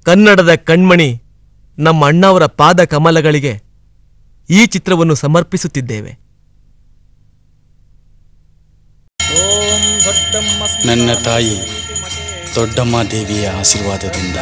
ಕನ್ನಡದ ಕಣ್ಮಣಿ ನಮ್ಮ ಅಣ್ಣಾವರ ಪಾದ ಕಮಲಗಳಿಗೆ ಈ ಚಿತ್ರವನ್ನು ಸಮರ್ಪಿಸುತ್ತಿದ್ದೇವೆ ನನ್ನ ತಾಯಿ ದೊಡ್ಡಮ್ಮ ದೇವಿಯ ಆಶೀರ್ವಾದದಿಂದ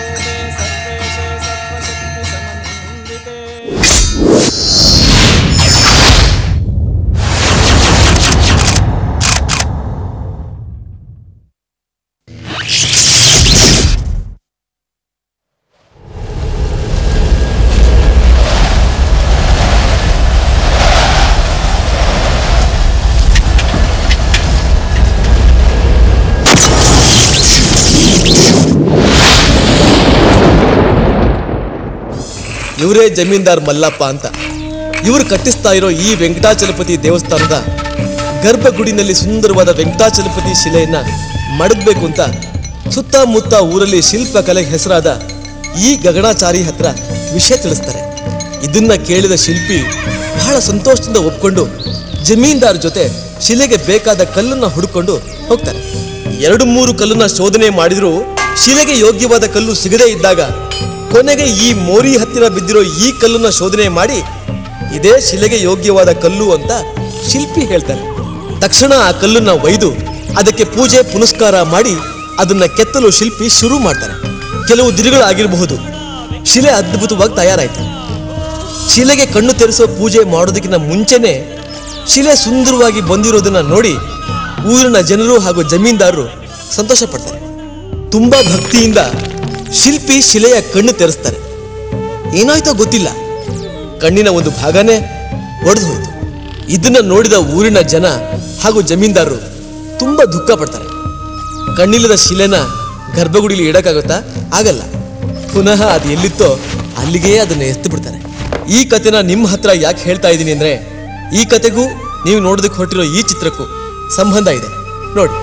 ಇವರೇ ಜಮೀನ್ದಾರ್ ಮಲ್ಲಪ್ಪ ಅಂತ ಇವರು ಕಟ್ಟಿಸ್ತಾ ಇರೋ ಈ ವೆಂಕಟಾಚಲಪತಿ ದೇವಸ್ಥಾನದ ಗರ್ಭಗುಡಿನಲ್ಲಿ ಸುಂದರವಾದ ವೆಂಕಟಾಚಲಪತಿ ಶಿಲೆಯನ್ನ ಮಡಗಬೇಕು ಅಂತ ಸುತ್ತಮುತ್ತ ಊರಲ್ಲಿ ಶಿಲ್ಪಕಲೆಗೆ ಹೆಸರಾದ ಈ ಗಗನಾಚಾರಿ ಹತ್ರ ವಿಷಯ ತಿಳಿಸ್ತಾರೆ ಇದನ್ನ ಕೇಳಿದ ಶಿಲ್ಪಿ ಬಹಳ ಸಂತೋಷದಿಂದ ಒಪ್ಕೊಂಡು ಜಮೀನ್ದಾರ್ ಜೊತೆ ಶಿಲೆಗೆ ಬೇಕಾದ ಕಲ್ಲನ್ನ ಹುಡುಕೊಂಡು ಹೋಗ್ತಾರೆ ಎರಡು ಮೂರು ಕಲ್ಲನ್ನ ಶೋಧನೆ ಮಾಡಿದ್ರು ಶಿಲೆಗೆ ಯೋಗ್ಯವಾದ ಕಲ್ಲು ಸಿಗದೇ ಇದ್ದಾಗ ಕೊನೆಗೆ ಈ ಮೋರಿ ಹತ್ತಿರ ಬಿದ್ದಿರೋ ಈ ಕಲ್ಲನ್ನ ಶೋಧನೆ ಮಾಡಿ ಇದೇ ಶಿಲೆಗೆ ಯೋಗ್ಯವಾದ ಕಲ್ಲು ಅಂತ ಶಿಲ್ಪಿ ಹೇಳ್ತಾರೆ ತಕ್ಷಣ ಆ ಕಲ್ಲನ್ನ ಒಯ್ದು ಅದಕ್ಕೆ ಪೂಜೆ ಪುನಸ್ಕಾರ ಮಾಡಿ ಅದನ್ನ ಕೆತ್ತಲು ಶಿಲ್ಪಿ ಶುರು ಮಾಡ್ತಾರೆ ಕೆಲವು ದಿನಗಳಾಗಿರಬಹುದು ಶಿಲೆ ಅದ್ಭುತವಾಗಿ ತಯಾರಾಯ್ತು ಶಿಲೆಗೆ ಕಣ್ಣು ತೆರೆಸೋ ಪೂಜೆ ಮಾಡೋದಕ್ಕಿಂತ ಮುಂಚೆನೆ ಶಿಲೆ ಸುಂದರವಾಗಿ ಬಂದಿರೋದನ್ನ ನೋಡಿ ಊರಿನ ಜನರು ಹಾಗೂ ಜಮೀನ್ದಾರರು ಸಂತೋಷ ಪಡ್ತಾರೆ ತುಂಬಾ ಭಕ್ತಿಯಿಂದ ಶಿಲ್ಪಿ ಶಿಲೆಯ ಕಣ್ಣು ತೆರೆಸ್ತಾರೆ ಏನಾಯ್ತೋ ಗೊತ್ತಿಲ್ಲ ಕಣ್ಣಿನ ಒಂದು ಭಾಗನೇ ಒಡೆದು ಹೋಯ್ತು ಇದನ್ನ ನೋಡಿದ ಊರಿನ ಜನ ಹಾಗೂ ಜಮೀನ್ದಾರರು ತುಂಬಾ ದುಃಖ ಪಡ್ತಾರೆ ಕಣ್ಣಿಲ್ಲದ ಶಿಲೆನ ಗರ್ಭಗುಡಿಲಿ ಇಡಕ್ಕಾಗುತ್ತಾ ಆಗಲ್ಲ ಪುನಃ ಅದು ಎಲ್ಲಿತ್ತೋ ಅಲ್ಲಿಗೆ ಅದನ್ನ ಎತ್ತು ಬಿಡ್ತಾರೆ ಈ ಕತೆನ ನಿಮ್ಮ ಹತ್ರ ಯಾಕೆ ಹೇಳ್ತಾ ಇದ್ದೀನಿ ಅಂದ್ರೆ ಈ ಕತೆಗೂ ನೀವು ನೋಡೋದಕ್ಕೆ ಹೊರಟಿರೋ ಈ ಚಿತ್ರಕ್ಕೂ ಸಂಬಂಧ ಇದೆ ನೋಡಿ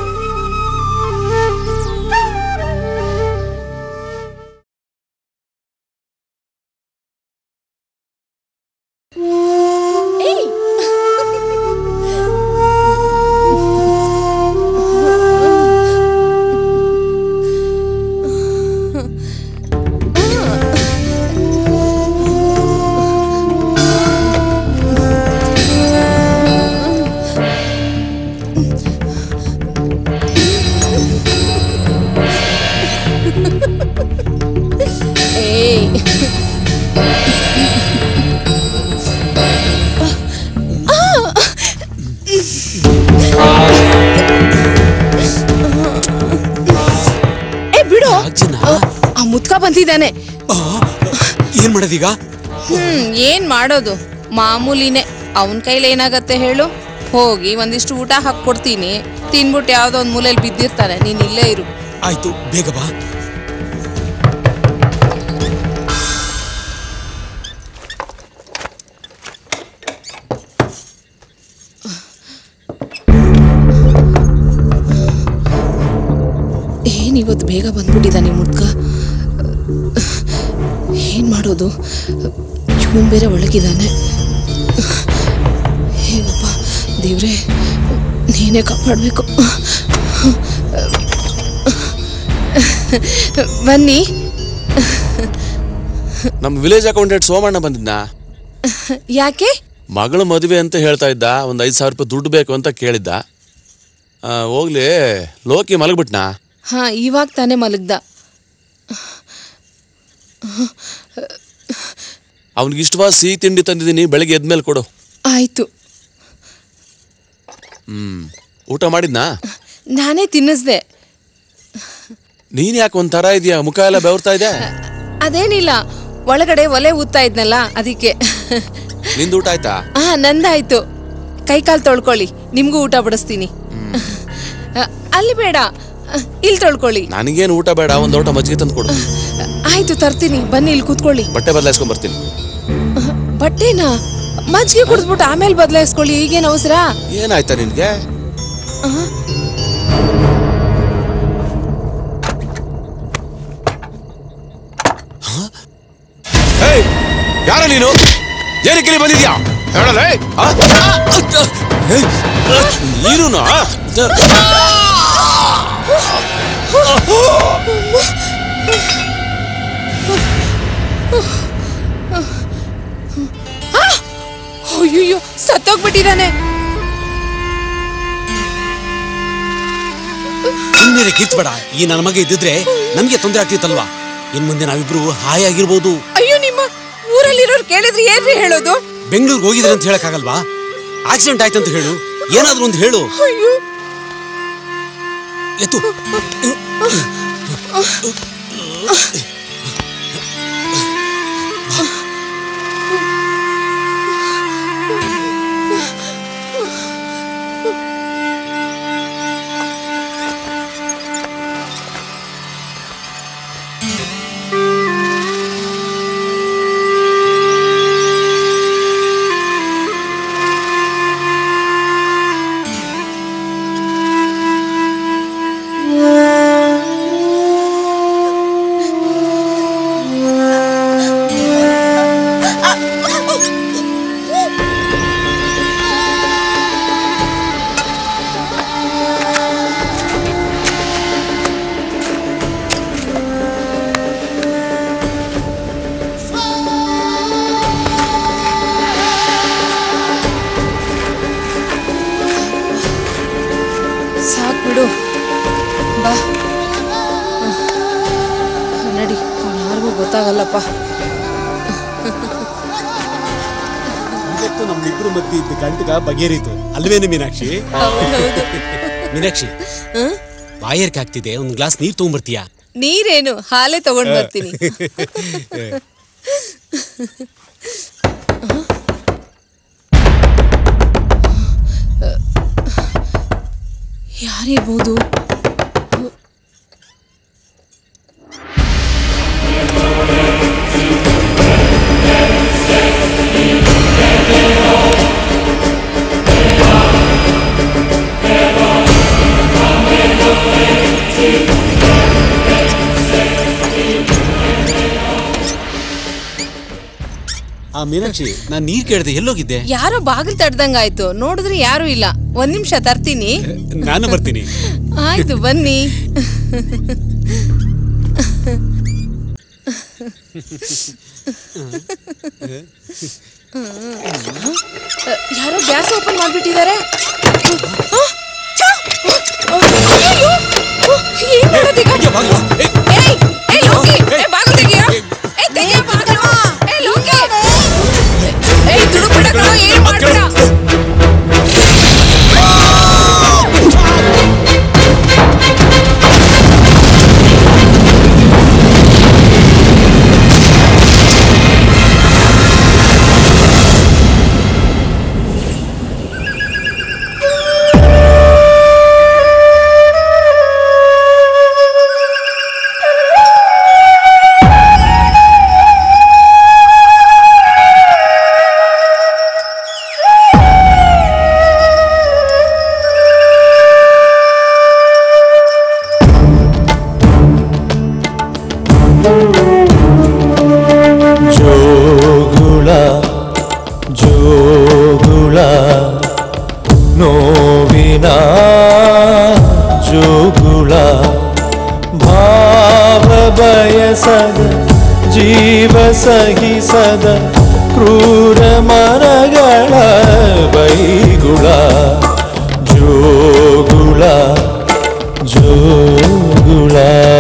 ಏಯ್ ಏ ಬಿಡು ಅಜ್ಜನ ಆ ಮುತ್ಕ ಬಂದಿದ್ದಾನೆ ಏನ್ ಮಾಡೋದೀಗ ಹ್ಮ್ ಏನ್ ಮಾಡೋದು ಮಾಮೂಲಿನೇ ಅವನ್ ಕೈಲಿ ಏನಾಗತ್ತೆ ಹೇಳು ಹೋಗಿ ಒಂದಿಷ್ಟು ಊಟ ಹಾಕ್ಕೊಡ್ತೀನಿ ತಿನ್ಬಿಟ್ಟು ಯಾವ್ದೋ ಒಂದ್ ಮೂಲೆಯಲ್ಲಿ ಬಿದ್ದಿರ್ತಾನೆ ನೀನ್ ಇಲ್ಲೇ ಇರು ಆಯ್ತು ಬೇಗ ಬಾ ಏನ್ ಇವತ್ತು ಬೇಗ ಬಂದ್ಬಿಟ್ಟಿದ್ದಾನೆ ಮುದ್ಕ ಏನ್ ಮಾಡೋದು ಇವನ್ ಬೇರೆ ಒಳಗಿದ್ದಾನೆ ಹೇಗಪ್ಪ ದೇವ್ರೆ ನೀನೇ ಕಾಪಾಡಬೇಕು ಬನ್ನಿ ನಮ್ಮ ವಿಲೇಜ್ ಅಕೌಂಟೆಂಟ್ ಸೋಮಣ್ಣ ಬಂದಿದ್ನ ಯಾಕೆ ಮಗಳ ಮದುವೆ ಅಂತ ಹೇಳ್ತಾ ಇದ್ದ ಒಂದು ಐದು ಸಾವಿರ ರೂಪಾಯಿ ದುಡ್ಡು ಬೇಕು ಅಂತ ಕೇಳಿದ್ದ ಆ, ಹೋಗ್ಲಿ ಲೋಕಿ ಮಲಗ್ಬಿಟ್ನಾ ಹಾ ಇವಾಗ ತಾನೇ ಮಲಗ್ದ ಅವ್ನಿಗೆ ಇಷ್ಟವಾದ ಸಿಹಿ ತಿಂಡಿ ತಂದಿದ್ದೀನಿ ಬೆಳಗ್ಗೆ ಎದ್ಮೇಲೆ ಕೊಡು ಆಯ್ತು ಹ್ಮ್ ಊಟ ಮಾಡಿದ್ನಾ ನಾನೇ ತಿನ್ನಿಸ್ದೆ ನೀನ್ ಯಾಕೆ ಒಂಥರ ಇದೆಯಾ ಮುಖ ಎಲ್ಲ ಬೆವರ್ತಾ ಇದೆ ಅದೇನಿಲ್ಲ ಒಳಗಡೆ ಒಲೆ ಊದ್ತಾ ಇದ್ನಲ್ಲ ಅದಕ್ಕೆ ನಿಂದು ಊಟ ಆಯ್ತಾ ಹಾ ನಂದಾಯ್ತು ಕೈ ಕಾಲು ತೊಳ್ಕೊಳ್ಳಿ ನಿಮ್ಗೂ ಊಟ ಬಡಿಸ್ತೀನಿ ಅ, ಅಲ್ಲಿ ಬೇಡ ಅ, ಇಲ್ಲಿ ತೊಳ್ಕೊಳ್ಳಿ ನನಗೇನು ಊಟ ಬೇಡ ಒಂದು ಊಟ ಮಜ್ಜಿಗೆ ತಂದು ಕೊಡು ಆಯ್ತು ತರ್ತೀನಿ ಬನ್ನಿ ಇಲ್ಲಿ ಕೂತ್ಕೊಳ್ಳಿ ಬಟ್ಟೆ ಬದಲಾಯಿಸ್ಕೊಂಡ್ ಬರ್ತೀನಿ ಅಹ್, ಬಟ್ಟೆನಾ ಮಜ್ಜಿಗೆ ಕುಡಿದ್ಬಿಟ್ಟು ಆಮೇಲೆ ಬದಲಾಯಿಸ್ಕೊಳ್ಳಿ ಈಗೇನು ಅವಸರ ಏನಾಯ್ತಾ ನಿನ್ಗೆ ಏಯ್, ಯಾರ ನೀನು ಏನಕ್ಕೆ ಇಲ್ಲಿ ಬಂದಿದ್ಯಾ ಹೇಳಲ್ಲ ನೀನು ಅಯ್ಯೋ ಸತ್ತೋಗ್ಬಿಟ್ಟಿದ್ದಾನೆ ಸುಮ್ಮನೆ ಕಿರ್ಚ್ಬೇಡ ಈ ನನ್ನ ಮಗ ಇದ್ದಿದ್ರೆ ನಮ್ಗೆ ತೊಂದರೆ ಆಗ್ತಿತ್ತಲ್ವಾ ಇನ್ ಮುಂದೆ ನಾವಿಬ್ರು ಹಾಯಾಗಿರ್ಬೋದು ಅಯ್ಯೋ ನಿಮ್ಮ ಊರಲ್ಲಿರೋರು ಕೇಳಿದ್ರೆ ಏನ್ರಿ ಹೇಳೋದು ಬೆಂಗಳೂರಿಗೆ ಹೋಗಿದ್ರೆ ಅಂತ ಹೇಳಕ್ಕಾಗಲ್ವಾ ಆಕ್ಸಿಡೆಂಟ್ ಆಯ್ತಂತ ಹೇಳು ಏನಾದ್ರೂ ಒಂದು ಹೇಳು ಅಯ್ಯೋ ಎತ್ತು ಸಾಕ್ ಬಿಡು ಬಾ ನಡಿ ಯಾರಿಗೂ ಗೊತ್ತಾಗಲ್ಲಪ್ಪ ಇವತ್ತು ನಮ್ಮಿಬ್ರು ಮಧ್ಯೆ ಇದ್ದ ಗಂಟಗ ಬಗೆಹರಿತು ಅಲ್ವೇನು ಮೀನಾಕ್ಷಿ ಹೌದೌದು ಮೀನಾಕ್ಷಿ ಬಾಯರ್ಕೆ ಆಗ್ತಿದೆ ಒಂದ್ ಗ್ಲಾಸ್ ನೀರ್ ತಗೊಂಡ್ಬರ್ತೀಯಾ ನೀರೇನು ಹಾಲೇ ತಗೊಂಡ್ ಬರ್ತೀನಿ ಯಾರಿರ್ಬೋದು ಆ ಮೀನಾಕ್ಷಿ ನಾನ್ ನೀರ್ ಕೇಳ್ದೆ ಎಲ್ಲೋಗಿದ್ದೆ ಯಾರೋ ಬಾಗಿಲು ತಡ್ದಂಗಾಯ್ತು ನೋಡಿದ್ರೆ ಯಾರು ಇಲ್ಲ ಒಂದ್ ನಿಮಿಷ ತರ್ತೀನಿ ನಾನು ಬರ್ತೀನಿ ಆಯ್ತು ಬನ್ನಿ ಯಾರೋ ಗ್ಯಾಸ್ ಓಪನ್ ಮಾಡ್ಬಿಟ್ಟಿದ್ದಾರೆ ಆ, ಛ! ಅಯ್ಯಯ್ಯೋ! ಏನ್ ಮಾಡೋದೀಗ? ಏಯ್! ಏಯ್, ಲೋಕಿ! ಏಯ್, ಬಾಗ್ಲು ತೆಗಿಯೋ! ಏಯ್, ತೆಗಿಯೋ ಬಾಗ್ಲು! ಏಯ್, ಲೋಕಿ! ಏಯ್, ತುಡುಕ್ಬಿಡ ಕಣೋ, ಏನ್ ಮಾಡ್ಬೇಡ. ಜೋಗುಳ ಜೋಗುಳ ನೋವಿನ ಜೋಗುಳ ಭಾವ ಬಯಸದ ಜೀವ ಸಹಿಸದ ಕ್ರೂರ ಮನಗಳ ಬೈಗುಳ ಜೋಗುಳ ಜೋಗುಳ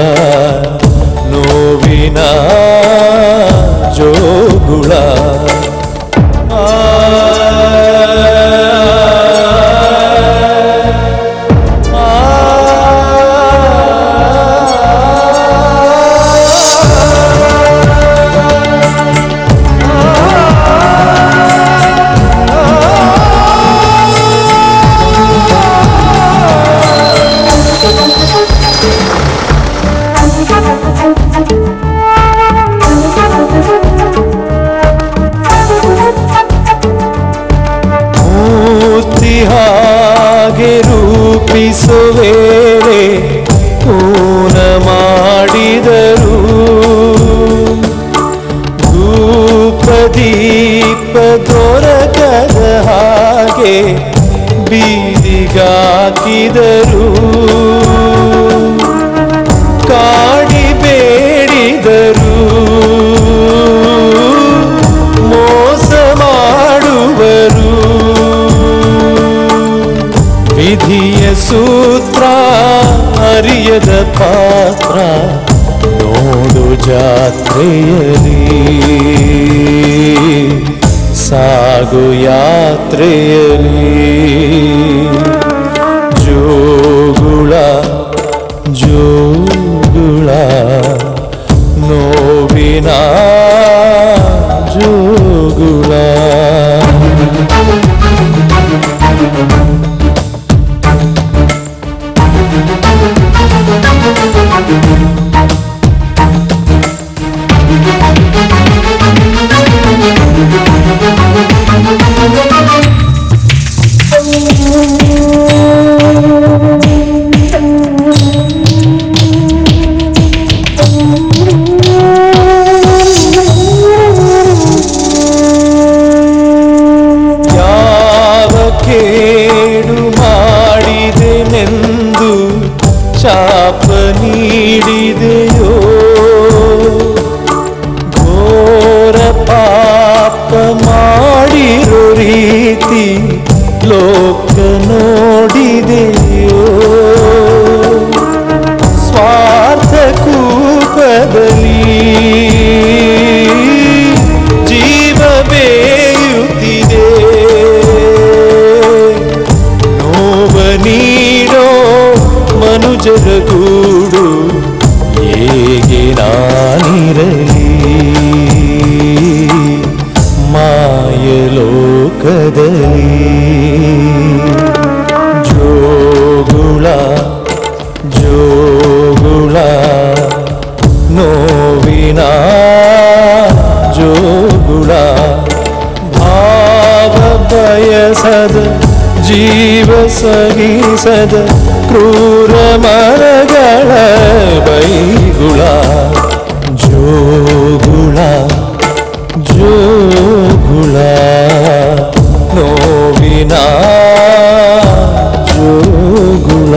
ನೋವಿನ ಜೋಗುಳ ಆ ಮೂರ್ತಿ ಹಾಗೆ ರೂಪಿಸುವೇಳೆ ಪೂನ ಮಾಡಿದರು ಧೂಪ ದೀಪ ದೊರಕದ ಹಾಗೆ ಬೀದಿಗಾಕಿದರು ಕಾಡಿ ಬೇಡಿದರು ಭಾಗ್ಯದ ಪಾತ್ರ ನೋಡು ಜಾತ್ರೆಯಲಿ ಸಾಗು ಯಾತ್ರೆಯಲಿ ಜೋಗುಳ ಜೋಗುಳ ನೋವಿನ ಜೋಗುಳ ಯಾವ ಕೇಡು ಮಾಡಿದೆನೆಂದು ಶಾಪ ನೀಡಿದೆಯೋ ಘೋರ ಪಾಪ ಮಾಡಿರೋ ರೀತಿ ಲೋಕ ನೋಡಿದೆಯೋ ಸ್ವಾರ್ಥ ಕೂಪದಲ್ಲಿ ಜೀವ ಬೇಯುತ್ತಿದೆ ನೋವ ನೀಡೋ ಮನುಜರ ಗೂಡು ಹೇಗೆ ನಾನಿರಲಿ ಮಾಯಲೋಕದಲ್ಲಿ ಜೋಗುಳ ಜೋಗುಳ ನೋವಿನ ಜೋಗುಳ ಭಾವ ಬಯಸದ ಜೀವ ಸಹಿಸದ ಕ್ರೂರ ಮರಗಳ ಬೈಗುಳ ಜೋಗುಳ ಜೋಗುಳ ನೋವಿನ ಜೋಗುಳ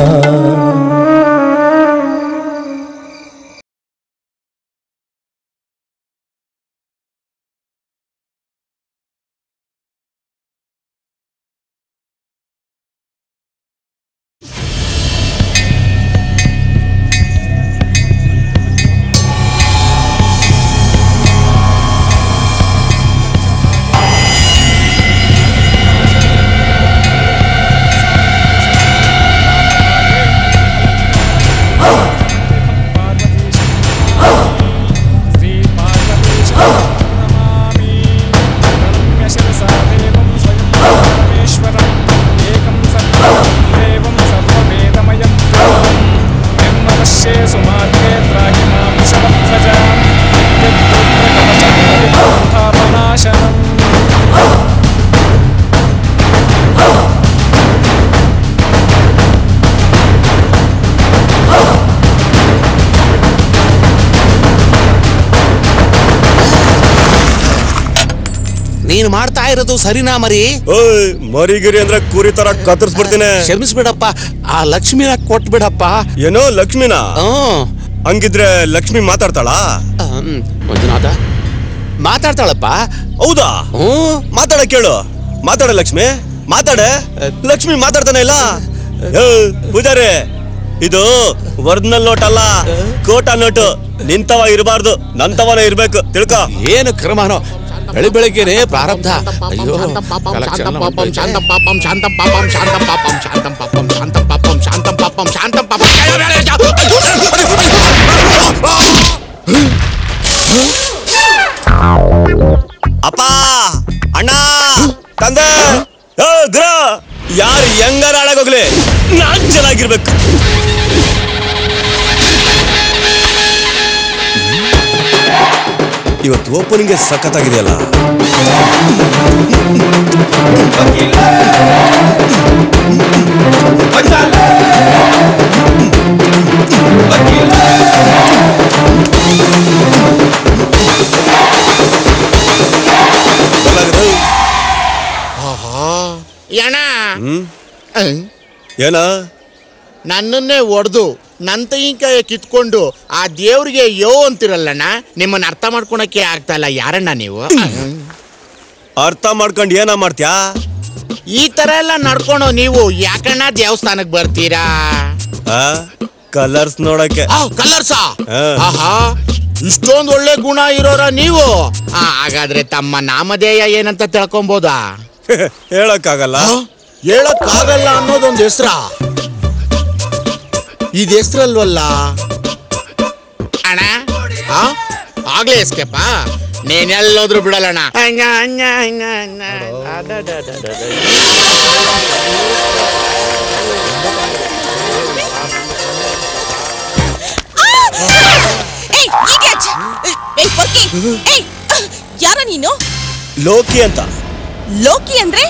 ನೀನು ಮಾಡ್ತಾ ಇರೋದು ಸರಿನಾ ಮರಿ ಓಯ್ ಮರಿಗಿರಿ ಅಂದ್ರೆ ಕುರಿ ತರ ಕತ್ತರಿಸ್ಬಿಡ್ತೀನಿ ಕ್ಷಮಿಸ್ಬಿಡಪ್ಪ ಆ ಲಕ್ಷ್ಮಿನ ಕೊಟ್ಬಿಡಪ್ಪ ಏನೋ ಲಕ್ಷ್ಮಿನ ಹ್ಮ್ ಹಂಗಿದ್ರೆ ಲಕ್ಷ್ಮಿ ಮಾತಾಡ್ತಾಳಾ ಹ್ಮ್. ಮಂಜುನಾಥ ಮಾತಾಡ್ತಾಳಪ್ಪ ಹೌದಾ ಹ್ಮ್ ಮಾತಾಡ ಕೇಳು ಮಾತಾಡ ಲಕ್ಷ್ಮಿ ಮಾತಾಡ ಲಕ್ಷ್ಮಿ ಮಾತಾಡ್ತಾನೆ ಇಲ್ಲ ಏ, ಪೂಜಾರಿ ಇದು ಒರಿಜಿನಲ್ ನೋಟ್ ಅಲ್ಲ ಕೋಟಾ ನೋಟು ನಿಂತವ ಇರಬಾರ್ದು ನಂತವನ ಇರ್ಬೇಕು ತಿಳ್ಕೊ ಏನು ಕ್ರಮನೋ ಬೆಳಿ ಬೆಳಗ್ಗೆನೆ ಪ್ರಾರಬ್ಧ ಅಯ್ಯೋ ಕಾಲಕ್ಷಣ పాపం శాంతం పాపం శాంతం పాపం శాంతం పాపం శాంతం పాపం శాంతం పాపం శాంతం పాపం శాంతం పాపం ಅಪ್ಪ ಅಣ್ಣ ತಂದೆ ಏ, ಗ್ರ ಯಾರು ಹೆಂಗಾರ ಹಾಳಾಗೋಗ್ಲಿ ನಾನ್ ಚೆನ್ನಾಗಿರ್ಬೇಕು ಇವತ್ತು ಓಪನಿಂಗ್ ಸಖತ್ತಾಗಿದೆಯಲ್ಲ ಬರಲಾಗದು? ಏನ ಏನ ನನ್ನನ್ನೇ ಒಡೆದು ನನ್ನ ತೆಂಗಿನಕಾಯಿ ಕಿತ್ಕೊಂಡು ಆ ದೇವ್ರಿಗೆ ಯೋ ಅಂತಿರಲ್ಲಣ್ಣ ನಿಮ್ಮನ್ನ ಅರ್ಥ ಮಾಡ್ಕೊಳಕ್ಕೆ ಆಗ್ತಾ ಇಲ್ಲ ಯಾರಣ್ಣ ನೀವು ಅರ್ಥ ಮಾಡ್ಕೊಂಡು ಏನ ಮಾಡ್ತ್ಯಾ ಈ ತರ ಎಲ್ಲ ನಡ್ಕೊಂಡು ನೀವು ಯಾಕಣ್ಣ ದೇವಸ್ಥಾನಕ್ಕೆ ಬರ್ತೀರಾ ಆ? ಕಲರ್ಸ್ ನೋಡಕ್ಕೆ ಕಲರ್ಸಾ ಹಾ. ಆಹಾ ಇಷ್ಟೊಂದು ಒಳ್ಳೆ ಗುಣ ಇರೋರ ನೀವು ಆ, ಹಾಗಾದ್ರೆ ತಮ್ಮ ನಾಮಧೇಯ ಏನಂತ ತಿಳ್ಕೊಬೋದಾ ಹೇಳಕ್ಕಾಗಲ್ಲ ಹೇಳಕ್ಕಾಗಲ್ಲ ಅನ್ನೋದೊಂದು ಹೆಸ್ರ ಇದು ಹೆಸ್ರಲ್ವಲ್ಲ ಅಣ್ಣ ಆ? ಆಗ್ಲೇ ಎಸ್ಕೇಪ ನೀನೆಲ್ಲೋದ್ರು ಬಿಡಲ್ಲಣ್ಣ ಹಂಗ, ಹಂಗ, ಹಂಗ, ಹಂಗ. ಅಡಡಡಡಡ. ಏಯ್ idiot! ಏಯ್ ಪೊರ್ಕಿ ಏಯ್ ಯಾರ ನೀನು ಲೋಕಿ ಅಂತ ಲೋಕಿ ಅಂದ್ರೆ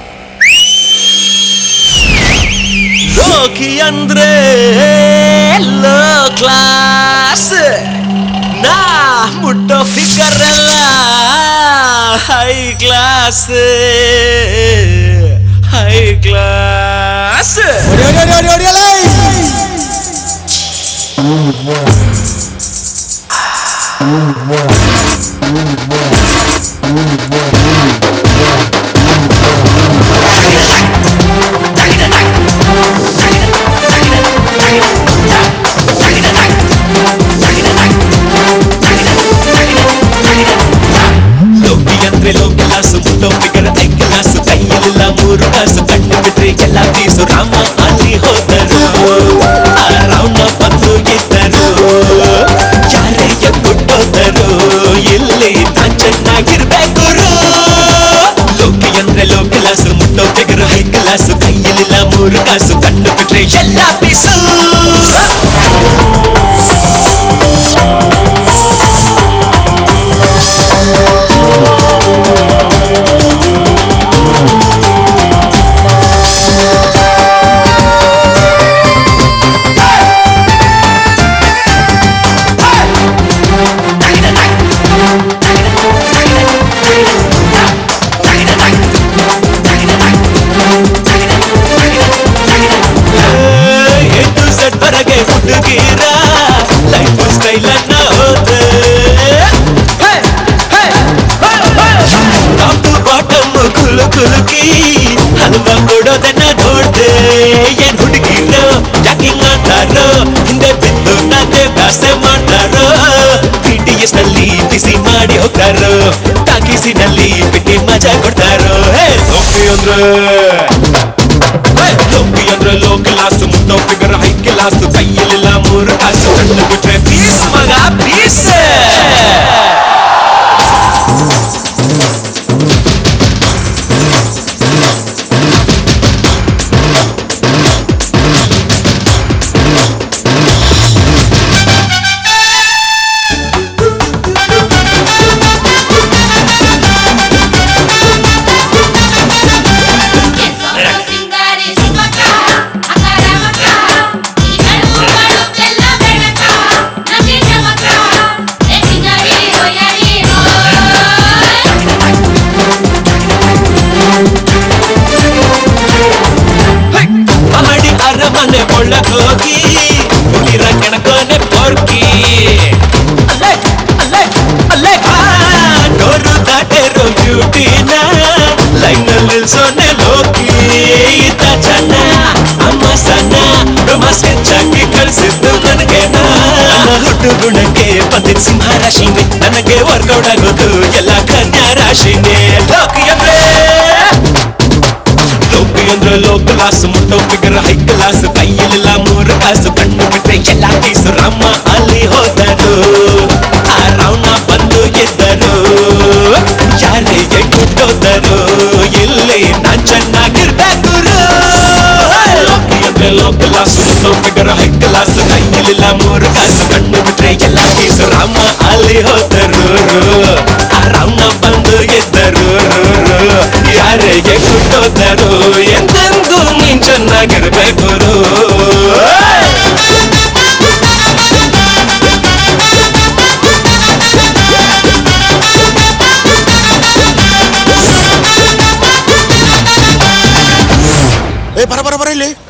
ಲೋಕಿ ಅಂದ್ರೆ ಲೋ ಕ್ಲಾಸ್ ನಾ ಮುಟ್ಟೋ ಫಿಗರ್ ಎಲ್ಲ high class high class Loki ಅಂದ್ರೆ ಲೋ ಕ್ಲಾಸ್ ಮುಟ್ಟೋ ಫಿಗರ್ ಐ ಕ್ಲಾಸ್ ಕೈಯೆಲ್ಲ ಮೂರು ಕಾಸು ಕಣ್ಣು ಬಿಟ್ರೆ ಎಲ್ಲ ಪೀಸು ರಾಮ ಅಲ್ಲಿ ಹೋದರು ಆ ರಾವಣ ಬಂದು ಗೆದ್ದರು ಯಾರಿಗೆ ಕೊಟ್ಟೋದರು ಇಲ್ಲಿ ನಾನ್ ಚೆನ್ನಾಗಿರ್ಬೇಕು ಲೋಕಿ ಅಂದ್ರೆ ಲೋ ಕ್ಲಾಸ್ ಮುಟ್ಟೋ ಫಿಗರ್ ಹೈ ಕ್ಲಾಸ್ ಕೈಯೆಲ್ಲ ಮೂರು ಕಾಸು ಕಣ್ಣು ಬಿಟ್ರೆ ಎಲ್ಲ ಪೀಸು ಎ ಟು ಝೆಡ್ ವರೆಗೆ ಹುಡುಗೀರ ಲೈಫ್ ಸ್ಟೈಲ್ ಅನ್ನ ಹೋದೆ ಟಾಪ್ ಟು ಬಾಟಮ್ ಕುಲು ಕುಲುಕಿ ಹಲ್ವಾ ಕೊಡೋದನ್ನ ನೋಡ್ದೆ ಏನ್ ಹುಡುಗೀರ ಜಾಕಿಂಗ್ ಮಾಡ್ತಾರೋ ಹಿಂದೆ ಬಿದ್ದು ನಾತೆ ಭಾಷೆ ಮಾಡ್ತಾರೋ ಬಿ ಟಿ ಎಸ್ ನಲ್ಲಿ ಬಿಸಿ ಮಾಡಿ ಹೋಗ್ತಾರೋ ಟಾಕೀಸಿನಲ್ಲಿ ಬಿಟ್ಟಿ ಮಜಾ ಕೊಡ್ತಾರೋ ಹೇ ಲೋಕಿ ಅಂದ್ರೆ ಲೋಕಿ ಅಂದ್ರೆ ಲೋ ಕ್ಲಾಸ್ ಮುಟ್ಟೋ ಫಿಗರ್ ಹೈ ಕ್ಲಾಸ್ ಕೈಯಲ್ಲೆಲ್ಲ ಮೂರು ಕಾಸು ಕಣ್ಣು ಬಿಟ್ರೆ ಪೀಸ್ ಮಗ ಪೀಸ್ ಸಿಂಗಾರಿ ಸಿಮಕ ಅಕರ ಮಕ ಈ ನಡುಗಳು ಎಲ್ಲ ಬೆಳಕ ನಗೆ ಚಮಕ ಎ ಸಿಂಗಾರಿ ಹೋಯರಿ ಮಾಡಿ ಅರಮನೆ ಒಳಗ್ ಹೋಗಿ ಹುಡುಗಿರ ಕೆಣಕೋನೆ ಪೊರ್ಕಿ ಅಲ್ಲೇ ಅಲ್ಲೇ ಅಲ್ಲೇ ಡೋರು ದಾಟಿರೋ ಬ್ಯೂಟಿನ ಲೈನ್ ನಿಲ್ಸೋನೆ ಲೋಕಿ ಈತ ಚೆನ್ನ ಅಮ್ಮ ಸಣ್ಣ ರೊಮಾನ್ಸ್ ಹೆಚ್ಚಾಗಿ ಕಳಿಸಿದ್ದು ನನಗೆ ಹುಟ್ಟು ಗುಣಕ್ಕೆ ಬಂದಿದ್ ಸಿಂಹ ರಾಶಿನೇ ನನಗೆ ವರ್ಕೌಟ್ ಆಗೋದು ಎಲ್ಲ ಕನ್ಯಾ ರಾಶಿನೇ ಲೋಕಿ ಅಂದ್ರೆ ಲೋಕಿ ಅಂದ್ರೆ ಲೋ ಕ್ಲಾಸ್ ಮುಟ್ಟೋ ಫಿಗರ್ ಹೈ ಕ್ಲಾಸ್ ಕೈಯಲ್ಲೆಲ್ಲ ಮೂರು ಕಾಸು ಕಣ್ಣು ಬಿಟ್ರೆ ಎಲ್ಲ ಪೀಸು ರಾಮ ಅಲ್ಲಿ ಹೋದರು ಆ ರಾವಣ ಬಂದು ಗೆದ್ದರು ಯಾರಿಗೆ ಕೊಟ್ಟೋದರು ಇಲ್ಲಿ ನಾನ್ ಚೆನ್ನಾಗಿರ್ಬೇಕು ಲೋಕಿ ಅಂದ್ರೆ ಲೋ ಕ್ಲಾಸ್ ಮುಟ್ಟೋ ಫಿಗರ್ ಹೈ ಕ್ಲಾಸ್ ಕೈಯಲ್ಲೆಲ್ಲ ಮೂರು ಕಾಸು ಕಣ್ಣು ಬಿಟ್ರೆ ಎಲ್ಲ ಪೀಸು ರಾಮ ಅಲ್ಲಿ ಹೋದರು ಆ ರಾವಣ ಬಂದು ಗೆದ್ದರು ಯಾರಿಗೆ ಕೊಟ್ಟೋದರು ಎಂದೆಂದು ನೀನ್ ಚೆನ್ನಾಗಿರ್ಬೇಕು ಏ ಬರ ಬರ ಬರ ಇಲ್ಲಿ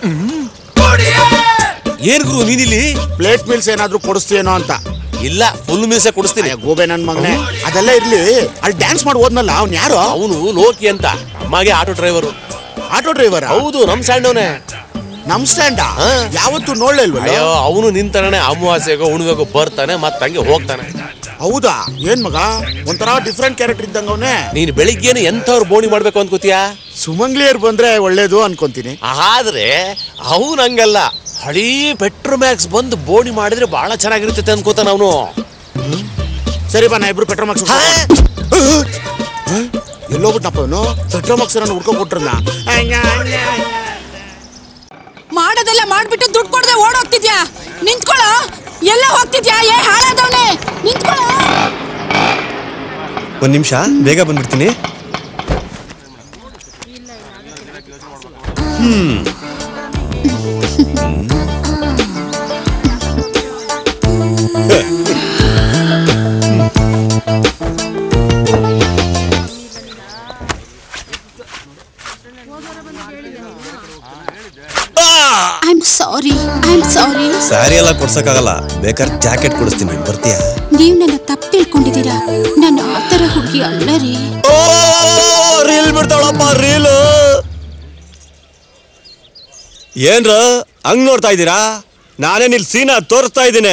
ಏನ್ ಗುರು ನೀನಿಲ್ಲಿ ಪ್ಲೇಟ್ ಮೀಲ್ಸ್ ಏನಾದ್ರೂ ಕೊಡಿಸ್ತೀನೋ ಅಂತ ಇಲ್ಲ ಫುಲ್ ಮೀಸೆ ಕೊಡಿಸ್ತೀನಿ ಅಯ್ಯ, ಗೋಬೆ ನನ್ ಮಗನೇ ಅದೆಲ್ಲ ಇರ್ಲಿ ಅಲ್ಲಿ ಡ್ಯಾನ್ಸ್ ಮಾಡಿ ಹೋದ್ನಲ್ಲ ಅವ್ನ್ ಯಾರು ಅವನು ಲೋಕಿ ಅಂತ ಅಮ್ಮಗೆ ಆಟೋ ಡ್ರೈವರು ಆಟೋ ಡ್ರೈವರ್ ಹೌದು ನಮ್ ಸ್ಯಾಂಡವನೇ ನಮ್ ಸ್ಟ್ಯಾಂಡ ಯಾವತ್ತು ನೋಡ್ಲಿಲ್ವಲ್ಲ ಅಯ್ಯೋ ಅವನು ನಿಂತಾನೆ ಅಮಾವಾಸ್ಯೆಗೋ ಉಣ್ಬೇಕೋ ಬರ್ತಾನೆ ಮತ್ತೆ ಹಂಗೆ ಹೋಗ್ತಾನೆ ಹೌದಾ ಏನ್ ಮಗ ಒಂಥರ ಡಿಫ್ರೆಂಟ್ ಕ್ಯಾರೆಕ್ಟರ್ ಇದ್ದಂಗ ಅವನೇ ನೀನ್ ಬೆಳಿಗ್ಗೆನೆ ಎಂಥವ್ರು ಬೋಣಿ ಮಾಡ್ಬೇಕು ಅನ್ಕೋತೀಯಾ ಸುಮಂಗ್ಲಿಯರ್ ಬಂದ್ರೆ ಒಳ್ಳೇದು ಅನ್ಕೊಂತೀನಿ ಆದ್ರೆ ಅವನ್ ಹಂಗಲ್ಲ ಹಳೀ ಪೆಟ್ರೋಮ್ಯಾಕ್ಸ್ ಬಂದು ಬೋಣಿ ಮಾಡಿದ್ರೆ ಬಹಳ ಚೆನ್ನಾಗಿರುತ್ತೆ ಅನ್ಕೋತಾನ ಅವನು ಸರಿ ಬಾ ನಾ ಇಬ್ರು ಪೆಟ್ರೋಲ್ ಮಾರ್ಕ್ಸ್ ಎಲ್ಲೋಗ್ಬಿಟ್ಟಪ್ಪ ಅವನು ಪೆಟ್ರೋಲ್ ಮಾರ್ಕ್ಸ್ ನಾನು ಹುಡ್ಕೊ ಕೊಟ್ರನ್ನ ಮಾಡೋದೆಲ್ಲ ಮಾಡ್ಬಿಟ್ಟು ದುಡ್ಡು ಕೊಡದೆ ಓಡೋಗ್ತಿದ್ಯಾ ನಿಂತ್ಕೊಳ್ಳೋ ಎಲ್ಲ ಹೋಗ್ತಿದ್ಯಾ ಏ ಹಾಳಾದವನೆ ನಿಂತ್ಕೊಳ್ಳೋ ಒಂದ್ ನಿಮಿಷ ಬೇಗ ಬಂದ್ಬಿಡ್ತೀನಿ I am sorry I am sorry sari ಎಲ್ಲ ಕೊಡ್ಸಕ್ಕಾಗಲ್ಲ ಬೇಕಾದ್ರೆ ಜಾಕೆಟ್ ಕೊಡಿಸ್ತೀನಿ ಬರ್ತೀಯಾ ನೀವು ನನ್ನ ತಪ್ಪು ತಿಳ್ಕೊಂಡಿದ್ದೀರಾ ನಾನು ಆ ಥರ ಹುಡುಗಿ ಅಲ್ಲ ರೀ ರೀಲ್ ಬಿಡ್ತಾಳಪ್ಪ ರೀಲ್ ಏನ್ರ ಹಂಗ್ ನೋಡ್ತಾ ಇದ್ದೀರಾ ನಾನೇ ನಿಲ್ ಸೀನಾ ತೋರಿಸ್ತಾ ಇದ್ದೀನಿ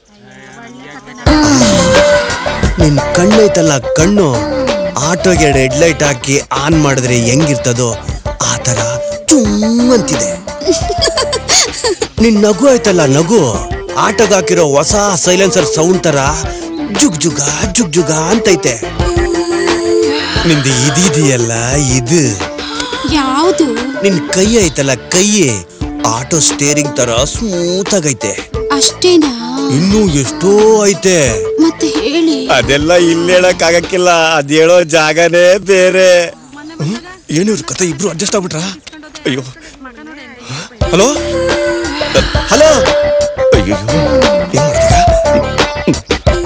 ನಿನ್ ಕಣ್ಣೈತಲ್ಲ ಕಣ್ಣು ಆಟೋಗೆ ರೆಡ್ ಲೈಟ್ ಹಾಕಿ ಆನ್ ಮಾಡಿದ್ರೆ ಹೆಂಗಿರ್ತದೋ ಆ ತರ ಚುಮ್ ಅಂತಿದೆ ನಿನ್ ನಗು ಆಯ್ತಲ್ಲ ನಗು ಆಟೋಗ್ ಹಾಕಿರೋ ಹೊಸ ಸೈಲೆನ್ಸರ್ ಸೌಂಡ್ ತರ ಜುಗ್ ಜುಗ ಜುಗ್ ಜುಗ ಅಂತೈತೆ ನಿಂದು ಇದಿದೆಯಲ್ಲ ಇದು ಯಾವುದು ನಿನ್ ಕೈ ಐತಲ್ಲ ಕೈ ಆಟೋ ಸ್ಟೇರಿಂಗ್ ತರ ಸ್ಮೂತ್ ಆಗೈತೆ ಅಷ್ಟೇನಾ ಇನ್ನೂ ಎಷ್ಟೋ ಐತೆ ಮತ್ತೆ ಹೇಳಿ ಅದೆಲ್ಲ ಇಲ್ಲಿ ಹೇಳಕ್ ಆಗಕ್ಕಿಲ್ಲ ಅದ್ ಹೇಳೋ ಜಾಗನೇ ಬೇರೆ ಏನು ಇವ್ರ ಕತೆ ಇಬ್ರು ಅಡ್ಜಸ್ಟ್ ಆಗ್ಬಿಟ್ರ ಅಯ್ಯೋ ಹಲೋ ಹಲೋ ಅಯ್ಯೋ ಏನ್ ಮಾಡ್ತೀರಾ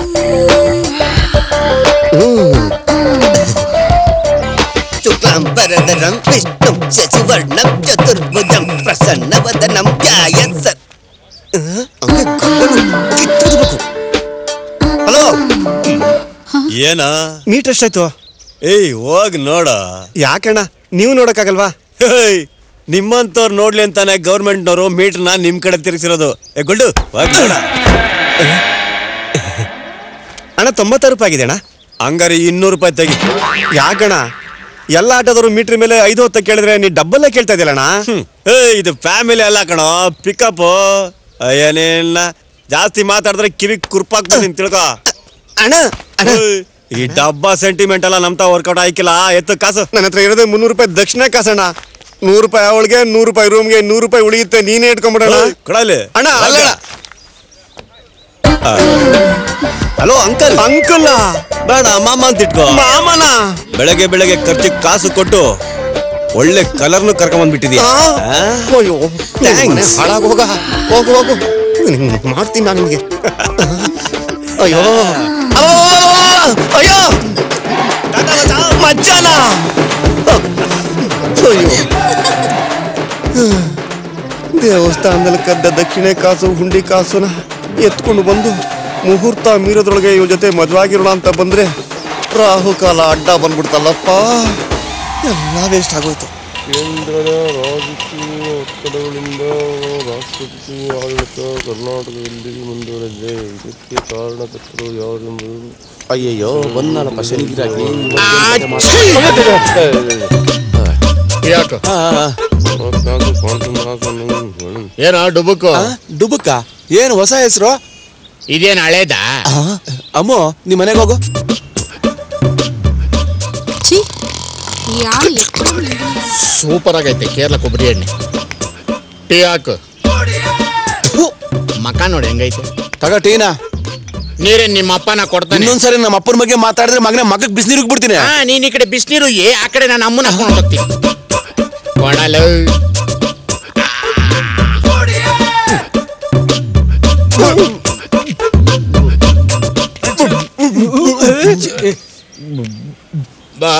ಶುಕ್ಲಾಂಬರಧರಂ ವಿಷ್ಣು ಶಶಿವರ್ಣಂ ಚತುರ್ಭುಜಂ ಪ್ರಸನ್ನವದನಂ ಧ್ಯಾಯತ್ ಸ ಹಲೋ ಏನ ಮೀಟರ್ ಎಷ್ಟಾಯ್ತು ಏಯ್ ಹೋಗ್ ನೋಡ ಯಾಕಣ್ಣ ನೀವು ನೋಡಕ್ಕಾಗಲ್ವಾ ಹೇಯ್ ನಿಮ್ಮಂತವ್ರು ನೋಡ್ಲಿ ಅಂತಾನೆ ಗೌರ್ಮೆಂಟ್ನವರು ಮೀಟರ್ನ ನಿಮ್ ಕಡೆ ತಿರ್ಗಿಸಿರೋದು ಏ ಗುಡ್ಡು ಹೋಗ್ ನೋಡ ಅಣ್ಣ ತೊಂಬತ್ತಾರು ರೂಪಾಯಿ ಆಗಿದೆ ಅಣ್ಣ ಹಂಗಾರೆ ಇನ್ನೂರು ರೂಪಾಯಿ ತೆಗಿ ಯಾಕಣ್ಣ ಎಲ್ಲ ಆಟೋದವರು ಮೀಟರ್ ಮೇಲೆ ಐದು ಹೊತ್ತ ಕೇಳಿದ್ರೆ ನೀ ಡಬ್ಬಲ್ಲೇ ಕೇಳ್ತಾ ಇದೆಯಲ್ಲಣ್ಣ ಏ ಇದು ಫ್ಯಾಮಿಲಿ ಅಲ್ಲ ಕಣೋ ಪಿಕಪ್ ಏನೇನ ಜಾಸ್ತಿ ಮಾತಾಡಿದ್ರೆ ಕಿವಿ ಕುರ್ಪಾಕ್ಬಿಡ್ತೀನಿ ತಿಳ್ಕೊ ಅಣ್ಣ ಏಯ್, ಈ ಡಬ್ಬ ಸೆಂಟಿಮೆಂಟ್ ಎಲ್ಲ ನಮ್ತಾ ವರ್ಕೌಟ್ ಆಯ್ಕಿಲ್ಲ ಎತ್ತು ಕಾಸು ನನ್ನ ಹತ್ರ ಇರೋದೇ ಮುನ್ನೂರು ರೂಪಾಯಿ ದಕ್ಷಿಣ ಕಾಸಣ್ಣ ನೂರು ರೂಪಾಯಿ ಅವಳಿಗೆ ನೂರು ರೂಪಾಯಿ ರೂಮ್ಗೆ ನೂರು ರೂಪಾಯಿ ಉಳಿಯುತ್ತೆ ನೀನೇ ಇಟ್ಕೊಂಡ್ಬಿಡೋಣ ಕೊಡಲಿ ಅಣ್ಣ ಅಲ್ಲ ಹಲೋ ಅಂಕಲ್ ಅಂಕಲ್ ಬೇಡ ಮಾಮ ಅಂತ ಇಟ್ಕೋ ಮಾಮನ ಬೆಳಗ್ಗೆ ಬೆಳಗ್ಗೆ ಖರ್ಚಿಗೆ ಕಾಸು ಕೊಟ್ಟು ಒಳ್ಳೆ ಕಲರ್ನು ಕರ್ಕೊಂಡ್ ಬಂದ್ಬಿಟ್ಟಿದ್ಯಾ ಅಯ್ಯೋ ಹಾಳಾಗ ಹೋಗ ಹೋಗು ಹೋಗು ನಿಂಗ್ ಮಾಡ್ತೀನಿ ನಾನು ನಿಮಗೆ ಅಯ್ಯೋ ಅಯ್ಯೋ ಮಜ್ಜಾನ ಅಯ್ಯೋ ದೇವಸ್ಥಾನದಲ್ಲಿ ಕದ್ದ ದಕ್ಷಿಣೆ ಕಾಸು ಹುಂಡಿ ಕಾಸುನ ಎತ್ಕೊಂಡು ಬಂದು ಮುಹೂರ್ತ ಮೀರೋದ್ರೊಳಗೆ ಇವ್ರ ಜೊತೆ ಮದ್ವಾಗಿರೋಣ ಅಂತ ಬಂದ್ರೆ ರಾಹುಕಾಲ ಅಡ್ಡ ಬಂದ್ಬಿಡ್ತಲ್ಲಪ್ಪ ಎಲ್ಲ ವೇಸ್ಟ್ ಆಗೋಯ್ತು ಕೇಂದ್ರದ ರಾಜಕೀಯ ಒತ್ತಡಗಳಿಂದ ರಾಷ್ಟ್ರಪತಿ ಆಡಳಿತ ಕರ್ನಾಟಕದಲ್ಲಿ ಮುಂದುವರೆದಿದೆ ಇದಕ್ಕೆ ಕಾರಣಕರ್ತರು ಯಾರೆಂಬುದು ಅಯ್ಯಯ್ಯೋ ಬಂದನಪ್ಪ ಶನಿಗಿರಾಕಿ ಯಾಕ ಏನ ಡುಬುಕು ಡುಬುಕ್ಕ ಏನು ಹೊಸ ಹೆಸರು ಇದೇನ್ ಹಳೇದಾ ಅಮ್ಮೋ ನಿಮ್ ಮನೆಗೆ ಹೋಗು ಛೀ ಯಾವ ಸೂಪರ್ ಆಗೈತೆ ಕೇರಳ ಕೊಬ್ಬರಿ ಎಣ್ಣೆ ಟೀ ಹಾಕು ಥು, ಮಕ ನೋಡಿ ಹೆಂಗೈತೆ ತಗ ಟೀನಾ ನೀರೇನ್ ನಿಮ್ಮ ಅಪ್ಪನ ಕೊಡ್ತಾನೆ ಇನ್ನೊಂದ್ಸರಿ ನಮ್ಮ ಅಪ್ಪನ ಬಗ್ಗೆ ಮಾತಾಡಿದ್ರೆ ಮಗನ ಮಗಕ್ ಬಿಸಿನೀರಿಗೆ ಬಿಡ್ತೀನಿ ಹಾ ನೀನ್ ಈ ಕಡೆ ಬಿಸಿನೀರು ಏ ಆ ಕಡೆ ನಾನು ಅಮ್ಮನ ಹಾಕೊಂಡು ಹೋಗ್ತೀನಿ ಕೊಡಲು ಬಾ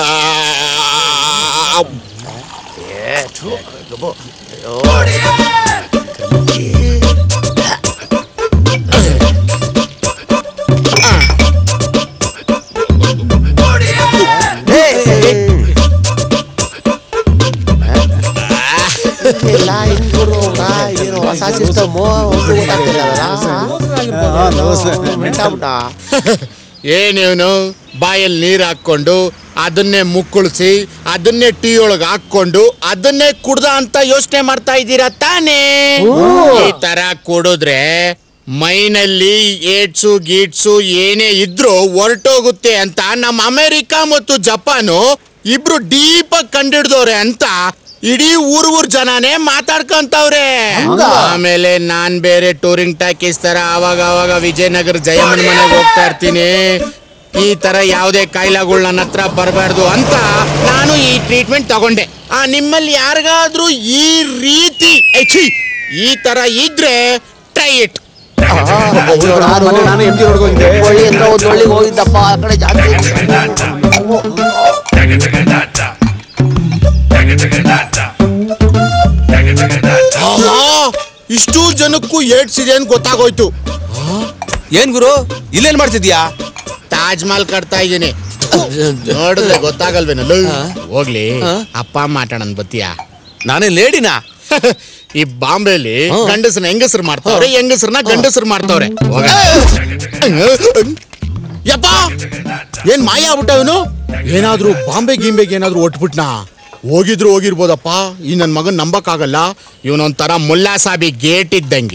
ಏನೇನು ಬಾಯಲ್ಲಿ ನೀರು ಹಾಕೊಂಡು ಅದನ್ನೇ ಮುಕ್ಕುಳಿಸಿ ಅದನ್ನೇ ಟೀ ಒಳಗೆ ಹಾಕೊಂಡು ಅದನ್ನೇ ಕುಡ್ದ ಅಂತ ಯೋಚನೆ ಮಾಡ್ತಾ ಇದ್ದೀರಾ ತಾನೇ ಈ ತರ ಕುಡಿದ್ರೆ ಮೈನಲ್ಲಿ ಏಡ್ಸು ಗೀಟ್ಸು ಏನೇ ಇದ್ರೂ ಹೊರಟೋಗುತ್ತೆ ಅಂತ ನಮ್ಮ ಅಮೆರಿಕ ಮತ್ತು ಜಪಾನು ಇಬ್ರು ಡೀಪ್ ಆಗಿ ಕಂಡಿಡ್ದವ್ರೆ ಅಂತ ಇಡೀ ಊರ್ ಊರ್ ಜನನೇ ಮಾತಾಡ್ಕೊಂತವ್ರೆ ಆಮೇಲೆ ನಾನ್ ಬೇರೆ ಟೂರಿಂಗ್ ಟಾಕೀಸ್ ತರ ಅವಾಗ ಅವಾಗ ವಿಜಯನಗರ ಜಯಮ್ಮನ ಮನೆಗೆ ಹೋಗ್ತಾ ಇರ್ತೀನಿ ಈ ತರ ಯಾವುದೇ ಕಾಯಿಲೆಗಳು ನನ್ನ ಹತ್ರ ಬರಬಾರ್ದು ಅಂತ ನಾನು ಈ ಟ್ರೀಟ್ಮೆಂಟ್ ತಗೊಂಡೆ ಆ ನಿಮ್ಮಲ್ಲಿ ಯಾರಿಗಾದ್ರೂ ಈ ರೀತಿ ಏ, ಛೀ, ಈ ತರ ಇದ್ರೆ ಟ್ರೈ ಇಟ್ ನಾನು ಎಂ ಜಿ ರೋಡ್ಗೆ ಹೋಗಿದ್ದೆ ಒಳ್ಳೆ ಹತ್ರ ಒಂದು ಒಳ್ಳೆಗೆ ಹೋಗಿದ್ದಪ್ಪ ಆ ಕಡೆ ಜಾಸ್ತಿ ಆಹಾ, ಇಷ್ಟು ಜನಕ್ಕೂ ಏಡ್ಸ್ ಇದೆ ಅಂತ ಗೊತ್ತಾಗೋಯ್ತು ಏನ್ ಗುರು ಇಲ್ಲೇನ್ ಮಾಡ್ತಿದ್ಯಾ ತಾಜ್ ಮಹಲ್ ಕಟ್ತಾ ಇದ್ದೀನಿ ನೋಡಿದ್ರೆ ಗೊತ್ತಾಗಲ್ವೇನಲ್ಲ ಹೋಗ್ಲಿ ಅಪ್ಪ ಅಮ್ಮ ಮಾತಾಡೋಣ ಬತ್ತೀಯಾ ನಾನೇ ಲೇಡಿನಾ ಈ ಬಾಂಬೆಲಿ ಗಂಡಸನ ಹೆಂಗಸರು ಮಾಡ್ತಾವ್ರೆ ಹೆಂಗಸರನ್ನ ಗಂಡಸರು ಮಾಡ್ತಾವ್ರೆ ಹೋಗ. ಯಪ್ಪ ಏನ್ ಮಾಯ ಆಗ್ಬಿಟ್ಟ ಇವನು ಏನಾದ್ರೂ ಬಾಂಬೆ ಗಿಂಬೆಗೆ ಏನಾದ್ರೂ ಒಟ್ಬಿಟ್ನಾ ಹೋಗಿದ್ರು ಹೋಗಿರ್ಬೋದಪ್ಪ ಈ ನನ್ ಮಗನ್ ನಂಬಕ್ಕಾಗಲ್ಲ ಇವನೊಂಥರ ಮುಲ್ಲಾ ಸಾಬಿ ಗೇಟ್ ಇದ್ದಂಗೆ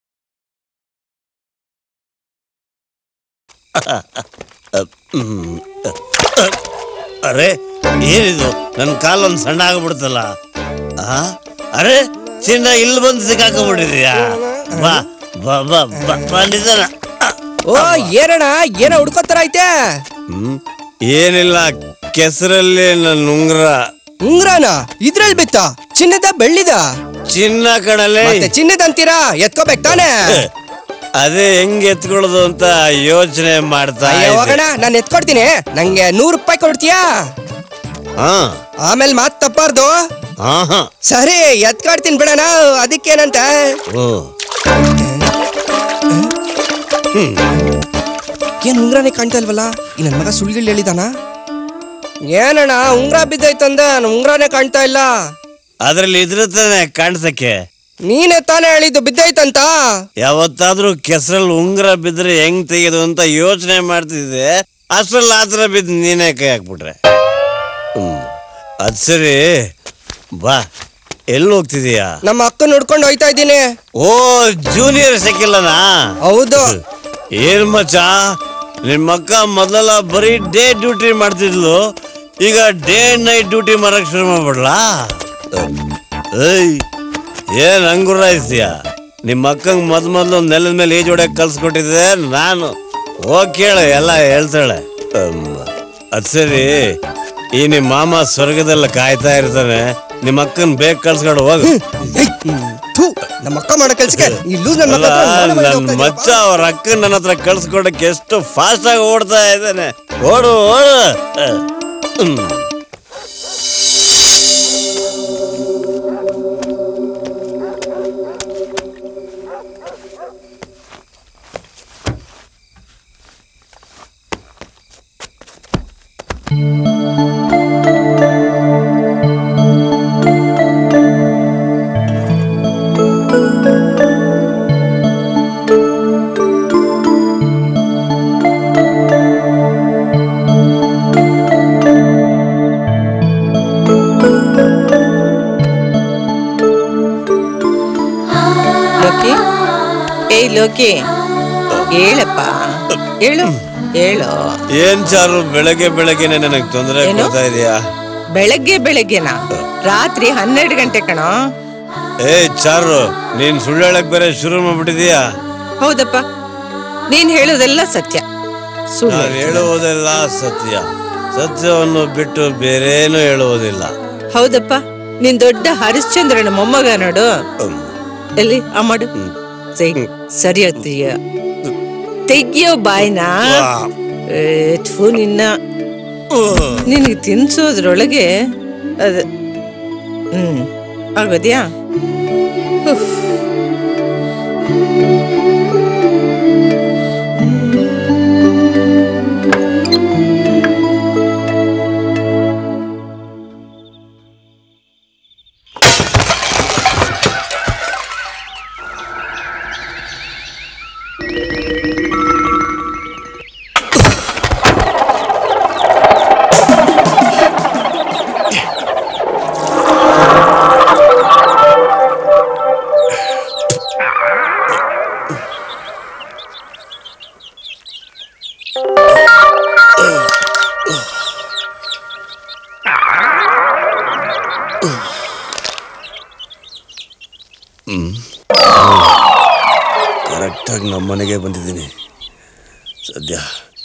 ಅರೆ ಏನಿದು ನನ್ನ ಕಾಲೊಂದು ಸಣ್ಣ ಆಗ್ಬಿಡ್ತಲ್ಲ ಆ? ಅರೆ ಚಿನ್ನ ಇಲ್ಲಿ ಬಂದು ಸಿಕ್ಕಾಕೊಂಡ್ಬಿಟ್ಟಿದ್ಯಾ ಬಾ ಬಾ ಬಾ ಬಾ ಬಾ ನಿಧಾನ. ಓ ಏನಣ್ಣ ಏನೋ ಹುಡ್ಕೋತರ ಐತೆ ಹ್ಮ್ ಏನಿಲ್ಲ ಕೆಸರಲ್ಲಿ ನನ್ನ ಉಂಗ್ರ ಉಂಗ್ರಾನ ಇದ್ರಲ್ಲಿ ಬಿತ್ತ ಚಿನ್ನದ ಬೆಳ್ಳಿದ ಚಿನ್ನ ಕಣಲೆ ಮತ್ತೆ ಚಿನ್ನದ ಅಂತೀರಾ ಎತ್ಕೋಬೇಕು ತಾನೆ ಅದೇ ಹೆಂಗ್ ಎತ್ಕೊಳ್ಳೋದು ಅಂತ ಯೋಚನೆ ಮಾಡ್ತಾ ಅಯ್ಯೋ ಇದ್ದೆ. ಹೋಗಣ ನಾನು ಎತ್ಕೊಡ್ತೀನಿ ನಂಗೆ ನೂರು ರೂಪಾಯಿ ಕೊಡ್ತೀಯಾ ಹಾ ಆಮೇಲೆ ಮಾತ್ ತಪ್ಪಾರ್ದು ಹಾ ಹಾ ಸರಿ ಎತ್ಕೊಡ್ತೀನಿ ಬಿಡಣ ಅದಕ್ಕೇನಂತ ಓ ಏನ್ ಉಂಗ್ರಾನೇ ಕಾಣ್ತಾ ಇಲ್ವಲ್ಲ ಈ ನನ್ ಮಗ ಸುಳ್ಳು ಹೇಳಿದಾನ ಏನಣ್ಣ ಉಂಗ್ರ ಬಿದ್ದೈತಂದ ನನ್ ಉಂಗ್ರಾನೇ ಕಾಣ್ತಾ ಇಲ್ಲ ಅದ್ರಲ್ಲಿ ಇದ್ರ ತಾನೆ ಕಾಣ್ಸಕ್ಕೆ ನೀನೇ ತಾನೇ ಹೇಳಿದ್ದು ಬಿದ್ದೈತಂತ ಯಾವತ್ತಾದ್ರೂ ಕೆಸರಲ್ಲಿ ಉಂಗ್ರ ಬಿದ್ರೆ ಹೆಂಗ್ ತೆಗೆದು ಅಂತ ಯೋಚನೆ ಮಾಡ್ತಿದ್ದೆ ಅಷ್ಟ್ರಲ್ಲಿ ಆತರ ಬಿದ್ದು ನೀನೇ ಕೈ ಹಾಕ್ಬಿಟ್ರೆ ಹ್ಮ್ ಅದ್ ಸರಿ ಬಾ ಎಲ್ಲಿ ಹೋಗ್ತಿದೀಯಾ ನಮ್ಮ ಅಕ್ಕನ ನೋಡ್ಕೊಂಡು ಹೋಯ್ತಾ ಇದ್ದೀನಿ ಓ ಜೂನಿಯರ್ ಸಿಕ್ಕಿಲ್ಲನಾ ಹೌದು ಏನ್ ಮಚ್ಚ ನಿಮ್ಮ ಅಕ್ಕ ಮೊದಲ ಬರೀ ಡೇ ಡ್ಯೂಟಿ ಮಾಡ್ತಿದ್ಲು ಈಗ ಡೇ ನೈಟ್ ಡ್ಯೂಟಿ ಮಾಡಕ್ ಶುರು ಮಾಡ್ಬಿಡ್ಲಾ ಏಯ್ ಏನ್ ಹಂಗುರಾಯಿಸ್ತೀಯ ನಿಮ್ಮ ಅಕ್ಕಂಗ್ ಮೊದ್ ಮೊದ್ಲು ನೆಲದ ಮೇಲೆ ಈಜ್ ಹೊಡ್ಯಕ್ ಕಲ್ಸ್ಕೊಟ್ಟಿದ್ದೆ ನಾನು ಹೋಗ್ ಕೇಳು ಎಲ್ಲ ಹೇಳ್ತಾಳೆ ಅಮ್, ಅದ್ ಸರಿ ಈ ನಿಮ್ಮ ಮಾಮ ಸ್ವರ್ಗದಲ್ಲಿ ಕಾಯ್ತಾ ಇರ್ತಾನೆ ನಿಮ್ಮ ಅಕ್ಕನ್ ಬೇಗ ಕಳ್ಸ್ಕೊಂಡು ಹೋಗು ಥು, ನಮ್ಮ ಅಕ್ಕ ಮಾಡೋ ಕೆಲ್ಸಕ್ಕೆ ಈ ಲೂಸ್ ನನ್ನ ಮಗ ಹತ್ರ ಮನೆ ಮನೆ ನನ್ ಹೋಗ್ತಾ ಮಚ್ಚ ಅವ್ರ ಅಕ್ಕನ್ ನನ್ನ ಹತ್ರ ಕಳ್ಸ್ಕೊಡಕ್ಕೆ ಎಷ್ಟು ಫಾಸ್ಟ್ ಆಗಿ ಓಡ್ತಾ ಇದ್ದಾನೆ ಓಡು ಓಡು ಹ್ಮ್. ಲೋಕಿ ಏಯ್ ಲೋಕಿ ಹೇಳಪ್ಪ ಹೇಳು ಹೇಳು ಏನ್ ಚಾರು ಬೆಳಗ್ಗೆ ಬೆಳಗ್ಗೆನೆ ನನಗ್ ತೊಂದರೆ ಏನು? ಕೊಡ್ತಾ ಇದೀಯಾ ಬೆಳಗ್ಗೆ ಬೆಳಗ್ಗೆನಾ ರಾತ್ರಿ ಹನ್ನೆರಡು ಗಂಟೆ ಕಣೋ ಏ ಚಾರು ನೀನ್ ಸುಳ್ಳು ಹೇಳಕ್ ಬೇರೆ ಶುರು ಮಾಡ್ಬಿಟ್ಟಿದೀಯಾ ಹೌದಪ್ಪ ನೀನ್ ಹೇಳೋದೆಲ್ಲ ಸತ್ಯ ಸುಳ್ಳು ನಾವ್ ಹೇಳುವುದೆಲ್ಲ ಸತ್ಯ ಸತ್ಯವನ್ನು ಬಿಟ್ಟು ಬೇರೇನು ಹೇಳುವುದಿಲ್ಲ ಹೌದಪ್ಪ ನೀನ್ ದೊಡ್ಡ ಹರಿಶ್ಚಂದ್ರನ ಮೊಮ್ಮಗ ನೋಡು ಎಲ್ಲಿ ಆ ಮಾಡು ಸರಿ ಸರಿ ಹೊತ್ತೀಯ ತೆಗಿಯೋ ಬಾಯ್ನ ಏ, ಥು ನಿನ್ನ ನಿನಗೆ ತಿನ್ಸೋದ್ರೊಳಗೆ ಅದ ಹ್ಮ್ ಆಗೋದ್ಯಾ ಉಫ್. ಕರೆಕ್ಟಾಗಿ ನಮ್ಮ ಮನೆಗೆ ಬಂದಿದ್ದೀನಿ ಸದ್ಯ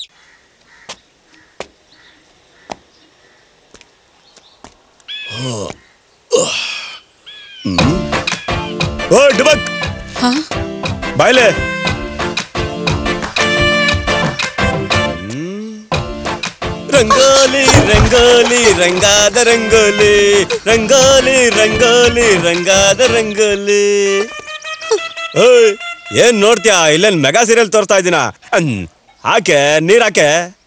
ಓ ಡುಬಕ್ ಬಾಯ್ಲೆ ರಂಗೋಲಿ ರಂಗೋಲಿ ರಂಗಾದ ರಂಗೋಲಿ ರಂಗೋಲಿ ರಂಗೋಲಿ ರಂಗಾದ ರಂಗೋಲಿ ಓಯ್ ಏನ್ ನೋಡ್ತೀಯಾ ಇಲ್ಲೇನ್ ಮೆಗಾ ಸೀರಿಯಲ್ ತೋರ್ತಾ ಇದ್ದೀನ ಹ್ಮ್. ಹಾಕೆ ನೀರ್ ಹಾಕೆ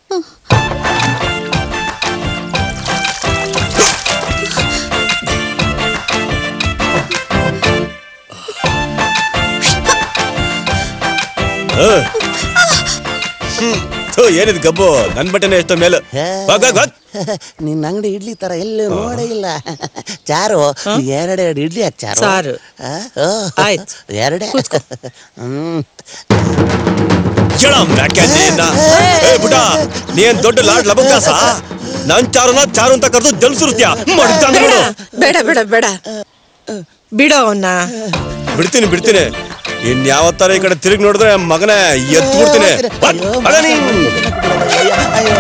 ಓ. ಹ್ಮ್. ಥು, ಏನಿದ್ ಗಬ್ಬು ನನ್ ಬಟ್ಟೆನೆ ಎಷ್ಟೋ ಮೇಲು ಹೋಗ್ ಹೋಗ್ ಹೋಗ್. ನಿನ್ನ ಅಂಗಡಿ ಇಡ್ಲಿ ತರ ಎಲ್ಲೂ ನೋಡೇ ಇಲ್ಲ ಚಾರು ಎರಡೆರಡು ಇಡ್ಲಿ ಹಾಕ್ ಚಾರು ಸಾರು. ಆ? ಓ. ಆಯ್ತ್. ಎರಡೇ ಹ್ಮ್ ಕೇಳ ಮ್ಯಾಕ್ಯಾಜಿನ. ಏ ಬುಡ ನೀ ಏನ್ ದೊಡ್ಡ ಲಾಡ್ ಲಬಕಾಸ ನನ್ ಚಾರುನ ಚಾರು ಅಂತ ಕರೆದು ಜಲ್ ಸುರ್ತ್ಯಾ ಮಾಡ್ತಾನೆ ನೋಡು ಬೇಡ ಬೇಡ ಬೇಡ ಬಿಡೋ ಅವನ್ನ ಬಿಡ್ತೀನಿ ಬಿಡ್ತೀನಿ ಇನ್ ಯಾವತ್ತಾರ ಈ ಕಡೆ ತಿರುಗಿ ನೋಡಿದ್ರೆ ಮಗನೇ ಎತ್ತು ಬಿಡ್ತೀನಿ ಅದ ನೀನ್ ಅಯ್ಯೋ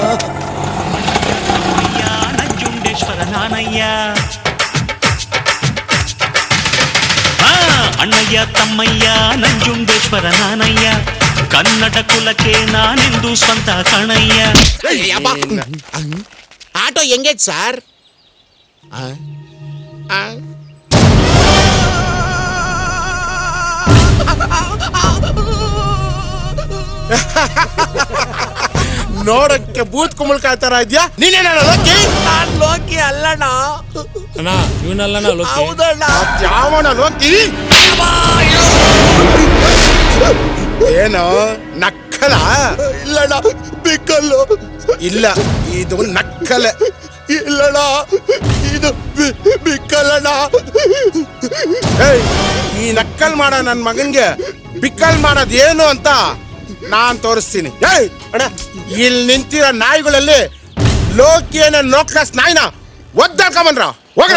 ನಂಜುಂಡೇಶ್ವರ ನಾನಯ್ಯ ಆ, ಅಣ್ಣಯ್ಯ ತಮ್ಮಯ್ಯ ನಂಜುಂಡೇಶ್ವರ ನಾನಯ್ಯ ಕನ್ನಡ ಕುಲಕ್ಕೆ ನಾನೆಂದು ಸ್ವಂತ ಕಣಯ್ಯ ಆಟೋ ಎಂಗೇಜ್ ಸರ್ ನೋಡಕ್ಕೆ ಬೂತ್ ಕುಂಬಳಕಾಯಿ ತರ ಇದ್ಯಾ ನೀನೇನ ಲೋಕಿ ನಾನ್ ಲೋಕಿ ಅಲ್ಲಣ್ಣ ಅಣ್ಣ ಇವನಲ್ಲಣ್ಣ ಲೋಕಿ ಹೌದಣ್ಣ ಯಾವಣ ಲೋಕಿ ಏನು ನಕ್ಕಲ ಇಲ್ಲಣ್ಣ ಬಿಕ್ಕಲ್ಲು ಇಲ್ಲ ಇದು ನಕ್ಕಲೆ ಇಲ್ಲಣ್ಣ ಇದು ಬಿ- ಬಿಕ್ಕಲ್ಲಣ್ಣ ಏಯ್, ಈ ನಕ್ಕಲ್ ಮಾಡ ನನ್ ಮಗನ್ಗೆ ಬಿಕ್ಕಲ್ ಮಾಡೋದ್ ಏನು ಅಂತ ನಾನ್ ತೋರಿಸ್ತೀನಿ ಏಯ್ ಅಣ್ಣ ಇಲ್ಲಿ ನಿಂತಿರೋ ನಾಯಿಗಳಲ್ಲಿ ಲೋಕಿಯನ್ನ ಲೋಕ್ಲಾಸ್ ನಾಯಿನ ಒದ್ದಾಡ್ಕೊಂಬಂದ್ರ ಹೋಗ್ರ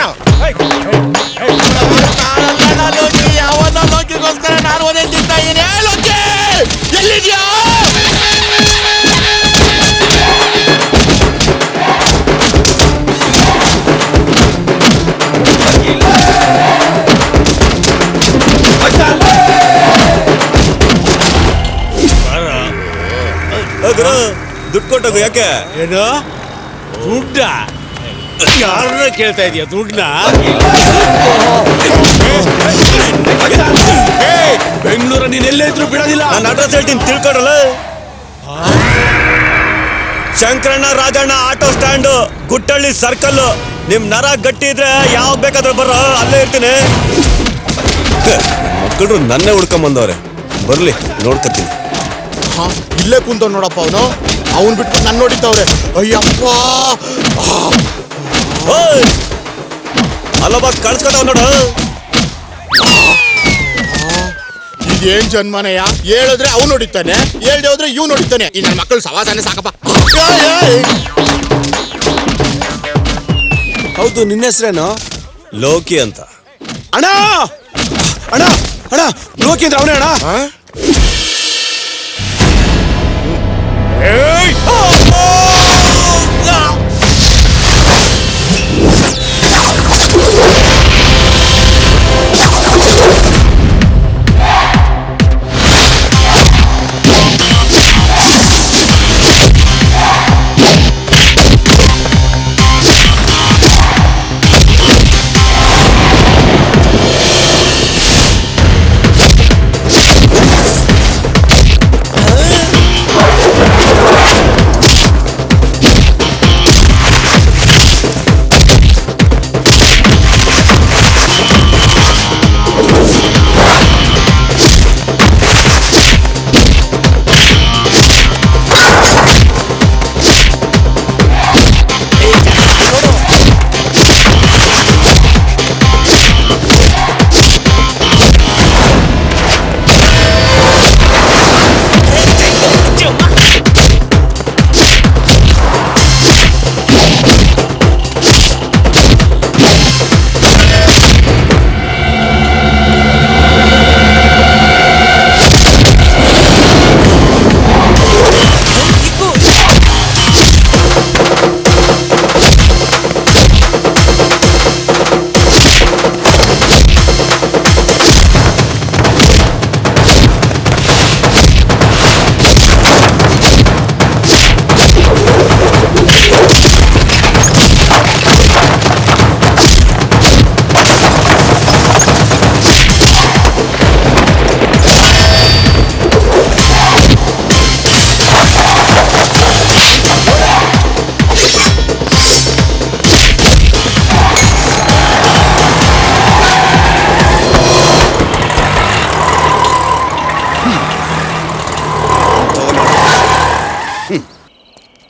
ಲೋಕಿ ಯಾವನ್ನ ಲೋಕಿಗೋಸ್ಕರ ನಾನು ಒಂದೇ ತಿಂತಾ ಇದೀನಿ ಏ, ಲೋಕಿ ಎಲ್ಲಿದ್ಯಾ ಗುರು ದುಡ್ಡು ಕೊಟ್ಟೋಗು ಯಾಕೆ ಏನು ದುಡ್ಡ ಯಾರನ್ನ ಕೇಳ್ತಾ ಇದೀಯ ದುಡ್ಡನ್ನ ಬೆಂಗಳೂರ ನೀನ್ ಎಲ್ಲೇ ಇದ್ರು ಬಿಡೋದಿಲ್ಲ ನಾನು ಅಡ್ರೆಸ್ ಹೇಳ್ತೀನಿ ತಿಳ್ಕೊಡಲ್ಲ ಶಂಕರಣ್ಣ ರಾಜಣ್ಣ ಆಟೋ ಸ್ಟ್ಯಾಂಡ್ ಗುಟ್ಟಳ್ಳಿ ಸರ್ಕಲ್ ನಿಮ್ ನರ ಗಟ್ಟಿ ಇದ್ರೆ ಯಾವ ಬೇಕಾದ್ರೂ ಬರೋ ಅಲ್ಲೇ ಇರ್ತೀನಿ ಮಕ್ಕಳು ನನ್ನೇ ಹುಡ್ಕೊಂಡ್ ಬಂದವ್ರೆ ಬರ್ಲಿ ನೋಡ್ಕತ್ತೀನಿ ಹಾ, ಇಲ್ಲೇ ಕುಂತ ನೋಡಪ್ಪ ಅವನು ಅವನ್ ಬಿಟ್ಟು ನನ್ನ ನೋಡಿದ್ದವ್ರೆ ಅಯ್ಯಪ್ಪ ಆ, ಓಯ್! ಅಲ್ಲೊಬ್ಬ ಕಳ್ಸ್ಕೊತಾವ್ ನೋಡು ಇದೇನ್ ಜನ್ಮನಯ್ಯ ಹೇಳಿದ್ರೆ ಅವ್ನು ನೋಡಿತಾನೆ ಹೇಳ್ದೆ ಹೋದ್ರೆ ಇವ್ ನೋಡಿತಾನೆ ಈ ನನ್ನ ಮಕ್ಕಳು ಸವಾಸಾನೆ ಸಾಕಪ್ಪ ಏಯ್, ಏಯ್. ಹೌದು ನಿನ್ನ ಹೆಸರೇನು ಲೋಕಿ ಅಂತ ಅಣ್ಣ ಅಣ್ಣ ಅಣ್ಣ ಲೋಕಿ ಅಂದ್ರೆ ಅವನೇ ಅಣ್ಣ ಏಯ್!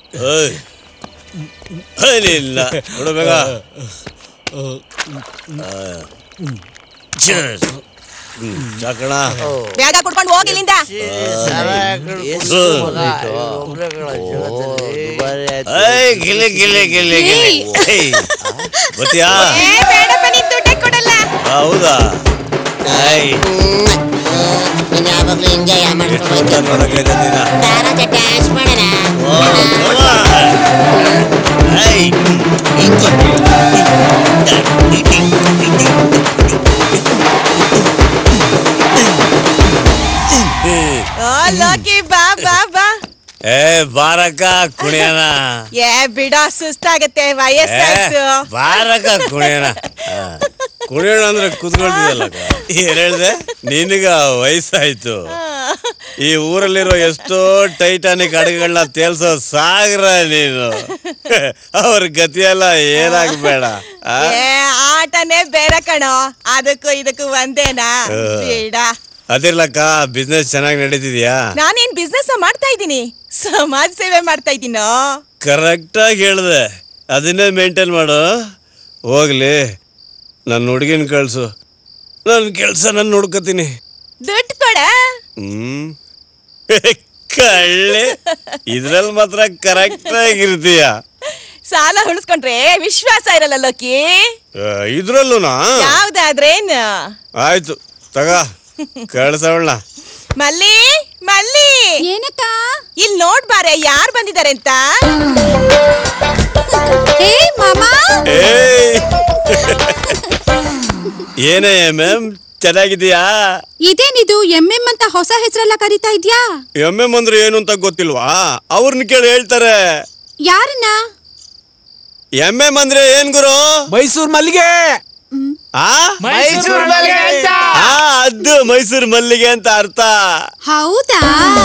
ಏಯ್. ಏಯ್, ಇಲ್ಲ ನೋಡು ಬೇಗ Cheers. ಹ್ಮ್, ಚಾಕಣ ಬೇಗ ಕುಡ್ಕೊಂಡು ಹೋಗಿ ಇಲ್ಲಿಂದ ಏಯ್ ಗಿಲಿ ಗಿಲಿ ಗಿಲಿ ಗಿಲಿ ಏಯ್, ಗೊತ್ತೀಯಾ ಏ ಬೇಡಪ್ಪ ನೀನ್ ದುಡ್ಡೇ ಕೊಡಲ್ಲ ಹೌದಾ ಏಯ್ ಯಾವಾಗ್ಲೂ ಹಿಂಗೆ ಊಟ ಮಾಡಕ್ಕೈತೆ ನೀನ ಡ್ಯಾನ್ಸ್ ಮಾಡೋಣ ಓ, come on. ಏಯ್ ಓ ಲೋಕಿ ಬಾ ಬಾ ಬಾ ಏ ಬಾರಕ್ಕ ಕುಣಿಯನ ಏ ಬಿಡ ಸುಸ್ತಾಗತ್ತೆ ವಯಸ್ಸಾಯ್ತು ಬಾರಕ್ಕ ಕುಣಿಯನ ಆ, ಕುಣಿಯೋಣ ಅಂದ್ರೆ ಕುತ್ಕೊಳ್ತಿದ್ದಲ್ಲ ಏನ್ ಹೇಳ್ದೆ ನಿನಗ ವಯಸ್ಸಾಯ್ತು ಈ ಊರಲ್ಲಿರೋ ಎಷ್ಟೋ ಟೈಟಾನಿಕ್ ಹಡಗುಗಳನ್ನ ತೇಲ್ಸೋ ಸಾಗರ ನೀನು ಅವ್ರ ಗತಿಯೆಲ್ಲ ಏನಾಗ್ಬೇಡ ಆ? ಏ ಆಟನೇ ಬೇರೆ ಕಣೋ ಅದಕ್ಕೂ ಇದಕ್ಕೂ ಒಂದೇನಾ ಆ. ಬೇಡ ಅದಿರ್ಲಕ್ಕ ಬಿಸ್ನೆಸ್ ಚೆನ್ನಾಗಿ ನಡೀತಿದ್ಯಾ ನಾನೇನ್ ಬಿಸ್ನೆಸ್ ಮಾಡ್ತಾ ಇದ್ದೀನಿ ಸಮಾಜ ಸೇವೆ ಮಾಡ್ತಾ ಇದ್ದೀನೋ ಕರೆಕ್ಟಾಗಿ ಹೇಳ್ದೆ ಅದನ್ನೇ ಮೇಂಟೈನ್ ಮಾಡು ಹೋಗ್ಲಿ ನನ್ನ ಹುಡುಗಿನ ಕಳ್ಸು ನನ್ನ ಕೆಲಸ ನಾನು ನೋಡ್ಕೋತೀನಿ ದುಡ್ಡು ಕೊಡ ಹ್ಮ್ ಕಳ್ಳೆ ಇದ್ರಲ್ಲಿ ಮಾತ್ರ ಕರೆಕ್ಟ್ ಆಗಿರ್ತೀಯ ಸಾಲ ಉಳಿಸ್ಕೊಂಡ್ರೆ ವಿಶ್ವಾಸ ಇರಲ್ಲ ಲೋಕಿ ಇದ್ರಲ್ಲೂನಾ ಯಾವ್ದಾದ್ರೇನು ಆಯ್ತು ತಗ ಕಳ್ಸವಳ ಮಲ್ಲಿ ಮಲ್ಲಿ ಏನಕ್ಕ ಇಲ್ಲಿ ನೋಡ್ಬಾರೆ ಯಾರ್ ಬಂದಿದ್ದಾರೆ ಅಂತ ಏ ಮಾಮಾ ಏಯ್ ಏನೇ ಮ್ಯಾಮ್ ಚೆನ್ನಾಗಿದೀಯಾ ಇದೇನಿದು ಎಂ ಎಂ ಅಂತ ಹೊಸ ಹೆಸರೆಲ್ಲ ಕರಿತಾ ಇದ್ಯಾ ಎಮ್ ಎಮ್ ಅಂದ್ರೆ ಏನು ಅಂತ ಗೊತ್ತಿಲ್ವಾ ಅವ್ರನ್ನ ಕೇಳಿ ಹೇಳ್ತಾರೆ ಯಾರನ್ನ ಎಮ್ ಎಮ್ ಅಂದ್ರೆ ಏನ್ ಗುರು ಮೈಸೂರು ಮಲ್ಲಿಗೆ ಆ ಮೈಸೂರು ಮಲ್ಲಿಗೆ ಅಂತ. ಆ, ಅದು ಮೈಸೂರು ಮಲ್ಲಿಗೆ ಅಂತ ಅರ್ಥ ಹೌದಾ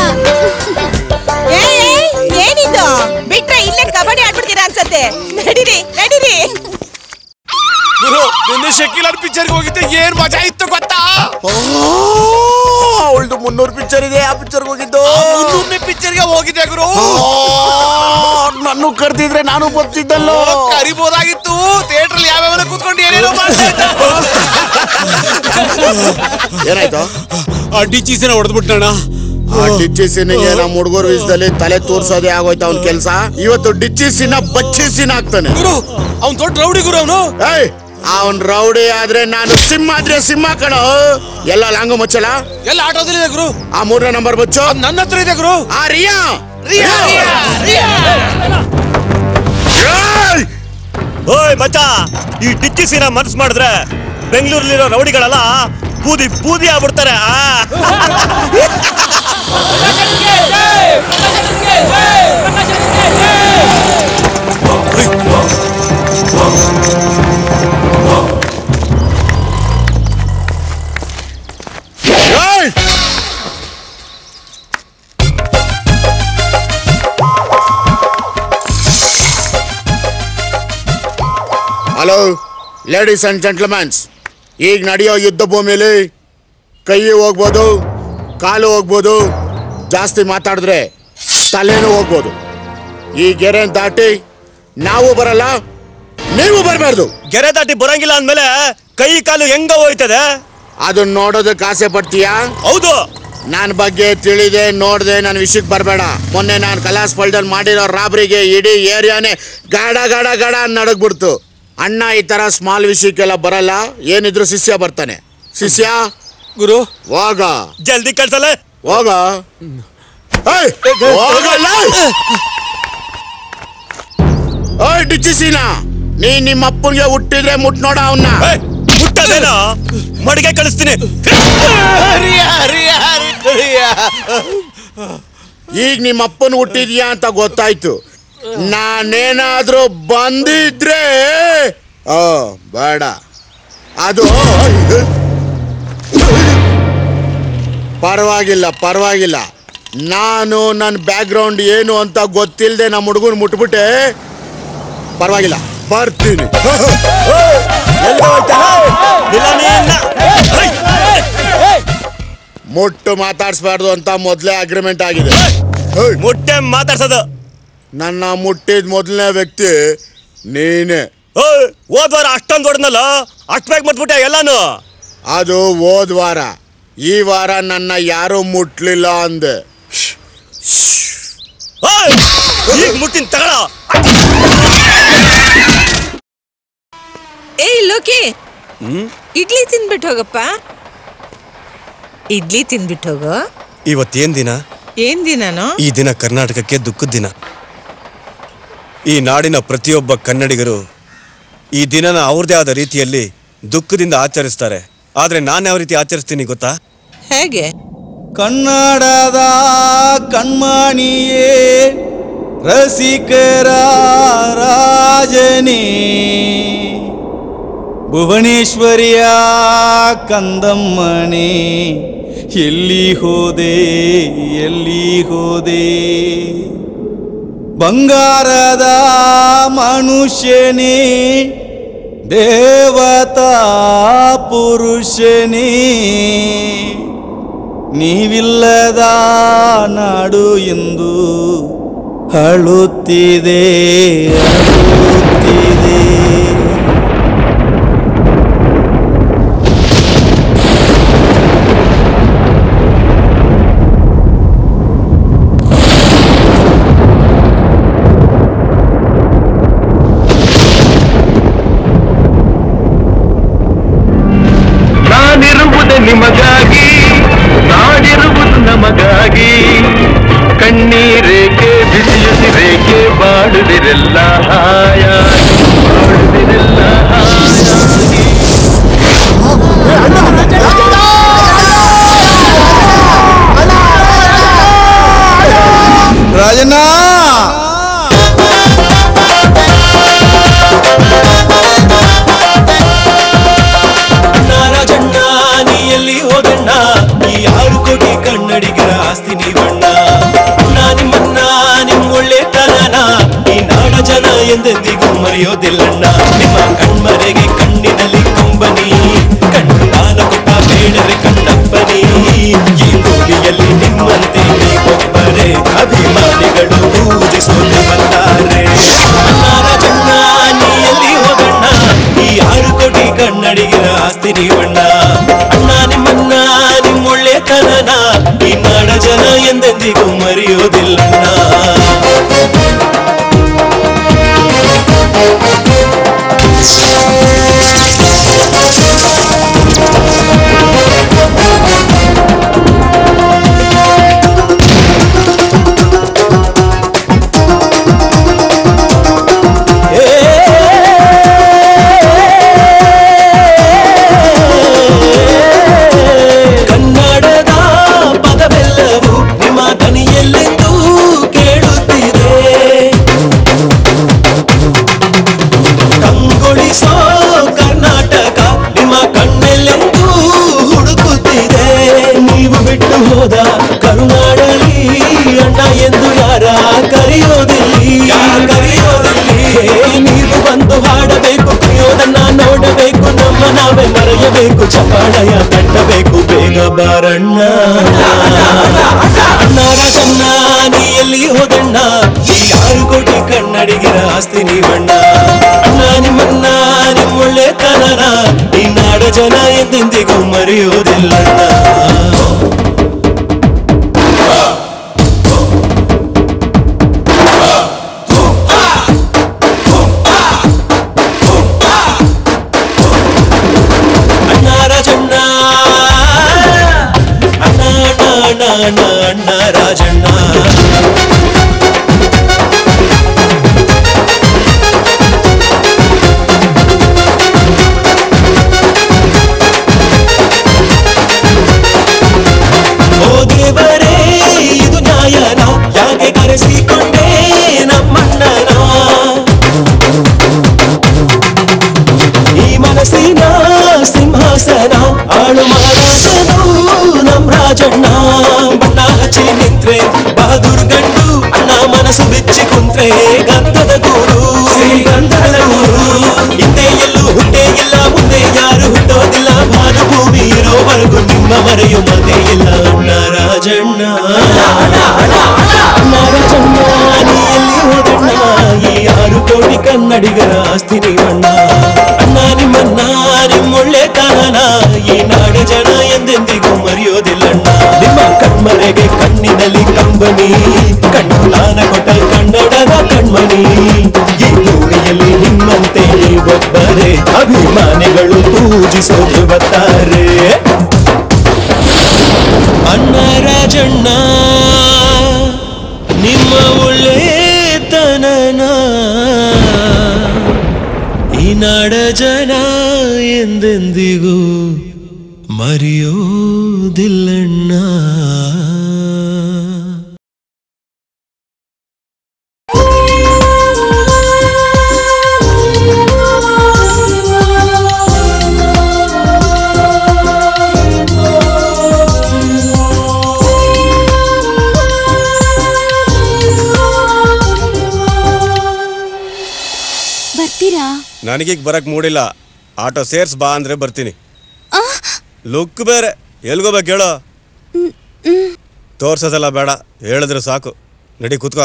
ಏ, ಏ, ಏನಿದು ಬಿಟ್ರೆ ಇಲ್ಲೇ ಕಬಡ್ಡಿ ಆಡ್ಬಿಡ್ತೀರಾ ಅನ್ಸತ್ತೆ ನಡೀರಿ ನಡೀರಿ ಗುರು ನಿನ್ನೆ ಶಕೀಲರ್ ಪಿಕ್ಚರ್ಗೆ ಹೋಗಿದ್ದೆ ಏನ್ ಮಜಾ ಇತ್ತು ಗೊತ್ತಾ ಅವಳ್ದು ಮುನ್ನೂರು ಪಿಕ್ಚರ್ ಇದೆ ಆ ಪಿಕ್ಚರ್ಗೆ ಹೋಗಿದ್ದು ಮುನ್ನೂರನೇ ಪಿಕ್ಚರ್ಗೆ ಹೋಗಿದ್ದೆ ಗುರು ನಾನು ಕರ್ತಿದ್ರೆ ನಾನು ಬರ್ತಿದ್ದಲ್ಲೋ ಕರಿಬೋದಾಗಿತ್ತು ಥಿಯೇಟರ್ ಯಾವ್ಯಾವ ಕೂತ್ಕೊಂಡು ಏನೇನೋ ಮಾಡ್ತಾ ಇದ್ದ. ಏನಾಯ್ತು ಆ ಡಿಚಿಸಿನ ಹೊಡೆದ್ಬಿಟ್ಟಣ ಆ ಡಿಚ್ಚಿಸಿನಿಗೆ ನಮ್ಮ ಹುಡುಗರು ವಿಷಯದಲ್ಲಿ ತಲೆ ತೋರ್ಸೋದೇ ಆಗೋಯ್ತು ಅವನ ಕೆಲ್ಸ ಇವತ್ತು ಡಿಚ್ಚಿಸಿನ ಬಚ್ಚಿಸಿನ ಆಗ್ತಾನೆ ಗುರು ಅವ್ನ್ ದೊಡ್ಡ ರೌಡಿ ಗುರು ಅವನು ಏಯ್ ಅವನ್ ರೌಡಿ ಆದ್ರೆ ನಾನು ಸಿಂಹ ಆದ್ರೆ ಸಿಂಹ ಕಣ ಎಲ್ಲ ಲಾಂಗು ಮುಚ್ಚಲ ಎಲ್ಲ ಆಟೋದಲ್ಲಿದೆ ಗುರು ಆ ಮೂರನೇ ನಂಬರ್ ಬಚ್ಚು ನನ್ನ ಹತ್ರ ಇದೆ ಗುರು ಆ ರಿಯಾ ರಿಯಾ, ರಿಯಾ, ರಿಯಾ. ಏಯ್! ಓಯ್ ಮಚ್ಚ ಈ ಟಿಚ್ಚಿಸಿನ ಮನ್ಸ್ ಮಾಡಿದ್ರೆ ಬೆಂಗಳೂರಲ್ಲಿರೋ ರೌಡಿಗಳೆಲ್ಲ ಬೂದಿ ಬೂದಿ ಆಗ್ಬಿಡ್ತಾರೆ ಆ ಏಯ್! ಹಲೋ ಲೇಡೀಸ್ ಅಂಡ್ ಜೆಂಟ್ಲ್ಮನ್ಸ್ ಈಗ ನಡೆಯೋ ಯುದ್ಧ ಭೂಮಿಲಿ ಕೈ ಹೋಗ್ಬೋದು ಕಾಲು ಹೋಗ್ಬೋದು ಜಾಸ್ತಿ ಮಾತಾಡಿದ್ರೆ ತಲೆನೂ ಹೋಗ್ಬೋದು ಈ ಗೆರೆ ದಾಟಿ ನಾವು ಬರಲ್ಲ ನೀವು ಬರಬಾರ್ದು ಗೆರೆ ದಾಟಿ ಬರಂಗಿಲ್ಲ ಅಂದ್ಮೇಲೆ ಕೈ ಕಾಲು ಹೆಂಗ ಹೋಯ್ತದೆ ಅದನ್ನ ನೋಡೋದಕ್ಕೆ ಆಸೆ ಪಡ್ತೀಯಾ ಹೌದು ನನ್ನ ಬಗ್ಗೆ ತಿಳಿದೆ ನೋಡ್ದೆ ನನ್ನ ವಿಷಯಕ್ಕೆ ಬರಬೇಡ ಮೊನ್ನೆ ನಾನು ಕಲಾಸ್ ಪಲ್ಡಲ್ ಮಾಡಿರೋ ರಾಬ್ರಿಗೆ ಇಡೀ ಏರಿಯಾನೇ ಗಾಡ ಗಾಡ ಗಾಡ ಅಂತ ನಡಗ್ಬಿಡ್ತು ಅಣ್ಣ ಈ ತರ ಸ್ಮಾಲ್ ವಿಷಯಕ್ಕೆಲ್ಲ ಬರಲ್ಲ ಏನಿದ್ರು ಶಿಷ್ಯ ಬರ್ತಾನೆ ಶಿಷ್ಯ ಗುರು ಹೋಗ ಜಲ್ದಿ ಕಳ್ಸಲ್ಲ ಹೋಗ ಏಯ್, ಹೋಗಲ್ಲ ಓಯ್ ಡಿಚ್ಚಿಸಿನ ನೀ ನಿಮ್ಮ ಅಪ್ಪನಿಗೆ ಹುಟ್ಟಿದ್ರೆ ಮುಟ್ ನೋಡ ಅವನ್ನ ಮುಟ್ಟದೇನೋ ಮಡಿಗೆ ಕಳಿಸ್ತೀನಿ ಈಗ ನಿಮ್ಮ ಅಪ್ಪನ ಹುಟ್ಟಿದ್ಯಾ ಅಂತ ಗೊತ್ತಾಯ್ತು ನಾನೇನಾದ್ರೂ ಬಂದಿದ್ರೆ ಓ ಬೇಡ ಅದು ಪರವಾಗಿಲ್ಲ ಪರವಾಗಿಲ್ಲ ನಾನು ನನ್ನ ಬ್ಯಾಕ್ಗ್ರೌಂಡ್ ಏನು ಅಂತ ಗೊತ್ತಿಲ್ಲದೆ ನಮ್ಮ ಹುಡುಗನ್ ಮುಟ್ಬಿಟ್ಟೆ ಪರವಾಗಿಲ್ಲ ಬರ್ತೀನಿ ಮುಟ್ಟು ಮಾತಾಡ್ಸ್ಬಾರ್ದು ಅಂತ ಮೊದಲೇ ಅಗ್ರಿಮೆಂಟ್ ಆಗಿದೆ ಮುಟ್ಟೆ ಮಾತಾಡ್ಸೋದು ನನ್ನ ಮುಟ್ಟಿದ ಮೊದಲನೇ ವ್ಯಕ್ತಿ ನೀನೆ ಹೋದ್ ವಾರ ಅಷ್ಟೊಂದು ಹೊಡೆದ್ನಲ್ಲ ಅಷ್ಟ್ ಬೇಗ ಮತ್ಬಿಟ್ಟೆ ಎಲ್ಲಾನು ಅದು ಹೋದ್ ವಾರ ಈ ವಾರ ನನ್ನ ಯಾರು ಮುಟ್ಲಿಲ್ಲ ಅಂದೆ ಓಯ್! ಈಗ ಮುಟ್ಟಿನ ತಗಳ ಏಯ್ ಲೋಕಿ ಇಡ್ಲಿ ತಿನ್ಬಿಟ್ಟು ಹೋಗಪ್ಪ ಇಡ್ಲಿ ತಿನ್ಬಿಟ್ಟು ಹೋಗು ಇವತ್ತೇನ್ ದಿನ ಏನ್ ದಿನಾನೋ ಈ ದಿನ ಕರ್ನಾಟಕಕ್ಕೆ ದುಃಖದ ದಿನ ಈ ನಾಡಿನ ಪ್ರತಿಯೊಬ್ಬ ಕನ್ನಡಿಗರು ಈ ದಿನನ ಅವ್ರದೇ ಆದ ರೀತಿಯಲ್ಲಿ ದುಃಖದಿಂದ ಆಚರಿಸ್ತಾರೆ ಆದ್ರೆ ನಾನು ಯಾವ ರೀತಿ ಆಚರಿಸ್ತೀನಿ ಗೊತ್ತಾ ಹೇಗೆ ಕನ್ನಡದ ಕಣ್ಮಣಿಯೇ ರಸಿಕರ ರಾಜನೇ ಭುವನೇಶ್ವರಿಯ ಕಂದಮ್ಮನೆ ಎಲ್ಲಿ ಹೋದೆ ಎಲ್ಲಿ ಹೋದೆ ಬಂಗಾರದ ಮನುಷ್ಯನೇ ದೇವತಾ ಪುರುಷನೇ ನೀವಿಲ್ಲದ ನಾಡು ಎಂದು ಅಳುತ್ತಿದೆ ಅಳುತ್ತಿದೆ ನಾನಿರುವುದು ನಿಮಗಾಗಿ ನಾಡಿರುವುದು ನಮಗಾಗಿ ಕಣ್ಣೀರೇಕೆ ಬಿಸಿಯುಸಿರೇಕೆ ಬಾಡುದಿರೆಲ್ಲ ಹಾಯಾಗಿ ಬಾಡುದಿರೆಲ್ಲ ಹಾಯಾಗಿ ರಾಜಣ್ಣ ರಾಜಣ್ಣ ನೀ ಎಲ್ಲಿ ಹೋಗಣ್ಣ ಈ ಆರು ಕೋಟಿ ಕನ್ನಡಿಗರ ಆಸ್ತಿ ನೀವಣ್ಣ ನಾ ನಿಮ್ಮನ್ನ ನಿಮ್ ಒಳ್ಳೆತನನ ಈ ನಾಡ ಜನ ಎಂದೆಂದಿಗೂ ಮರೆಯೋದಿಲ್ಲಣ್ಣ ನಿಮ್ಮ ಕಣ್ಮರೆಗೆ ಕಣ್ಣಿನಲ್ಲಿ ಕೊಂಬನಿ ಕಣ್ಣು ದಾನ ಕೊಟ್ಟ ಬೇಡರೆ ಕಣ್ಣಪ್ಪನಿ ಈ ಭೂಮಿಯಲ್ಲಿ ನಿಮ್ಮಂತೆ ನೀವೊಬ್ಬರೇ ಅಭಿಮಾನಿಗಳು ಪೂಜಿಸೋದೆ ಬಂದಾರೆ ರಾಜಣ್ಣ ನೀ ಎಲ್ಲಿ ಹೋಗಣ್ಣ ಈ ಆರು ಕೋಟಿ ಕನ್ನಡಿಗರ ಆಸ್ತಿ ನೀವಣ್ಣ ಅಣ್ಣ ನಿಮ್ಮನ್ನ ನಿಮ್ಮ ಒಳ್ಳೆತನನ ಈ ನಾಡ ಜನ ಎಂದೆಂದಿಗೂ ಮರೆಯೋದಿಲ್ಲಣ್ಣ ಕನ್ನಡದ ಪದವೆಲ್ಲವೂ ನಿಮ್ಮ ದನಿಯಲ್ಲೆಂದೂ ಕೇಳುತ್ತಿದೆ ಕಂಗೊಳಿಸೋ ಕರ್ನಾಟಕ ನಿಮ್ಮ ಕಣ್ಣೆಲ್ಲೆಂದೂ ಹುಡುಕುತ್ತಿದೆ ನೀವು ಬಿಟ್ಟು ಹೋದ ಕರುನಾಡಲಿ ಅಣ್ಣ ಎಂದು ಯಾರ ಕರೆಯೋದಿಲ್ಲಿ ಕರೆಯೋದಿಲ್ಲಿ ನೀವು ಬಂದು ಹಾಡಬೇಕು ಕುಣಿಯೋದನ್ನ ನೋಡಬೇಕು ನಮ್ಮ ನಾವೇ ಮರೆಯಬೇಕು ಚಪ್ಪಾಳಯ ತಟ್ಟಬೇಕು ಬೇಗ ಬಾರಣ್ಣ ಅಣ್ಣ ರಾಜಣ್ಣ ನೀ ಎಲ್ಲಿ ಹೋದಣ್ಣ ಈ ಆರು ಕೋಟಿ ಕನ್ನಡಿಗರ ಆಸ್ತಿ ನೀವಣ್ಣ ಅಣ್ಣ ನಿಮ್ಮನ್ನ ನಿಮ್ಮ ಒಳ್ಳೆತನನ ಈ ನಾಡ ಜನ ಎಂದೆಂದಿಗೂ ಮರೆಯುವುದಿಲ್ಲಣ್ಣ ಅಣ್ಣ ರಾಜಣ್ಣ ಅಣ್ಣ ಅಣ್ಣ ಅಣ್ಣ ಅಣ್ಣ ಅಣ್ಣ ರಾಜಣ್ಣ ಓ ದೇವರೇ ಇದು ನ್ಯಾಯನ ಯಾಕೆ ಕರೆಸಿಕೊಂಡೇ ನಮ್ಮಣ್ಣನ ಈ ಮನಸ್ಸಿನ ಸಿಂಹಾಸನ ಆಳು ಮಹಾರಾಜನು ನಮ್ ರಾಜಣ್ಣ ಬಣ್ಣ ಹಚ್ಚಿ ನಿಂತ್ರೆ ಬಹದೂರ್ ಗಂಡು ಅಣ್ಣ ಮನಸ್ಸು ಬಿಚ್ಚಿ ಕುಂತ್ರೆ ಗಂಧದ ಗೂಡು ಗಂಧದ ಗೂಡು ಹಿಂದೆ ಎಲ್ಲೂ ಹುಟ್ಟೇ ಇಲ್ಲ ಮುಂದೆ ಯಾರು ಹುಟ್ಟೋದಿಲ್ಲ ಭಾನು ಭೂಮಿ ಇರೋವರೆಗೂ ನಿಮ್ಮ ಮರೆಯು ಮತೆ ಇಲ್ಲ ಅಣ್ಣ ರಾಜಣ್ಣ ಅಣ್ಣ ರಾಜಣ್ಣ ನೀ ಎಲ್ಲಿ ಹೋದೆ ಕನ್ನಡಿಗರ ಆಸ್ತಿ ನೀವಣ್ಣ ಅಣ್ಣ ನಿಮ್ಮನ್ನ ನಿಮ್ಮೊಳ್ಳೆತನನ ಈ ನಾಡ ಜನ ಎಂದೆಂದಿಗೂ ಮರೆಯೋದಿಲ್ಲಣ್ಣ ನಿಮ್ಮ ಕಣ್ಮರೆಗೆ ಕಣ್ಣಿನಲ್ಲಿ ಕಂಬನಿ ಕಣ್ಣು ದಾನ ಕೊಟ್ಟ ಕನ್ನಡದ ಕಣ್ಮಣಿ ಈ ಭೂಮಿಯಲ್ಲಿ ನಿಮ್ಮಂತೆ ನೀವೊಬ್ಬರೇ ಅಭಿಮಾನಿಗಳು ಪೂಜಿಸೋದು ಬರ್ತಾರೆ ಅಣ್ಣ ರಾಜಣ್ಣ ನಿಮ್ಮ ಒಳ್ಳೆತನನ ಈ ನಾಡ ಜನ ಎಂದೆಂದಿಗೂ ಮರೆಯೋದಿಲ್ಲಣ್ಣ ಬರ್ತೀರಾ ನನಗೀಗ ಬರಕ್ ಮೂಡಿಲ್ಲ ಆಟೋ ಸೇರ್ಸ್ ಬಾ ಅಂದ್ರೆ ಬರ್ತೀನಿ ಲುಕ್ ಬೇರೆ ಎಲ್ಗೋಬೇಕು ಹೇಳೋ ತೋರ್ಸೋದೆಲ್ಲ ಬೇಡ ಹೇಳಿದ್ರೆ ಸಾಕು ನಡಿ ಕೂತ್ಕೋ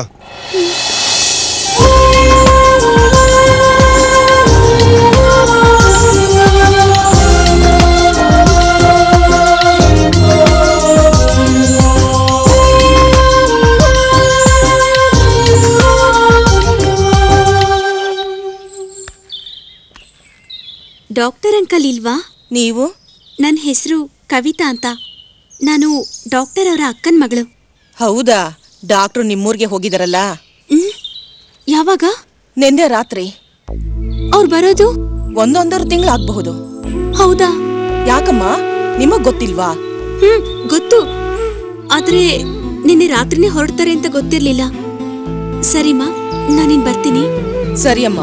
ಡಾಕ್ಟರ್ ಅಂಕಲ್ ಇಲ್ವಾ ನೀವು ನನ್ನ ಹೆಸರು ಕವಿತಾ ಅಂತ ನಾನು ಡಾಕ್ಟರ್ ಅವರ ಅಕ್ಕನ ಮಗಳು ಹೌದಾ ಡಾಕ್ಟ್ರು ನಿಮ್ಮೂರ್ಗೆ ಹೋಗಿದಾರಲ್ಲ ಯಾವಾಗ ನಿನ್ನೆ ರಾತ್ರಿ ಅವ್ರು ಬರೋದು ಒಂದೊಂದರ ತಿಂಗಳಾಗಬಹುದು ಹೌದಾ ಯಾಕಮ್ಮ ನಿಮಗ್ ಗೊತ್ತಿಲ್ವಾ ಹ್ಮ್ ಗೊತ್ತು ಆದ್ರೆ ನಿನ್ನೆ ರಾತ್ರಿನೇ ಹೊರಡ್ತಾರೆ ಅಂತ ಗೊತ್ತಿರ್ಲಿಲ್ಲ ಸರಿಮಾ ನಾನಿನ್ ಬರ್ತೀನಿ ಸರಿ ಅಮ್ಮ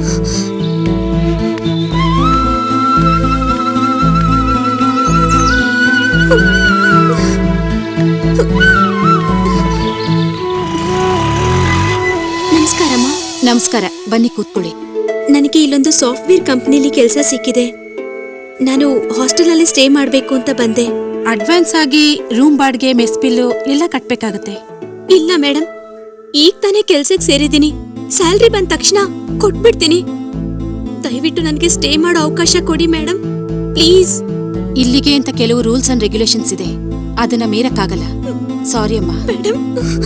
ನಮಸ್ಕಾರಮ್ಮ ನಮಸ್ಕಾರ ಬನ್ನಿ ಕೂತ್ಕೊಳ್ಳಿ ನನಗೆ ಇಲ್ಲೊಂದು ಸಾಫ್ಟ್ವೇರ್ ಕಂಪ್ನಿಲಿ ಕೆಲಸ ಸಿಕ್ಕಿದೆ ನಾನು ಹಾಸ್ಟೆಲಲ್ಲಿ ಸ್ಟೇ ಮಾಡಬೇಕು ಅಂತ ಬಂದೆ ಅಡ್ವಾನ್ಸ್ ಆಗಿ ರೂಮ್ ಬಾಡ್ಗೆ ಮೆಸ್ ಬಿಲ್ಲು ಎಲ್ಲ ಕಟ್ಬೇಕಾಗತ್ತೆ ಇಲ್ಲ ಮೇಡಮ್ ಈಗ ತಾನೇ ಕೆಲ್ಸಕ್ಕೆ ಸೇರಿದ್ದೀನಿ ಸ್ಯಾಲ್ರಿ ಬಂದ ತಕ್ಷಣ ಕೊಟ್ಬಿಡ್ತೀನಿ ದಯವಿಟ್ಟು ನನಗೆ ಸ್ಟೇ ಮಾಡೋ ಅವಕಾಶ ಕೊಡಿ ಮೇಡಮ್ ಪ್ಲೀಸ್ ಇಲ್ಲಿಗೆ ಅಂತ ಕೆಲವು ರೂಲ್ಸ್ ಅಂಡ್ ರೆಗ್ಯುಲೇಷನ್ಸ್ ಇದೆ ಅದನ್ನ ಮೀರಕ್ಕಾಗಲ್ಲ ಸಾರಿ ಅಮ್ಮ ಮೇಡಮ್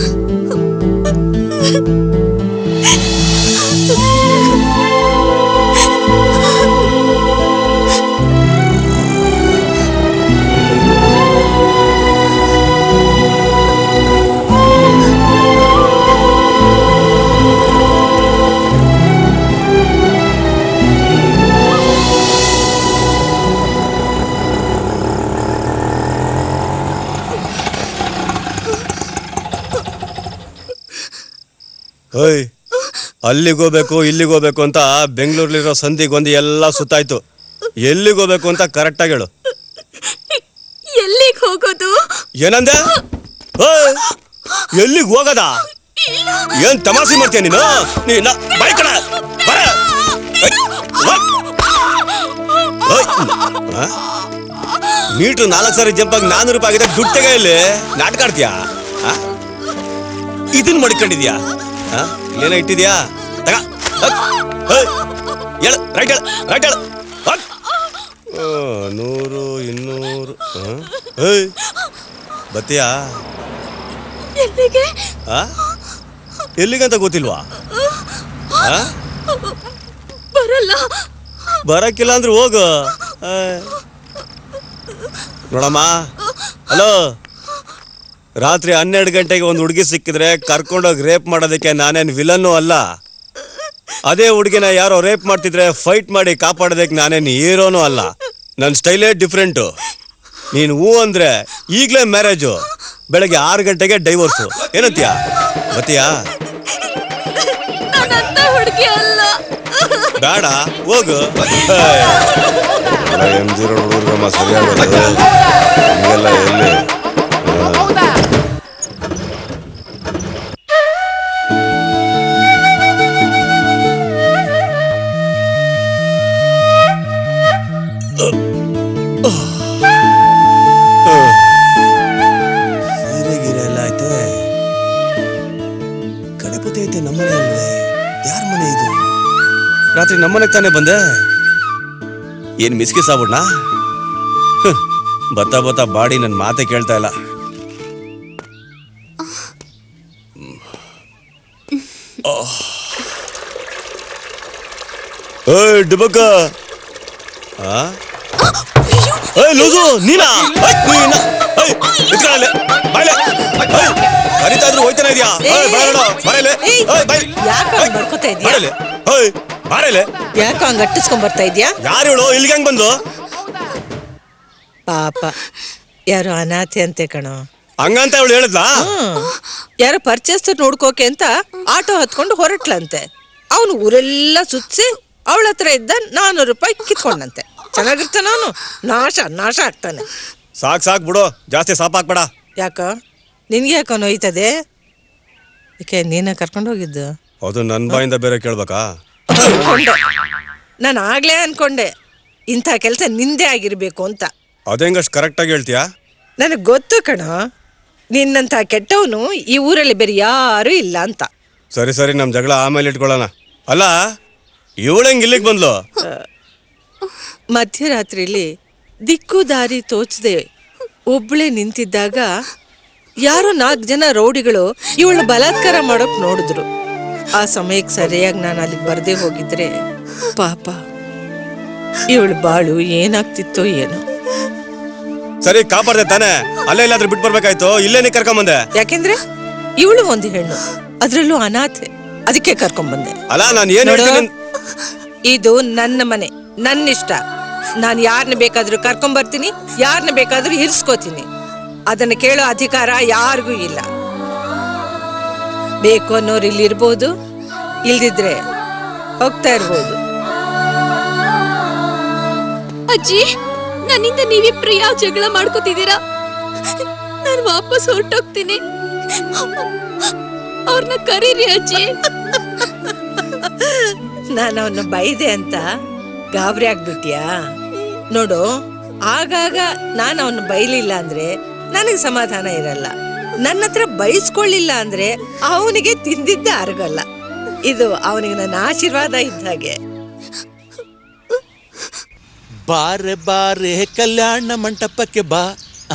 ಓಯ್ ಅಲ್ಲಿಗೋಗ್ಬೇಕು ಇಲ್ಲಿಗೋಗ್ಬೇಕು ಅಂತ ಬೆಂಗಳೂರಲ್ಲಿರೋ ಸಂಧಿಗೊಂದು ಎಲ್ಲ ಸುತ್ತಾಯ್ತು ಎಲ್ಲಿಗೋಗ್ಬೇಕು ಅಂತ ಕರೆಕ್ಟಾಗಿ ಹೇಳು ಎಲ್ಲಿಗೆ ಹೋಗೋದು ಏನಂದೆ ಓಯ್ ಎಲ್ಲಿಗೆ ಹೋಗದ ಏನ್ ತಮಾಷೆ ಮಾಡ್ತೀಯ ನೀನು ನೀನ ಬಾಯ್ ಕಡ ಬರ ಏಯ್, ವಾ. ಓಯ್, ಆ? ಮೀಟ್ರ್ ನಾಲ್ಕು ಸಾರಿ ಜಂಪ್ ಆಗಿ ನಾನೂರು ರೂಪಾಯಿ ಆಗಿದೆ ದುಡ್ಡು ತೆಗ ಇಲ್ಲಿ ನಾಟಕ ಆಡ್ತೀಯಾ ಆ? ಇದನ್ ಮಡ್ಕೊಂಡಿದ್ಯಾ ಆ? ಇಲ್ಲೇನೋ ಇಟ್ಟಿದ್ಯಾ ತಗ ಹೋಗ್. ಹೋಯ್. ಹೇಳು ರೈಟ್ ಹೇಳು ರೈಟ್ ಹೇಳು ಹೋಗ್. ಓ, ನೂರು ಇನ್ನೂರು ಆ? ಏಯ್ ಬತ್ತೀಯಾ ಎಲ್ಲಿಗೆ ಆ? ಎಲ್ಲಿಗಂತ ಗೊತ್ತಿಲ್ವಾ ಆ? ಬರಲ್ಲ ಬರಕ್ಕಿಲ್ಲ ಅಂದ್ರೆ ಹೋಗು ಆ. ನೋಡಮ್ಮ ಹಲೋ ರಾತ್ರಿ ಹನ್ನೆರಡು ಗಂಟೆಗೆ ಒಂದು ಹುಡುಗಿ ಸಿಕ್ಕಿದ್ರೆ ಕರ್ಕೊಂಡೋಗಿ ರೇಪ್ ಮಾಡೋದಕ್ಕೆ ನಾನೇನು ವಿಲನ್ನು ಅಲ್ಲ ಅದೇ ಹುಡುಗಿನ ಯಾರೋ ರೇಪ್ ಮಾಡ್ತಿದ್ರೆ ಫೈಟ್ ಮಾಡಿ ಕಾಪಾಡೋದಕ್ಕೆ ನಾನೇನು ಹೀರೋನು ಅಲ್ಲ ನನ್ನ ಸ್ಟೈಲೇ ಡಿಫ್ರೆಂಟು ನೀನು ಹೂ ಅಂದ್ರೆ ಈಗಲೇ ಮ್ಯಾರೇಜು ಬೆಳಗ್ಗೆ ಆರು ಗಂಟೆಗೆ ಡೈವೋರ್ಸು ಏನಂತೀಯ ಬತ್ತೀಯಾ ನಾನಂತ ಹುಡುಗಿ ಅಲ್ಲ ಬೇಡ ಹೋಗು ಎಂ ಜೀರೋ ಹುಡುಗರಮ್ಮ ಸರಿಯಾಗಲ್ಲ ಹಿಂಗೆಲ್ಲ ಎಲ್ಲಿ ಸೀರೆ ಗೀರೆ ಎಲ್ಲ ಐತೆ ಕಡೆಪತಿ ಐತೆ ನಮ್ಮನೆ ಅಲ್ವೇ ಯಾರ ಮನೆ ಇದು ರಾತ್ರಿ ನಮ್ಮನೆಗೆ ತಾನೇ ಬಂದೆ ಏನ್ ಮಿಸ್ಕಿಸ್ ಆಗ್ಬಿಡ್ನಾ ಹ್ಮ್. ಬತ್ತಾ ಬತ್ತಾ ಬಾಡಿ ನನ್ನ ಮಾತೆ ಕೇಳ್ತಾ ಇಲ್ಲ ಆಹ್. ಏಯ್ ಡಿಬಕ್ಕ ಆ? ಏಯ್ ಲೂಸು ನೀನಾ ಏಯ್, ನೀನಾ? ಏಯ್, ಎತ್ಕೊಳ ಅಲ್ಲಿ. ಬಾಯ್ಲೆ. ಏಯ್, ಕರೀತಾ ಇದ್ರು ಹೋಯ್ತಾನೆ ಇದೆಯಾ ಬಾಯ್ ಬಾಯಲೆ ಬಾಯ್ ಯಾಕ ಬಡ್ಕೋತಾ ಇದ್ಯಾ ಬಾರಲೆ ಏಯ್ ಬಾರಲೆ ಯಾಕ ಹಂಗ ಅಟ್ಟಿಸ್ಕೊಂಡ್ ಬರ್ತಾ ಇದ್ಯಾ ಯಾರು ಹೇಳು ಇಲ್ಲಿಗೆ ಹೆಂಗ್ ಬಂದು ಪಾಪ ಯಾರೋ ಅನಾಥೆ ಅಂತೆ ಕಣೋ ಹಂಗಂತ ಅವಳು ಹೇಳಿದ್ಲಾ ಯಾರೋ ಪರ್ಚೇಸ್ ನೋಡ್ಕೋಕೆ ಅಂತ ಆಟೋ ಹತ್ಕೊಂಡು ಹೊರಟ್ಲಂತೆ ಅವನು ಊರೆಲ್ಲ ಸುತ್ಸಿ ಅವಳ ಹತ್ರ ಇದ್ದ ನಾನ್ನೂರು ರೂಪಾಯಿ ಕಿತ್ಕೊಂಡಂತೆ ಚೆನ್ನಾಗಿರ್ತಾನ ಅವನು ನಾಶ ನಾಶ ಆಗ್ತಾನೆ ಸಾಕ್ ಸಾಕ್ ಬಿಡು ಜಾಸ್ತಿ ಸಾಪ್ ಹಾಕ್ಬೇಡ ಯಾಕ ನಿನ್ಗೆ ಯಾಕೋ ನೋಯ್ತದೆ ಯಾಕೆ ನೀನ ಕರ್ಕೊಂಡು ಹೋಗಿದ್ದು ಅದು ನನ್ ಬಾಯಿಂದ ಬೇರೆ ಕೇಳ್ಬೇಕಾ ಅನ್ಕೊಂಡೆ ನಾನು ಆಗ್ಲೇ ಅನ್ಕೊಂಡೆ ಇಂಥ ಕೆಲಸ ನಿಂದೆ ಆಗಿರ್ಬೇಕು ಅಂತ ಅದೇಂಗಷ್ಟು ಕರೆಕ್ಟಾಗಿ ಹೇಳ್ತೀಯಾ ನನಗೆ ಗೊತ್ತು ಕಣ ನಿನ್ನಂಥ ಕೆಟ್ಟವನು ಈ ಊರಲ್ಲಿ ಬೇರೆ ಯಾರೂ ಇಲ್ಲ ಅಂತ ಸರಿ ಸರಿ ನಮ್ ಜಗಳ ಆಮೇಲೆ ಇಟ್ಕೊಳ್ಳೋಣ ಅಲ್ಲ ಇವಳಂಗ್ ಇಲ್ಲಿಗೆ ಬಂದ್ಲು ಮಧ್ಯರಾತ್ರಿಲಿ ದಿಕ್ಕು ದಾರಿ ತೋಚದೆ ಒಬ್ಳೆ ನಿಂತಿದ್ದಾಗ ಯಾರೋ ನಾಲ್ಕು ಜನ ರೌಡಿಗಳು ಇವಳು ಬಲಾತ್ಕಾರ ಮಾಡೋಕ್ ನೋಡಿದ್ರು ಆ ಸಮಯಕ್ಕೆ ಸರಿಯಾಗಿ ನಾನು ಅಲ್ಲಿಗೆ ಬರ್ದೇ ಹೋಗಿದ್ರೆ ಪಾಪ ಇವಳು ಬಾಳು ಏನಾಗ್ತಿತ್ತೋ ಏನೋ ಸರಿ ಕಾಪಾಡ್ದೆ ತಾನೆ ಅಲ್ಲೇ ಇಲ್ಲಾದ್ರೂ ಬಿಟ್ಟು ಬರ್ಬೇಕಾಯ್ತು ಇಲ್ಲೇ ನೀ ಕರ್ಕೊಂಬಂದೆ ಯಾಕೆಂದ್ರೆ ಇವಳು ಒಂದು ಹೆಣ್ಣು ಅದ್ರಲ್ಲೂ ಅನಾಥೆ ಅದಕ್ಕೆ ಕರ್ಕೊಂಡ್ಬಂದೆ ಅಲ್ಲ ನಾನು ಏನ್ ನೋಡು, ಹೇಳ್ತೀನಿ ಇದು ನನ್ನ ಮನೆ ನನ್ನ ಇಷ್ಟ ನಾನು ಯಾರನ್ನ ಬೇಕಾದ್ರೂ ಕರ್ಕೊಂಡ್ ಬರ್ತೀನಿ ಯಾರನ್ನ ಬೇಕಾದ್ರೂ ಇರಿಸ್ಕೋತೀನಿ ಅದನ್ನ ಕೇಳೋ ಅಧಿಕಾರ ಯಾರಿಗೂ ಇಲ್ಲ ಬೇಕು ಅನ್ನೋರು ಇಲ್ಲಿ ಇರ್ಬೋದು ಇಲ್ದಿದ್ರೆ ಹೋಗ್ತಾ ಇರ್ಬೋದು ಅಜ್ಜಿ ನನ್ನಿಂದ ನೀವಿಬ್ರು ಯಾವ ಜಗಳ ಮಾಡ್ಕೋತಿದ್ದೀರಾ ನಾನು ವಾಪಸ್ ಹೊರಟೋಗ್ತೀನಿ ಅವ್ರನ್ನ ಕರೀರಿ ಅಜ್ಜಿ ನಾನು ಅವನ್ನ ಬೈದೆ ಅಂತ ಗಾಬರಿ ಆಗ್ಬಿಟ್ಯಾ ನೋಡು ಆಗಾಗ ನಾನು ಅವನ್ನ ಬೈಲಿಲ್ಲ ಅಂದ್ರೆ ನನಗೆ ಸಮಾಧಾನ ಇರಲ್ಲ ನನ್ನ ಹತ್ರ ಬೈಸ್ಕೊಳ್ಳಿಲ್ಲ ಅಂದ್ರೆ ಅವನಿಗೆ ತಿಂದಿದ್ದ ಅರಗಲ್ಲ ಇದು ಅವನಿಗೆ ನನ್ನ ಆಶೀರ್ವಾದ ಇದ್ದ ಹಾಗೆ ಬಾರೆ ಬಾರೆ ಕಲ್ಯಾಣ ಮಂಟಪಕ್ಕೆ ಬಾ ಆ?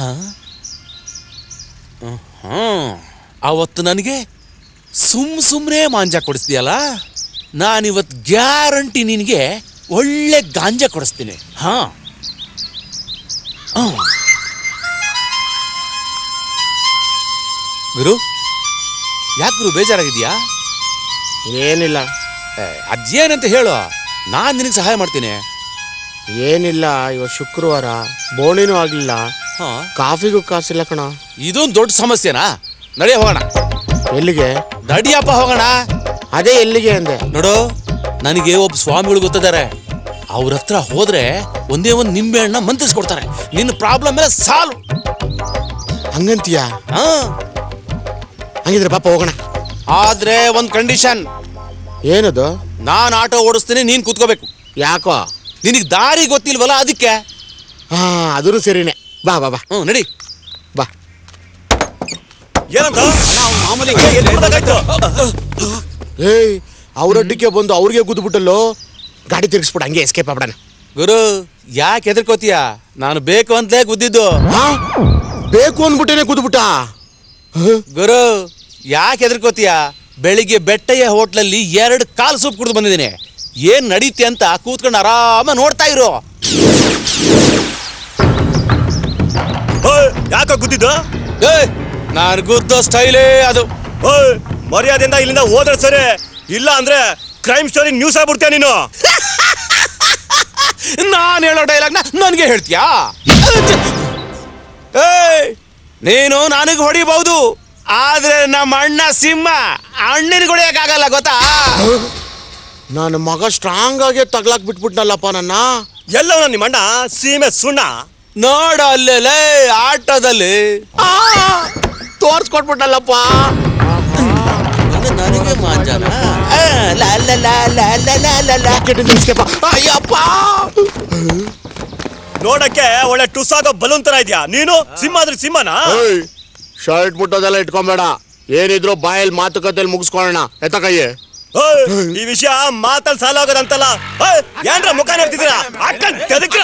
ಹ್ಮ್. ಅವತ್ತು ನನಗೆ ಸುಮ್ ಸುಮ್ಮನೆ ಮಾಂಜ ಕೊಡಿಸ್ತೀಯಲ್ಲ ನಾನಿವತ್ತು ಗ್ಯಾರಂಟಿ ನಿನಗೆ ಒಳ್ಳೆ ಗಾಂಜ ಕೊಡಿಸ್ತೀನಿ ಹಾ ಹ್ಮ್. ಗುರು ಯಾಕೆ ಗುರು ಬೇಜಾರಾಗಿದ್ಯಾ ಏನಿಲ್ಲ ಅದೇನಂತ ಹೇಳು ನಾನು ನಿನಗೆ ಸಹಾಯ ಮಾಡ್ತೀನಿ ಏನಿಲ್ಲ ಇವತ್ತು ಶುಕ್ರವಾರ ಬೋಣಿನೂ ಆಗ್ಲಿಲ್ಲ ಕಾಫಿಗೂ ಕಾಸಿಲ್ಲ ಕಣ ಇದೊಂದು ದೊಡ್ಡ ಸಮಸ್ಯೆನಾ ನಡೆಯ ಹೋಗೋಣ ಎಲ್ಲಿಗೆ ನಡಿಯಪ್ಪ ಹೋಗೋಣ ಅದೇ ಎಲ್ಲಿಗೆ ಅಂದೆ ನೋಡು ನನಗೆ ಒಬ್ಬ ಸ್ವಾಮಿಗಳು ಗೊತ್ತಿದ್ದಾರೆ ಅವ್ರ ಹತ್ರ ಹೋದ್ರೆ ಒಂದೇ ಒಂದು ನಿಂಬೆ ಹಣ್ಣ ಮಂತ್ರಿಸ್ಕೊಡ್ತಾರೆ ನಿನ್ನ ಪ್ರಾಬ್ಲಮ್ ಎಲ್ಲ ಸಾಲ್ವ್ ಹಂಗಂತೀಯ ಹಾ ಹಂಗಿದ್ರೆ ಪಾಪ ಹೋಗೋಣ ಆದ್ರೆ ಒಂದ್ ಕಂಡೀಷನ್ ಏನದು ನಾನ್ ಆಟೋ ಓಡಿಸ್ತೀನಿ ನೀನ್ ಕೂತ್ಕೋಬೇಕು ಯಾಕೋ ನಿನಗ್ ದಾರಿ ಗೊತ್ತಿಲ್ವಲ್ಲ ಅದಕ್ಕೆ ಹಾ ಅದೂ ಸರಿನೇ ಬಾ ಬಾ ಬಾ ಹ್ಞೂ ನಡಿ ಬಾ ಏನಂತ ಏಯ್ ಅವ್ರಡ್ಡಿಗೆ ಬಂದು ಅವ್ರಿಗೆ ಗುದ್ಬಿಟ್ಟಲ್ಲೋ ಗಾಡಿ ತಿರ್ಗಿಸ್ಬಿಡ ಹಂಗೆ ಎಸ್ಕೇಪ್ ಆಗ್ಬಿಡಣ ಗುರು ಯಾಕೆ ಹೆದರ್ಕೋತೀಯ ನಾನು ಬೇಕು ಅಂತಲೇ ಗುದ್ದಿದ್ದು ಬೇಕು ಅಂದ್ಬಿಟ್ಟೇನೆ ಗುದ್ಬಿಟ್ಟ ಗುರು ಯಾಕೆ ಹೆದರ್ಕೋತೀಯ ಬೆಳಿಗ್ಗೆ ಬೆಟ್ಟಯ್ಯ ಹೋಟ್ಲಲ್ಲಿ ಎರಡು ಕಾಲು ಸೂಪ್ ಕುಡಿದು ಬಂದಿದ್ದೀನಿ ಏನ್ ನಡೀತಿ ಅಂತ ಕೂತ್ಕೊಂಡು ಆರಾಮ ನೋಡ್ತಾ ಇರು ಯಾಕ ಗುದ್ದಿದ್ದು ನಾನು ಗುದ್ದೋ ಸ್ಟೈಲೇ ಅದು ಓಯ್ ಮರ್ಯಾದೆಯಿಂದ ಇಲ್ಲಿಂದ ಹೋದ್ರೆ ಸರಿ ಇಲ್ಲ ಅಂದ್ರೆ ಕ್ರೈಮ್ ಸ್ಟೋರಿ ನ್ಯೂಸ್ ಆಗ್ಬಿಡ್ತೀಯ ನೀನು ನಾನು ಹೇಳೋ ಡೈಲಾಗ್ನ ನನಗೆ ಹೇಳ್ತೀಯಾ ಏಯ್ ನೀನು ನನಗೆ ಹೊಡಿಬಹುದು ಆದ್ರೆ ನಮ್ಮ ಅಣ್ಣ ಸಿಂಹ ಅಣ್ಣನಿಗೆ ಹೊಡಿಯಕ್ಕಾಗಲ್ಲ ಗೊತ್ತಾ ನನ್ನ ಮಗ ಸ್ಟ್ರಾಂಗ್ ಆಗಿ ತಗ್ಲಾಕ್ ಬಿಟ್ಬಿಟ್ನಲ್ಲಪ್ಪ ನನ್ನ ಎಲ್ಲವನ ನಿಮ್ಮ ಅಣ್ಣ ಸೀಮೆ ಸುಣ್ಣ ನೋಡ ಅಲ್ಲೇ ಆಟೋದಲ್ಲಿ ತೋರ್ಸ್ಕೊಟ್ಬಿಟ್ಟಲ್ಲಪ್ಪ ನನಗೆ ಮಾಂಜಾನ ಅಯ್ಯಪ್ಪ ನೋಡಕ್ಕೆ ಒಳ್ಳೆ ಟುಸ್ಸಾಗೋ ಬಲೂನ್ ತರ ಇದ್ಯಾ ನೀನು ಸಿಂಹ ಆದ್ರೆ ಸಿಂಹನಾ ಶರ್ಟ್ ಮುಟ್ಟೋದೆಲ್ಲ ಇಟ್ಕೊಂಬೇಡ ಏನಿದ್ರು ಬಾಯಲ್ಲಿ ಮಾತುಕತೆಯಲ್ಲಿ ಮುಗಿಸ್ಕೊಳ್ಳೋಣ ಎತ್ತ ಕೈಯೇ ಓಯ್, ಈ ವಿಷಯ ಮಾತಲ್ಲಿ ಸಾಲ ಹೋಗೋದಂತಲ್ಲ ಓಯ್, ಏನ್ರ ಮುಖ ನೋಡ್ತಿದ್ದೀರಾ ಹಾಕೊಂಡ್ ತೆದಕ್ರ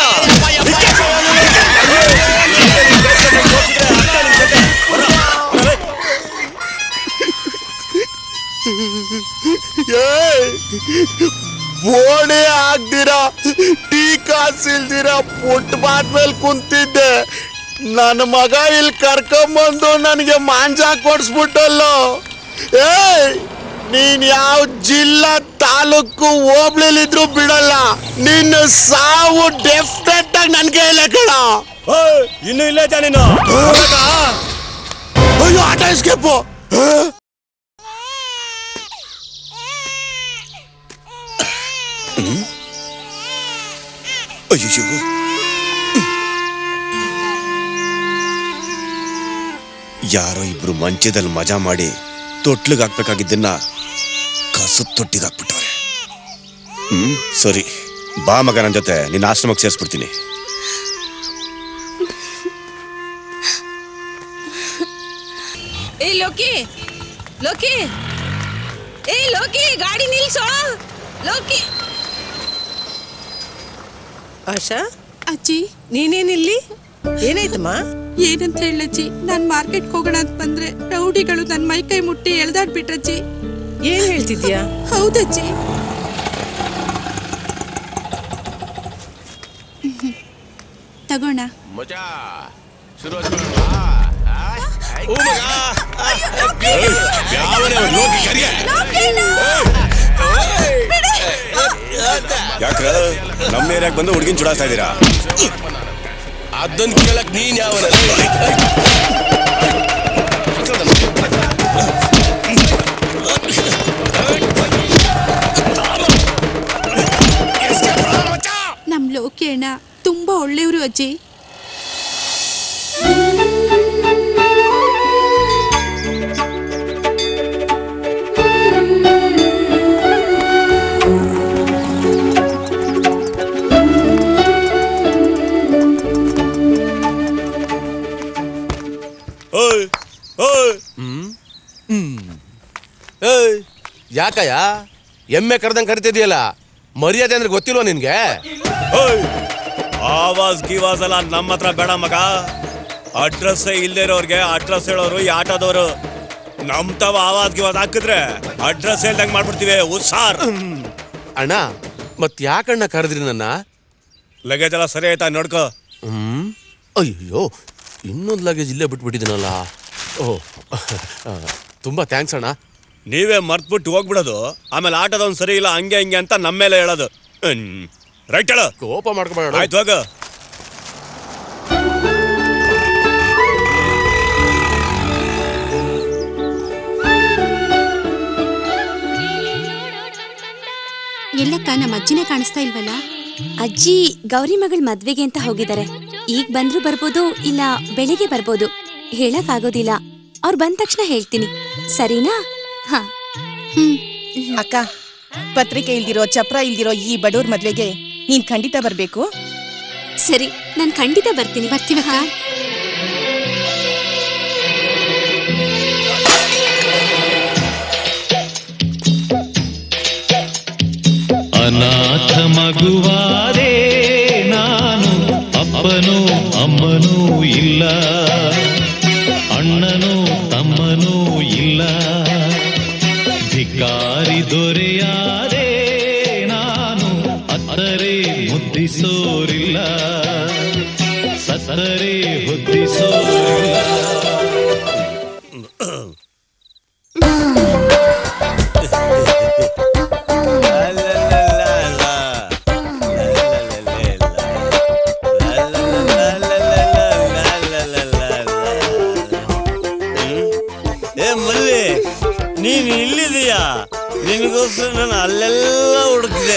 ಬೋಣೆ ಆಗ್ದಿರ ಟೀ ಕಾಸಿಲ್ದಿರ ಫುಟ್ಪಾತ್ ಮೇಲೆ ಕುಂತಿದ್ದೆ ನನ್ನ ಮಗ ಇಲ್ಲಿ ಕರ್ಕೊಂಬಂದು ನನಗೆ ಮಾಂಜ ಕೊಡ್ಸ್ಬಿಟ್ಟಲ್ಲೋ ಏಯ್ ನೀನ್ ಯಾವ ಜಿಲ್ಲಾ ತಾಲೂಕು ಹೋಬ್ಳಿಲಿದ್ರು ಬಿಡಲ್ಲ ನಿನ್ನ ಸಾವು ಡೆಫಿನೆಟ್ ಆಗಿ ನನ್ಗೆ ಇಲ್ಲ ಕಣ ಇನ್ನು ಇಲ್ಲೇ ಇದ್ಯಾ ನೀನು ಅಯ್ಯೋ ಆಟ ಎಸ್ಕೇಪು ಅಯ್ಯೋ ಯಾರೋ ಇಬ್ರು ಮಂಚದಲ್ಲಿ ಮಜಾ ಮಾಡಿ ತೊಟ್ಲಿಗೆ ಹಾಕ್ಬೇಕಾಗಿದ್ದನ್ನ ಕಸದ ತೊಟ್ಟಿಗೆ ಹಾಕ್ಬಿಟ್ಟವ್ರೆ ಹ್ಮ್ ಸರಿ ಬಾ ಮಗ ನನ್ನ ಜೊತೆ ನಿನ್ನ ಆಶ್ರಮಕ್ಕೆ ಸೇರಿಸ್ಬಿಡ್ತೀನಿ ಏ ಲೋಕಿ ಲೋಕಿ ಏ ಲೋಕಿ ಗಾಡಿ ನಿಲ್ಸೋ ಲೋಕಿ ಆಶಾ ಅಜ್ಜಿ ನೀನೇನಿಲ್ಲಿ ಏನಾಯ್ತಮ್ಮ ಏನಂತ ಹೇಳಜ್ಜಿ ನಾನ್ ಮಾರ್ಕೆಟ್ಗೆ ಹೋಗೋಣ ಅಂತ ಬಂದ್ರೆ ರೌಡಿಗಳು ನನ್ ಮೈ ಕೈ ಮುಟ್ಟಿ ಎಳ್ದಾಡ್ಬಿಟ್ರಜ್ಜಿ ಏನ್ ಹೇಳ್ತಿದ್ಯಾ ಹೌದಜ್ಜಿ ತಗೋಣ ಮಜಾ ಶುರು ಯಾಕ್ರ ನಮ್ಮ ಏರಿಯಾಗ ಬಂದು ಹುಡುಗಿನ ಚುಡಾಸ್ತಾ ಇದ್ದೀರಾ ಅದನ್ನ ಕೇಳಕ್ ನೀನ್ ಯಾವ ನಮ್ ಲೋಕಿ ಅಣ್ಣ ತುಂಬಾ ಒಳ್ಳೆಯವರು ಅಜ್ಜಿ ಓಯ್ ಓಯ್ ಏಯ್ ಯಾಕಯ್ಯ ಎಮ್ಮೆ ಕರೆದಂಗ್ ಕರಿತಿದ್ಯಲ್ಲ ಮರ್ಯಾದೆ ಅಂದ್ರೆ ಗೊತ್ತಿಲ್ವಾ ನಿನ್ಗೆ ಓಯ್ ಆವಾಜ್ ಗೀವಾಜ್ ಎಲ್ಲ ನಮ್ಮ ಹತ್ರ ಬೇಡ ಮಗ ಅಡ್ರೆಸ್ ಇಲ್ದೇ ಇರೋರ್ಗೆ ಅಡ್ರೆಸ್ ಹೇಳೋರು ಈ ಆಟೋದವರು ನಮ್ ತಾವ ಆವಾಜ್ ಗೀವಾಜ್ ಹಾಕಿದ್ರೆ ಅಡ್ರೆಸ್ ಹೇಳ್ದಂಗ್ ಮಾಡ್ಬಿಡ್ತೀವಿ ಹುಷಾರ್ ಅಣ್ಣ ಮತ್ ಯಾಕಣ್ಣ ಕರೆದ್ರಿ ನನ್ನ ಲಗೇಜ್ ಎಲ್ಲ ಸರಿ ಆಯ್ತಾ ನೋಡ್ಕೋ ಹ್ಮ್ ಅಯ್ಯೋ ಇನ್ನೊಂದು ಲಗೇಜ್ ಇಲ್ಲೇ ಬಿಟ್ಬಿಟ್ಟಿದ್ದೀನಲ್ಲ ಓ ತುಂಬಾ ಥ್ಯಾಂಕ್ಸ್ ಅಣ್ಣ ನೀವೇ ಮರ್ತ್ಬಿಟ್ಟು ಹೋಗ್ಬಿಡೋದು ಆಮೇಲೆ ಆಟೋದವ್ನು ಸರಿ ಇಲ್ಲ ಹಂಗೆ ಹಿಂಗೆ ಅಂತ ನಮ್ಮ ಮೇಲೆ ಹೇಳೋದು ರೈಟ್ ಹೇಳು ಕೋಪ ಮಾಡ್ಕೊಬೇಡ ಆಯ್ತು ಹೋಗು ಎಲ್ಲಕ್ಕ ನಮ್ಮ ಅಜ್ಜಿನೇ ಕಾಣಿಸ್ತಾ ಇಲ್ವಲ್ಲ ಅಜ್ಜಿ ಗೌರಿ ಮಗಳ ಮದ್ವೆಗೆ ಅಂತ ಹೋಗಿದ್ದಾರೆ ಈಗ ಬಂದ್ರು ಬರ್ಬೋದು ಇಲ್ಲ ಬೆಳಿಗ್ಗೆ ಬರ್ಬೋದು ಹೇಳಕ್ ಆಗೋದಿಲ್ಲ ಅವ್ರು ಬಂದ ತಕ್ಷಣ ಹೇಳ್ತೀನಿ ಸರಿನಾ ಹಾ ಅಕ್ಕ ಪತ್ರಿಕೆ ಇಲ್ದಿರೋ ಚಪ್ರ ಇಲ್ದಿರೋ ಈ ಬಡವ್ರ ಮದ್ವೆಗೆ ನೀನ್ ಖಂಡಿತ ಬರ್ಬೇಕು ಸರಿ ನಾನ್ ಖಂಡಿತ ಬರ್ತೀನಿ ಬರ್ತೀವಕ್ಕ ಅನಾಥ ಮಗುವಾದೆ ನಾನು ಅಪ್ಪನೂ ಅಮ್ಮನೂ ಇಲ್ಲ ಅಣ್ಣನೂ ತಮ್ಮನೂ ಇಲ್ಲ ಧಿಕ್ಕಾರಿ ದೊರೆಯಾದೆ ನಾನು ಅತ್ತರೆ ಮುದ್ದಿಸೋರಿಲ್ಲ ಸತ್ತರೆ ಹೊದ್ದಿಸೋರಿಲ್ಲ ಏ ಮಲ್ಲಿ ನೀನ್ ಇಲ್ಲಿದೀಯಾ ನಿನಗೋಸ್ಕರ ನಾನು ಅಲ್ಲೆಲ್ಲ ಹುಡುಕಿದೆ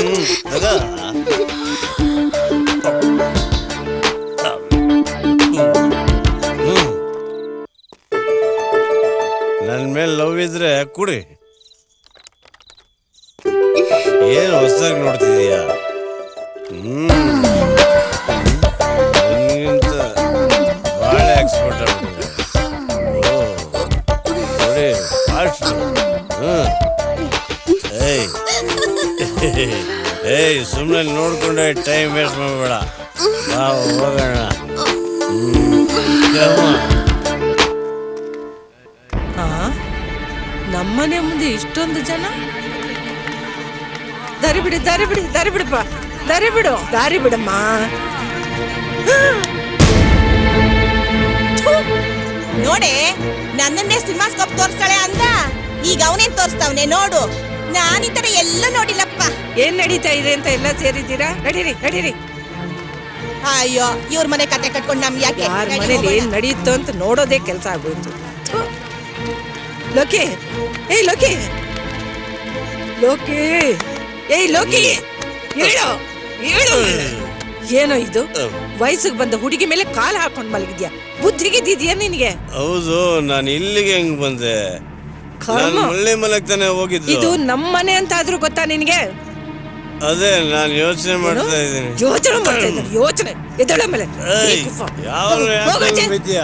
ನನ್ನ ಮೇಲೆ ಲವ್ ಇದ್ರೆ ಕುಡಿ ಏನು ಹೊಸದಾಗಿ ನೋಡ್ತಿದೀಯಾ ಹ್ಮ್ ನಿನ್ಗಿಂತ ಭಾಳ ಎಕ್ಸ್ಪರ್ಟ್ ಆಗ್ಬಿಟ್ಟಿದೆ ಓ ನೋಡಿ ಫಾಸ್ಟ್ ಹ್ಮ್ ಏಯ್ ಏಯ್ ಸುಮ್ಮನೆ ನೋಡ್ಕೊಂಡೆ ಟೈಮ್ ವೇಸ್ಟ್ ಮಾಡಬೇಡ ಬಾ ಹೋಗೋಣ ಹ್ಮ್. come on. ಆ ನಮ್ಮನೆ ಮುಂದೆ ಇಷ್ಟೊಂದು ಜನ ದಾರಿ ಬಿಡಿ ದಾರಿ ಬಿಡಿ ದಾರಿ ಬಿಡಪ್ಪ ದಾರಿ ಬಿಡು ದಾರಿ ಬಿಡಮ್ಮ ನೋಡೆ ನನ್ನನ್ನೇ ಸಿನಿಮಾಸ್ಕೋಪ್ ತೋರಿಸ್ತಾಳೆ ಅಂದ ಈಗ ಅವನೇನ್ ತೋರಿಸ್ತಾವನೆ ನೋಡು ನಾನ್ ಈ ತರ ಎಲ್ಲ ನೋಡಿಲ್ಲಪ್ಪ ಏನ್ ನಡೀತಾ ಇದೆ ಅಂತ ಎಲ್ಲ ಸೇರಿದ್ದೀರಾ ನಡೀರಿ ನಡೀರಿ ಅಯ್ಯೋ ಇವ್ರ ಮನೆ ಕತೆ ಕಟ್ಕೊಂಡು ನಮ್ ಯಾಕೆ ಯಾರ ನಡಿ ಮನೇಲಿ ಹೋಗೋಣ. ಏನ್ ನಡೀತು ಅಂತ ನೋಡೋದೇ ಕೆಲಸ ಆಗೋಯ್ತು ಥು. ಲೋಕಿ ಏಯ್ ಲೋಕಿ ಲೋಕಿ ಏಯ್ ಲೋಕಿ ಹೇಳು ಹೇಳು ಏನೋ ಇದು ವಯಸ್ಸಿಗೆ ಬಂದ ಹುಡುಗಿ ಮೇಲೆ ಕಾಲು ಹಾಕೊಂಡ್ ಮಲಗಿದ್ಯಾ ಬುದ್ಧಿಗಿದ್ದಿದ್ಯಾ ನಿನ್ಗೆ ಹೌದು ನಾನು ಇಲ್ಲಿಗೆ ಹೆಂಗ್ ಬಂದೆ ಕರ್ಮ. ನಾನು ಒಳ್ಳೆ ಮಲಕ್ ತಾನೆ ಹೋಗಿದ್ದು ಇದು ನಮ್ಮನೆ ಅಂತ ಆದ್ರೂ ಗೊತ್ತಾ ನಿನ್ಗೆ ಅದೇ ನಾನು ಯೋಚನೆ ಮಾಡ್ತಾ ಇದ್ದೀನಿ ಯೋಚನೆ ಮಾಡ್ತಾ ಇದ್ದಾರೆ ಯೋಚನೆ ಎದಳ ಮೇಲೆ ಏಯ್, ಯಾವ್ದು ಯಾಕೆ ಹೋಗು ಆಚೆ. ಬಿದ್ಯಾ?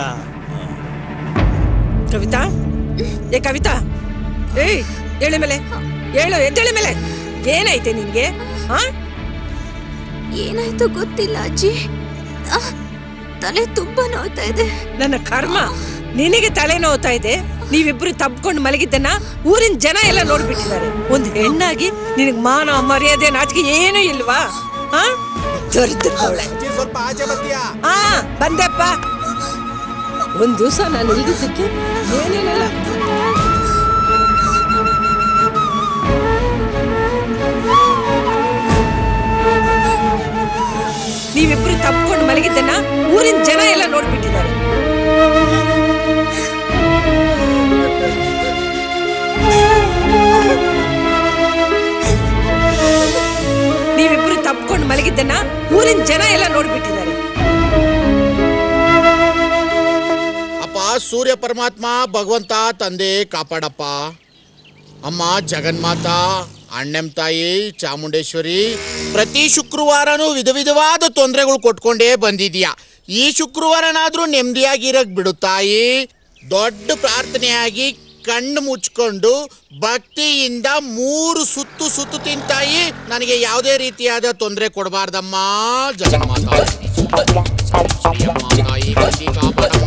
ಕವಿತಾ ಏ ಕವಿತಾ ಏಯ್ ಹೇಳಿ ಮೇಲೆ ಹೇಳು ಎದ್ದೇಳಿ ಮೇಲೆ ಏನಾಯ್ತೆ ನಿನ್ಗೆ ಹಾ ಏನಾಯ್ತು ಗೊತ್ತಿಲ್ಲ ಅಜ್ಜಿ ಆ, ತಲೆ ತುಂಬಾ ನೋವ್ತಾ ಇದೆ ನನ್ನ ಕರ್ಮ ನಿನಗೆ ತಲೆ ನೋವ್ತಾ ಇದೆ ನೀವಿಬ್ರು ತಬ್ಕೊಂಡು ಮಲಗಿದ್ದನ್ನ ಊರಿನ ಜನ ಎಲ್ಲ ನೋಡ್ಬಿಟ್ಟಿದ್ದಾರೆ ಒಂದ್ ಹೆಣ್ಣಾಗಿ ನಿನಗ್ ಮಾನ ಮರ್ಯಾದೆ ನಾಚಿಕೆ ಏನೂ ಇಲ್ವಾ ಹಾ ದರಿದ್ರದವ್ಳೆ. ಸ್ವಲ್ಪ ಆಚೆ ಬರ್ತೀಯಾ ಆ ಬಂದೆಪ್ಪ ಒಂದ್ ದಿವಸ ನಾನು ಇಲ್ದಿದ್ದಕ್ಕೆ ಏನೇನೆಲ್ಲ ನೀವಿಬ್ರು ತಪ್ಕೊಂಡು ಮಲಗಿದ್ದನ್ನ ಊರಿನ ಜನ ಎಲ್ಲ ನೋಡ್ಬಿಟ್ಟಿದ್ದಾರೆ ನೀವಿಬ್ರು ತಪ್ಕೊಂಡು ಮಲಗಿದ್ದನ್ನ ಊರಿನ ಜನ ಎಲ್ಲ ನೋಡ್ಬಿಟ್ಟಿದ್ದಾರೆ ಅಪ್ಪ ಸೂರ್ಯ ಪರಮಾತ್ಮ ಭಗವಂತ ತಂದೆ ಕಾಪಾಡಪ್ಪ ಅಮ್ಮ ಜಗನ್ಮಾತ ಅಣ್ಣೆಮ್ ತಾಯಿ ಚಾಮುಂಡೇಶ್ವರಿ ಪ್ರತಿ ಶುಕ್ರವಾರನೂ ವಿಧ ವಿಧವಾದ ತೊಂದರೆಗಳು ಕೊಟ್ಕೊಂಡೇ ಬಂದಿದ್ಯಾ ಈ ಶುಕ್ರವಾರನಾದ್ರೂ ನೆಮ್ಮದಿಯಾಗಿರಕ್ ಬಿಡು ತಾಯಿ ದೊಡ್ಡ ಪ್ರಾರ್ಥನೆಯಾಗಿ ಕಣ್ಣು ಮುಚ್ಕೊಂಡು ಭಕ್ತಿಯಿಂದ ಮೂರು ಸುತ್ತು ಸುತ್ತು ತಿಂತಾಯಿ ನನಗೆ ಯಾವುದೇ ರೀತಿಯಾದ ತೊಂದರೆ ಕೊಡಬಾರ್ದಮ್ಮ ಜಗನ್ಮಾತ ಶ್ರೀಯಮ್ಮ ತಾಯಿ ಬಂದಿ ಕಾಪಾಡಮ್ಮ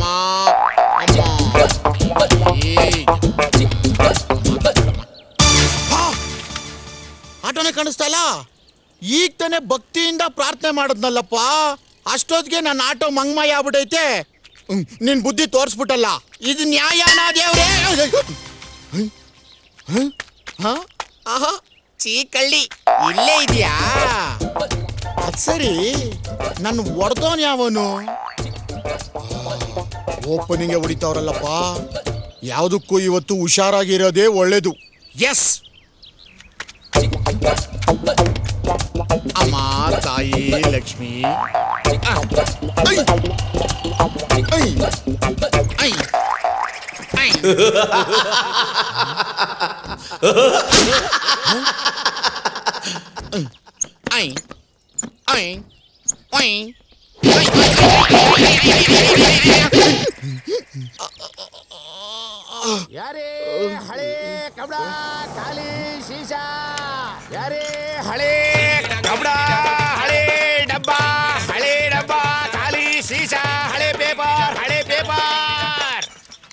ಆಟೋನೇ ಕಾಣಿಸ್ತಾ ಇಲ್ಲ ಈಗ ತಾನೇ ಭಕ್ತಿಯಿಂದ ಪ್ರಾರ್ಥನೆ ಮಾಡಿದ್ನಲ್ಲಪ್ಪ ಅಷ್ಟೊತ್ತಿಗೆ ನನ್ನ ಆಟೋ ಮಂಗ್ಮಯ ಆಗ್ಬಿಟ್ಟೈತೆ ಹ್ಮ್, ನಿನ್ ಬುದ್ಧಿ ತೋರಿಸ್ಬಿಟ್ಟಲ್ಲ ಇದು ನ್ಯಾಯನಾ ದೇವ್ರೇ ಹ್ಮ್? ಹ್ಮ್? ಹ? ಆಹಾ ಚೀ ಕಳ್ಳಿ ಇಲ್ಲೇ ಇದೆಯಾ ಅದ್ ಸರಿ ನನ್ನ ಒಡ್ದೋನ್ ಯಾವನು ಓಪನಿಂಗ್ ಹೊಡಿತಾವ್ರಲ್ಲಪ್ಪ ಯಾವುದಕ್ಕೂ ಇವತ್ತು ಹುಷಾರಾಗಿರೋದೇ ಒಳ್ಳೇದು ಎಸ್ ಅಮ್ಮ ತಾಯಿ ಲಕ್ಷ್ಮಿ ಆ. ಐ. ಐ. ಐ. ಐ. ಐ. ಐ. ಐ. ಯಾರೇ ಹಳೆ ಕಬಡ ಖಾಲಿ ಶೀಶಾ ಯಾರೇ ಹಳೆ ಕಬಡ ಹಳೆ ಡಬ್ಬ ಹಳೆ ಡಬ್ಬ ಖಾಲಿ ಶೀಶಾ ಹಳೆ ಪೇಪರ್ ಹಳೆ ಪೇಪರ್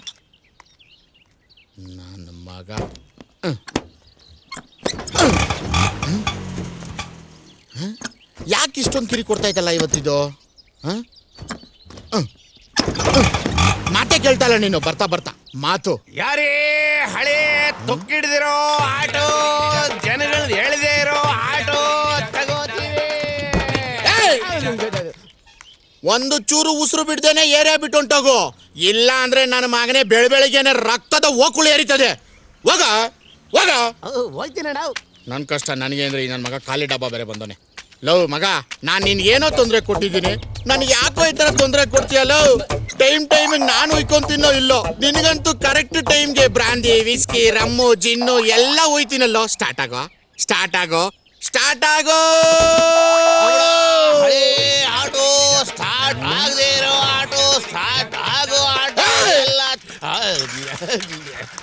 ನನ್ನ ಮಗ ಯಾಕೆ ಇಷ್ಟೊಂದು ಕಿರಿ ಕೊಡ್ತಾ ಇದ್ದಲ್ಲ ಇವತ್ತಿದು ಹ? ಹ್ಮ್. ಹ್ಮ್. ಮಾತೇ ಕೇಳ್ತಲ್ಲ ನೀನು ಬರ್ತಾ ಬರ್ತಾ ಮಾತು ಯಾರೇ ಹಳೆ ತುಕ್ಕಿಡ್ದಿರೋ ಆಟೋ ಜನಗಳು ಎಳ್ದೇ ಇರೋ ಆಟೋ ತಗೋತೀವಿ ಒಂದು ಚೂರು ಉಸಿರು ಬಿಡ್ದೇನೆ ಏರಿಯಾ ಬಿಟ್ಟು ಹೊಂಟೋಗು ಇಲ್ಲ ಅಂದ್ರೆ ನನ್ನ ಮಗನೇ ಬೆಳ ಬೆಳಿಗ್ಗೆನೆ ರಕ್ತದ ಓಕುಳಿ ಏರಿತದೆ ಹೋಗ ಹೋಗ ಹೋಗ್ತೀನಿ ನಾವು ನನ್ನ ಕಷ್ಟ ನನಗೆ ಅಂದ್ರೆ ಈ ನನ್ನ ಮಗ ಖಾಲಿ ಡಬ್ಬ ಬೇರೆ ಬಂದೋನೆ ಲವ್ ಮಗ ನಾನು ನಿನ್ಗೆ ಏನೋ ತೊಂದರೆ ಕೊಟ್ಟಿದ್ದೀನಿ ನನಗೆ ಯಾಕೋ ಈ ಥರ ತೊಂದರೆ ಕೊಡ್ತೀಯ ಲವ್ ಟೈಮ್ ಟೈಮಿಗೆ ನಾನು ಉಯ್ಕೊಂತೀನೋ ಇಲ್ಲೋ ನಿನಗಂತೂ ಕರೆಕ್ಟ್ ಟೈಮ್ಗೆ ಬ್ರಾಂದಿ ವಿಸ್ಕಿ ರಮ್ಮು ಜಿನ್ನು ಎಲ್ಲ ಉಯ್ತೀನಲ್ಲೋ ಸ್ಟಾರ್ಟ್ ಆಗೋ ಸ್ಟಾರ್ಟ್ ಆಗೋ ಸ್ಟಾರ್ಟ್ ಆಗೋ ಹಳೆ ಆಟೋ ಸ್ಟಾರ್ಟ್ ಆಗದೆ ಇರೋ ಆಟೋ ಸ್ಟಾರ್ಟ್ ಆಗೋ ಆಟೋ ಎಲ್ಲ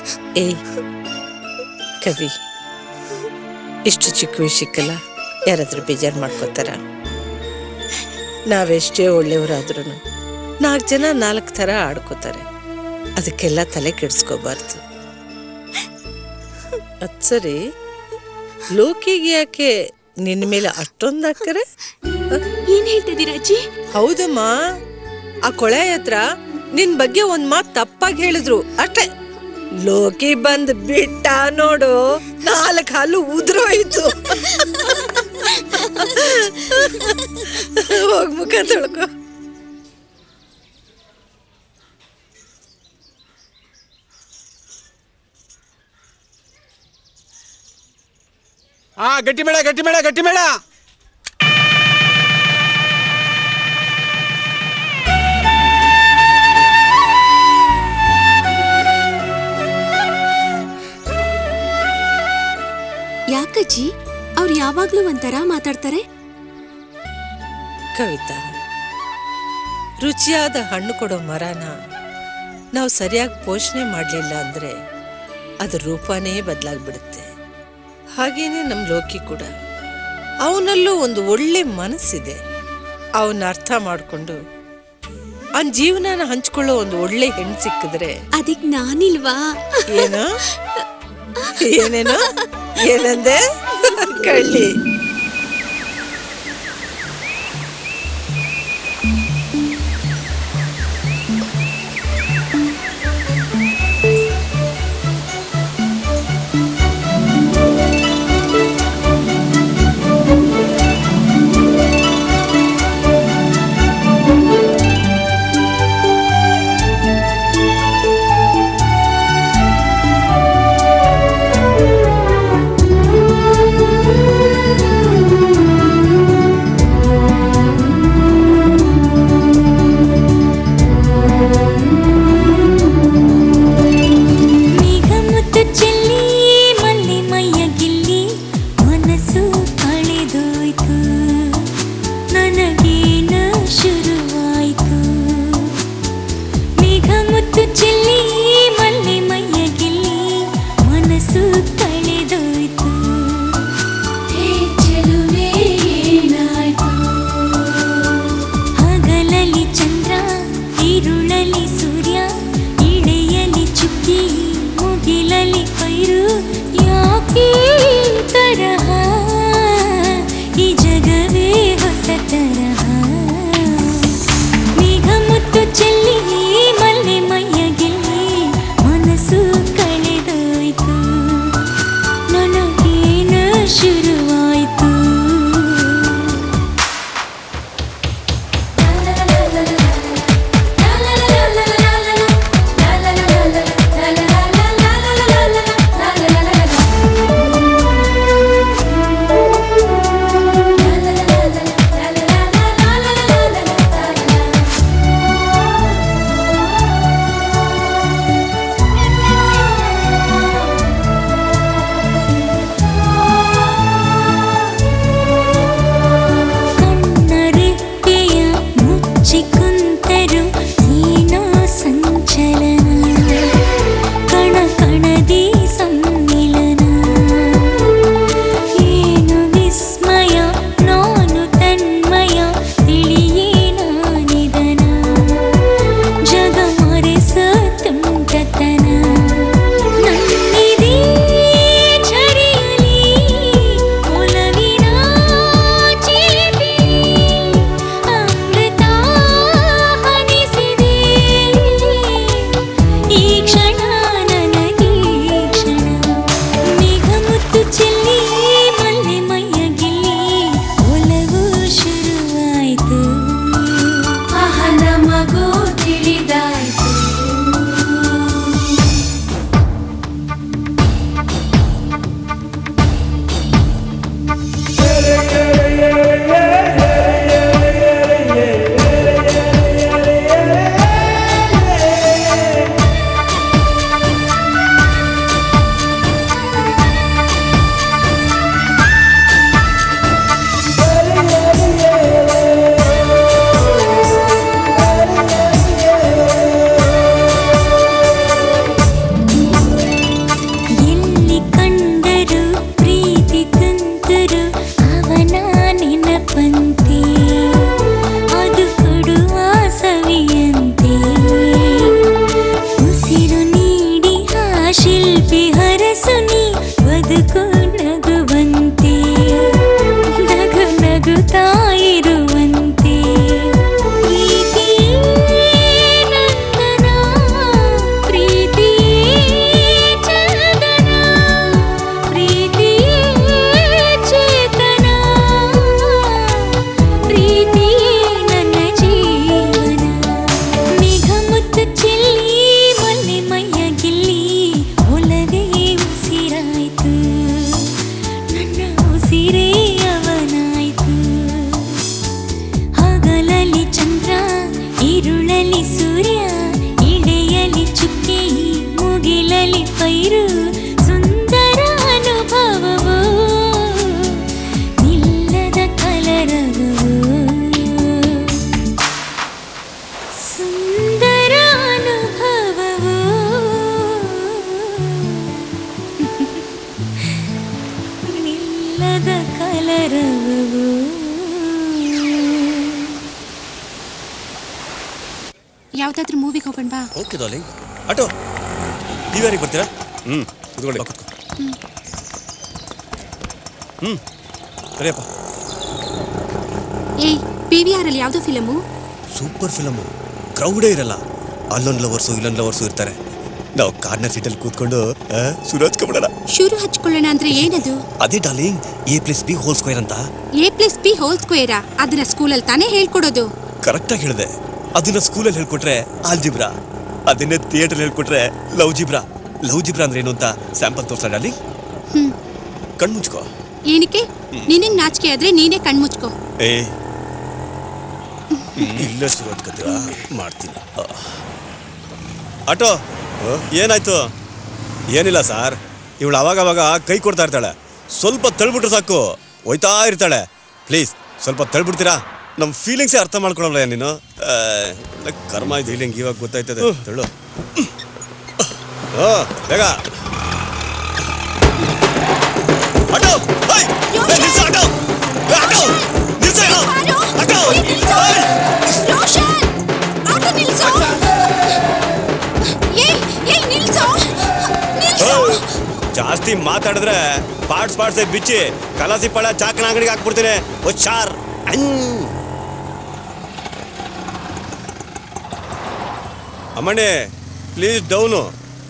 ಏಯ್ ಕವಿ ಇಷ್ಟು ಚಿಕ್ಕ ವಿಷಯಕ್ಕಲ್ಲ ಯಾರಾದ್ರೂ ಬೇಜಾರು ಮಾಡ್ಕೋತಾರ ನಾವೆಷ್ಟೇ ಒಳ್ಳೆಯವರಾದ್ರೂ ನಾಲ್ಕು ಜನ ನಾಲ್ಕು ಥರ ಆಡ್ಕೋತಾರೆ ಅದಕ್ಕೆಲ್ಲ ತಲೆ ಕೆಡಿಸ್ಕೋಬಾರ್ದು ಅದ್ ಸರಿ ಲೋಕಿಗೆ ಯಾಕೆ ನಿನ್ನ ಮೇಲೆ ಅಷ್ಟೊಂದು ಹಾಕರೆ ಏನ್ ಹೇಳ್ತಿದ್ದೀರಾ ಅಜ್ಜಿ ಹೌದಮ್ಮ ಆ ಕೊಳೆ ಹತ್ರ ನಿನ್ ಬಗ್ಗೆ ಒಂದ್ ಮಾತ್ ತಪ್ಪಾಗಿ ಹೇಳಿದ್ರು ಅಷ್ಟೇ ಲೋಕಿ ಬಂದ್ ಬಿಟ್ಟ ನೋಡು ನಾಲ್ಕು ಹಾಲು ಉದ್ರೋಯ್ತು ಹೋಗ್ ಮುಖ ತೊಳ್ಕೊ ಆ ಗಟ್ಟಿ ಮೇಳ ಗಟ್ಟಿ ಮೇಳ ಗಟ್ಟಿ ಮೇಳ ಯಾಕಜ್ಜಿ ಅವ್ರು ಯಾವಾಗ್ಲೂ ಒಂಥರ ಮಾತಾಡ್ತಾರೆ ಕವಿತಾ ರುಚಿಯಾದ ಹಣ್ಣು ಕೊಡೋ ಮರನ ನಾವು ಸರಿಯಾಗಿ ಪೋಷಣೆ ಮಾಡಲಿಲ್ಲ ಅಂದ್ರೆ ಅದ್ರ ರೂಪನೇ ಬದಲಾಗ್ಬಿಡುತ್ತೆ ಹಾಗೇನೆ ನಮ್ಮ ಲೋಕಿ ಕೂಡ ಅವನಲ್ಲೂ ಒಂದು ಒಳ್ಳೆ ಮನಸ್ಸಿದೆ ಅವನ್ನ ಅರ್ಥ ಮಾಡಿಕೊಂಡು ಅವನ ಜೀವನನ ಹಂಚ್ಕೊಳ್ಳೋ ಒಂದು ಒಳ್ಳೆ ಹೆಣ್ಣು ಸಿಕ್ಕಿದ್ರೆ ಅದಕ್ ನಾನಿಲ್ವಾ ಏನೋ ಏನೇನೋ ಏನಂದೆ ಕಳ್ಳಿ Thank you. ಬದುಕು ನಗುವಂತೆ ನಗು ನಗುತ್ತಾ ಇರುವಂತೆ ಪ್ರೀತಿಯೇ ನಂದನ ಪ್ರೀತಿಯೇ ಚಂದನ ಪ್ರೀತಿಯೇ ಚೇತನ ಪ್ರೀತಿಯೇ ನನ್ನ ಜೀವನ ಮೇಘ ಮುತ್ತು ಚೆಲ್ಲಿ ಮೊನ್ನೆ ಮೈಯ ಗಿಲ್ಲಿ ಒಲವೇ ಉಸಿರಾಯ್ತು ನನ್ನ ಉಸಿರೇ ಅವನಾಯ್ತು ಹಗಲಲ್ಲಿ ಚಂದ್ರ ഇരുಳಲಿ ಸೂರ್ಯ ಇಳೆಯಲಿ ಚುಕ್ಕಿ ಮುಗಿಲಲಿ ಪೈರು ಸುಂದರ ಅನುಭವವು ನಿಲ್ಲದ ಕಲರವು ಸುಂದರ ಅನುಭವವು ನಿಲ್ಲದ ಕಲರವು ಯಾವ್ದಾದ್ರೂ ಮೂವಿಗೆ ಹೋಗೋಣ ಬಾ ಓಕೆ ಡಾರ್ಲಿಂಗ್ ಆಟೋ ನೀವು ಯಾರಿಗೆ ಬರ್ತೀರಾ ಹ್ಮ್ ಕುತ್ಕೊಳ್ಳಿ ಕುತ್ಕೊ ಹ್ಮ್ ಸರಿಯಪ್ಪ ಏಯ್ ಪಿ ವಿ ಆರ್ ಅಲ್ಲಿ ಯಾವ್ದೋ ಫಿಲಮು ಸೂಪರ್ ಫಿಲಮು ಕ್ರೌಡೇ ಇರಲ್ಲ ಅಲ್ಲೊಂದು ಲವರ್ಸು ಇಲ್ಲೊಂದು ಲವರ್ಸು ಇರ್ತಾರೆ ನಾವು ಕಾರ್ನರ್ ಸೀಟಲ್ಲಿ ಕೂತ್ಕೊಂಡು ಆ, ಶುರು ಹಚ್ಕೊಂಬಿಡೋಣ ಶುರು ಹಚ್ಕೊಳ್ಳೋಣ ಅಂದ್ರೆ ಏನದು ಅದೇ darling A plus B whole square ಅಂತ ಎ ಪ್ಲಸ್ ಬಿ ಹೋಲ್ ಸ್ಕ್ವೇರಾ ಅದನ್ನ ಸ್ಕೂಲಲ್ಲಿ ತಾನೇ ಹೇಳ್ಕೊಡೋದು ಕರೆಕ್ಟಾಗಿ ಹೇಳಿದೆ ಅದನ್ನ ಸ್ಕೂಲಲ್ಲಿ ಹೇಳ್ಕೊಟ್ರೆ ಆಲ್ಜಿಬ್ರಾ ಅದನ್ನೇ ಥಿಯೇಟರ್ ಹೇಳ್ಕೊಟ್ರೆ ಲವ್ ಜಿಬ್ರಾ ಲವ್ ಜಿಬ್ರಾ ಅಂದ್ರೆ ಏನು ಅಂತ ಸ್ಯಾಂಪಲ್ ತೋರ್ಸ ಡಾರ್ಲಿಂಗ್ ಹ್ಮ್ ಕಣ್ಮುಚ್ಕೋ ಏನಕ್ಕೆ ನಿನಗ್ ನಾಚಿಕೆ ಆದ್ರೆ ನೀನೇ ಕಣ್ಮುಚ್ಕೋ ಏ ಇಲ್ಲೇ ಶುರು ಹಚ್ಕೋತೀರಾ ಮಾಡ್ತೀನಿ ಆ. ಆಟೋ ಏನಾಯ್ತು ಏನಿಲ್ಲ ಸರ್ ಇವಳು ಅವಾಗ ಅವಾಗ ಕೈ ಕೊಡ್ತಾ ಇರ್ತಾಳೆ ಸ್ವಲ್ಪ ತಳ್ಬಿಟ್ರೆ ಸಾಕು ಹೋಯ್ತಾ ಇರ್ತಾಳೆ ಪ್ಲೀಸ್ ಸ್ವಲ್ಪ ತಳ್ಬಿಡ್ತೀರಾ ನಮ್ಮ ಫೀಲಿಂಗ್ಸೇ ಅರ್ಥ ಮಾಡ್ಕೊಳಲ್ಲ ನೀನು ಆ, ಒಳ್ಳೆ ಕರ್ಮ ಇದು ಫೀಲಿಂಗ್ ಇವಾಗ ಗೊತ್ತಾಯ್ತದೆ ತಳ್ಳು ಓ ಬೇಗ ಆಟೋ ಏಯ್! ಏಯ್, ನಿಲ್ಸು, ಆಟೋ ಏ, ಆಟೋ ನಿಲ್ಸು ಹೇಳು. ಆಟೋ ಏಯ್! ಓಯ್! ಜಾಸ್ತಿ ಮಾತಾಡಿದ್ರೆ ಪಾರ್ಟ್ಸ್ ಪಾರ್ಟ್ಸ್ ಬಿಚ್ಚಿ ಕಲಾಸಿ ಪಳ ಚಾಕಣ ಅಂಗಡಿಗೆ ಹಾಕ್ಬಿಡ್ತೀನಿ ಹುಷಾರ್ ಅನ್. ಅಮ್ಮಣ್ಣಿ ಪ್ಲೀಸ್ ಡೌನು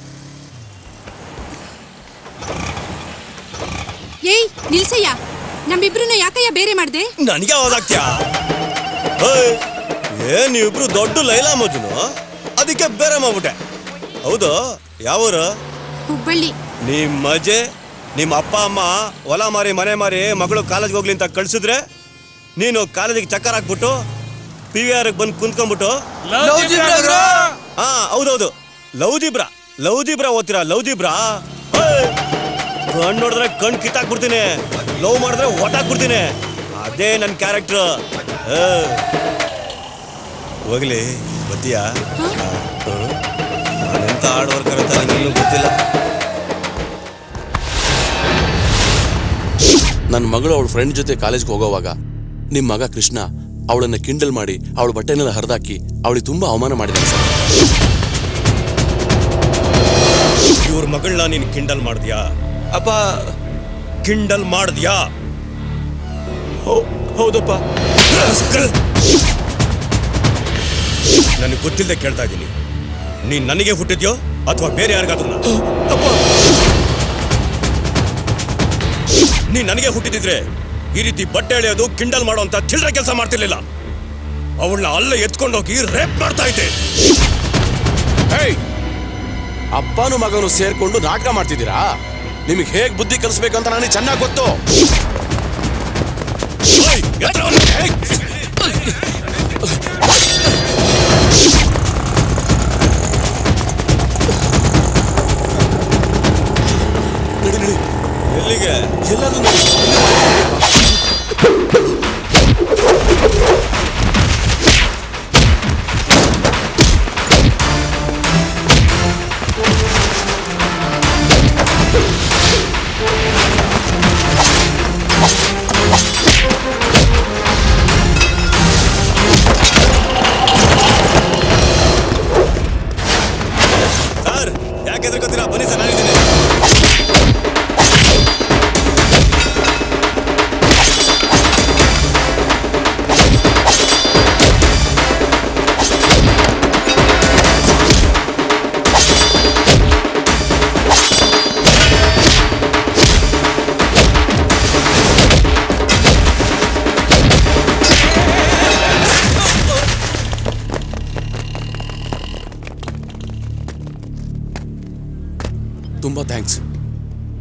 ಏಯ್ ನಿಲ್ಸಯ್ಯ ನಮ್ಮಿಬ್ರನ್ನ ಯಾಕಯ್ಯ ಬೇರೆ ಮಾಡ್ದೆ ನನಗೆ ಯಾವ್ದಾಗ್ತ್ಯಾ ಓಯ್ ಏನ್ ನೀವಿಬ್ರು ದೊಡ್ಡ ಲೈಲಾ ಮಜುನು ಅದಕ್ಕೆ ಬೇರೆ ಮಾಡ್ಬಿಟ್ಟೆ ಹೌದು ಯಾವೂರು ಹುಬ್ಬಳ್ಳಿ ನಿಮ್ ಮಜೆ ನಿಮ್ಮ ಅಪ್ಪ ಅಮ್ಮ ಹೊಲ ಮಾರಿ ಮನೆ ಮಾರಿ ಮಗಳು ಕಾಲೇಜ್ಗೆ ಹೋಗ್ಲಿ ಅಂತ ಕಳ್ಸಿದ್ರೆ ನೀನು ಕಾಲೇಜಿಗೆ ಚಕ್ಕರ್ ಹಾಕ್ಬಿಟ್ಟು ಪಿ ವಿ ಆರ್ ಬಂದು ಕುಂತ್ಕೊಂಡ್ಬಿಟ್ಟು ಲವ್ ಜಿಬ್ರಾ ಗುರು. ಹಾ ಹೌದೌದು ಲವ್ ಜಿಬ್ರಾ ಲವ್ ಜಿಬ್ರಾ ಓದ್ತೀರಾ ಲವ್ ಜಿಬ್ರಾ ಓಯ್! ಕಣ್ ನೋಡಿದ್ರೆ ಕಣ್ ಕಿತ್ತಾಕ್ಬಿಡ್ತೀನಿ ಲವ್ ಮಾಡಿದ್ರೆ ಒಟ್ಟಾಕ್ಬಿಡ್ತೀನಿ ಅದೇ ನನ್ನ ಕ್ಯಾರೆಕ್ಟರ್ ಹೋಗ್ಲಿ ಬತ್ತೀಯಾ ನಾನೆಂತ ಹಾರ್ಡ್ ವರ್ಕರ್ ಅಂತ ನನಗಿನ್ನೂ ಗೊತ್ತಿಲ್ಲ ನನ್ನ ಮಗಳು ಅವಳ ಫ್ರೆಂಡ್ ಜೊತೆ ಕಾಲೇಜ್ಗೆ ಹೋಗೋವಾಗ ನಿಮ್ಮ ಮಗ ಕೃಷ್ಣ ಅವಳನ್ನ ಕಿಂಡಲ್ ಮಾಡಿ ಅವಳ ಬಟ್ಟೆನೆಲ್ಲ ಹರಿದಾಕಿ ಅವಳಿಗೆ ತುಂಬಾ ಅವಮಾನ ಮಾಡಿದ್ದಾನೆ ಸರ್ ಇವ್ರ ಮಗಳನ್ನ ನೀನು ಕಿಂಡಲ್ ಮಾಡಿದ್ಯಾ ಅಪ್ಪ ಕಿಂಡಲ್ ಮಾಡಿದ್ಯಾ ಹೌದಪ್ಪ ನನಗೆ ಗೊತ್ತಿಲ್ಲದೆ ಕೇಳ್ತಾ ಇದ್ದೀನಿ ನೀನ್ ನನಗೆ ಹುಟ್ಟಿದ್ಯೋ ಅಥವಾ ಬೇರೆ ಯಾರಿಗಾದ್ರೂ ನೀನ್ ನನಗೆ ಹುಟ್ಟಿದಿದ್ರೆ ಈ ರೀತಿ ಬಟ್ಟೆ ಎಳೆಯೋದು ಕಿಂಡಲ್ ಮಾಡೋ ಅಂತ ಚಿಲ್ಲರೆ ಕೆಲಸ ಮಾಡ್ತಿರ್ಲಿಲ್ಲ ಅವಳನ್ನ ಅಲ್ಲೇ ಎತ್ಕೊಂಡೋಗಿ ರೇಪ್ ಮಾಡ್ತಾ ಇದ್ದೆ ಹೇಯ್ ಅಪ್ಪನೂ ಮಗನು ಸೇರ್ಕೊಂಡು ನಾಟಕ ಮಾಡ್ತಿದ್ದೀರಾ ನಿಮಗೆ ಹೇಗ್ ಬುದ್ಧಿ ಕಲಿಸ್ಬೇಕು ಅಂತ ನನಗೆ ಚೆನ್ನಾಗಿ ಗೊತ್ತು ಓಯ್, ಎತ್ರ ಅವ್ನು. ಹೇಯ್. ನಡಿ ನಡಿ ಎಲ್ಲಿಗೆ ಎಲ್ಲಾದ್ರೂ ನಡಿ. ಸರ್ ಯಾಕೆ ಹೆದರ್ಕೋತೀರಾ ಬನ್ನಿ ಸರ್ ನಾನಿದ್ದೀನಿ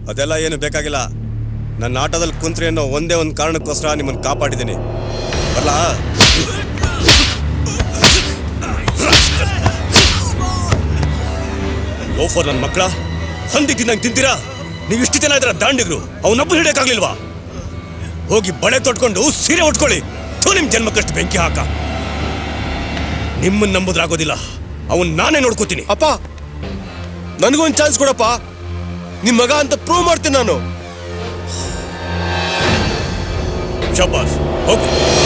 ಅದೆಲ್ಲ ಏನು ಬೇಕಾಗಿಲ್ಲ ನನ್ನ ಆಟೋದಲ್ಲಿ ಕುಂತ್ರಿ ಅನ್ನೋ ಒಂದೇ ಒಂದು ಕಾರಣಕ್ಕೋಸ್ಕರ ನಿಮ್ಮನ್ನು ಕಾಪಾಡಿದ್ದೀನಿ ಬರಲಾ ಲೋಫರ್ ನನ್ನ ಮಕ್ಕಳ ಹಂದಿ ತಿನ್ನಂಗೆ ತಿಂತೀರಾ ನೀವು ಇಷ್ಟು ಜನ ಇದ್ರ ದಾಂಡಿಗ್ರು ಅವನೊಬ್ಬರು ಹಿಡಿಯಕ್ಕಾಗ್ಲಿಲ್ವಾ ಹೋಗಿ ಬಳೆ ತೊಟ್ಕೊಂಡು ಸೀರೆ ಉಟ್ಕೊಳ್ಳಿ ಥು ನಿಮ್ ಜನ್ಮಕ್ಕಷ್ಟು ಬೆಂಕಿ ಹಾಕ ನಿಮ್ಮನ್ನ ನಂಬುದ್ರಾಗೋದಿಲ್ಲ ಅವನ್ ನಾನೇ ನೋಡ್ಕೋತೀನಿ ಅಪ್ಪ ನನಗೊಂದು ಚಾನ್ಸ್ ಕೊಡಪ್ಪ ನಿಮ್ ಮಗ ಅಂತ ಪ್ರೂವ್ ಮಾಡ್ತೀನಿ ನಾನು ಶಬ್ಬಾಸ್ ಹೋಗು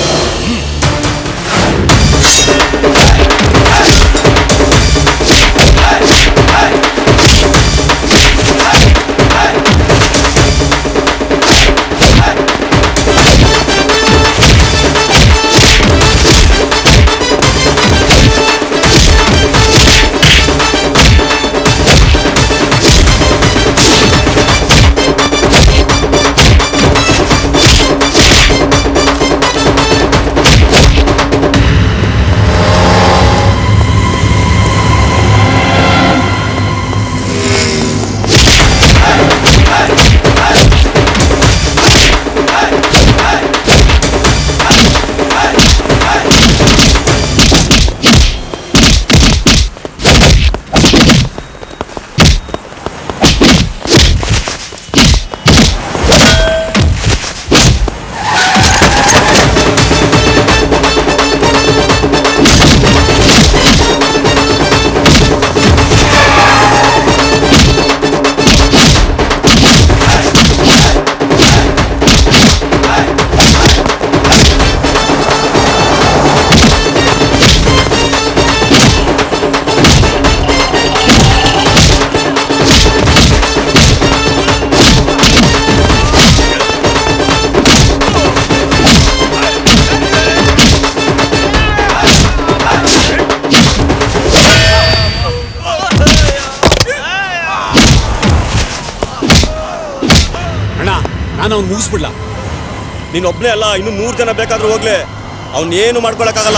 ಅಣ್ಣ ನಾನು ಅವ್ನು ಮುಗಿಸ್ಬಿಡ್ಲಾ ನೀನ್ ಒಬ್ನೇ ಅಲ್ಲ ಇನ್ನು ನೂರ್ ಜನ ಬೇಕಾದ್ರೂ ಹೋಗ್ಲಿ ಅವ್ನ್ ಏನು ಮಾಡ್ಕೊಳಕ್ಕಾಗಲ್ಲ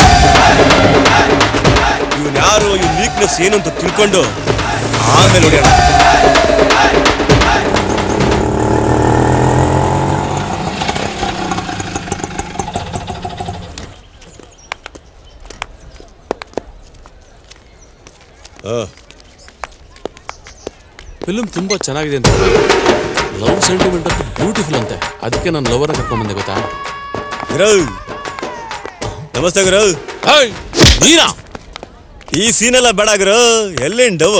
ಇವನ್ ಯಾರು ಇವ್ನ ವೀಕ್ನೆಸ್ ಏನು ಅಂತ ತಿಳ್ಕೊಂಡು ಆಮೇಲೆ ಹೊಡಿಯೋಣ ಫಿಲ್ಮ್ ತುಂಬಾ ಚೆನ್ನಾಗಿದೆ ಅಂತ ಲವ್ ಸೆಂಟಿಮೆಂಟ್ ಅಂತ ಬ್ಯೂಟಿಫುಲ್ ಅಂತೆ ಅದಕ್ಕೆ ನಾನು ಲವರ್ ಕರ್ಕೊಂಡ್ ಬಂದೆ ಗೊತ್ತಾ ಗುರು ನಮಸ್ತೆ ಗುರು ನೀನಾ ಈ ಸೀನ್ ಎಲ್ಲ ಬೇಡ ಗುರು ಎಲ್ಲಿಂಡ್ ಡವ್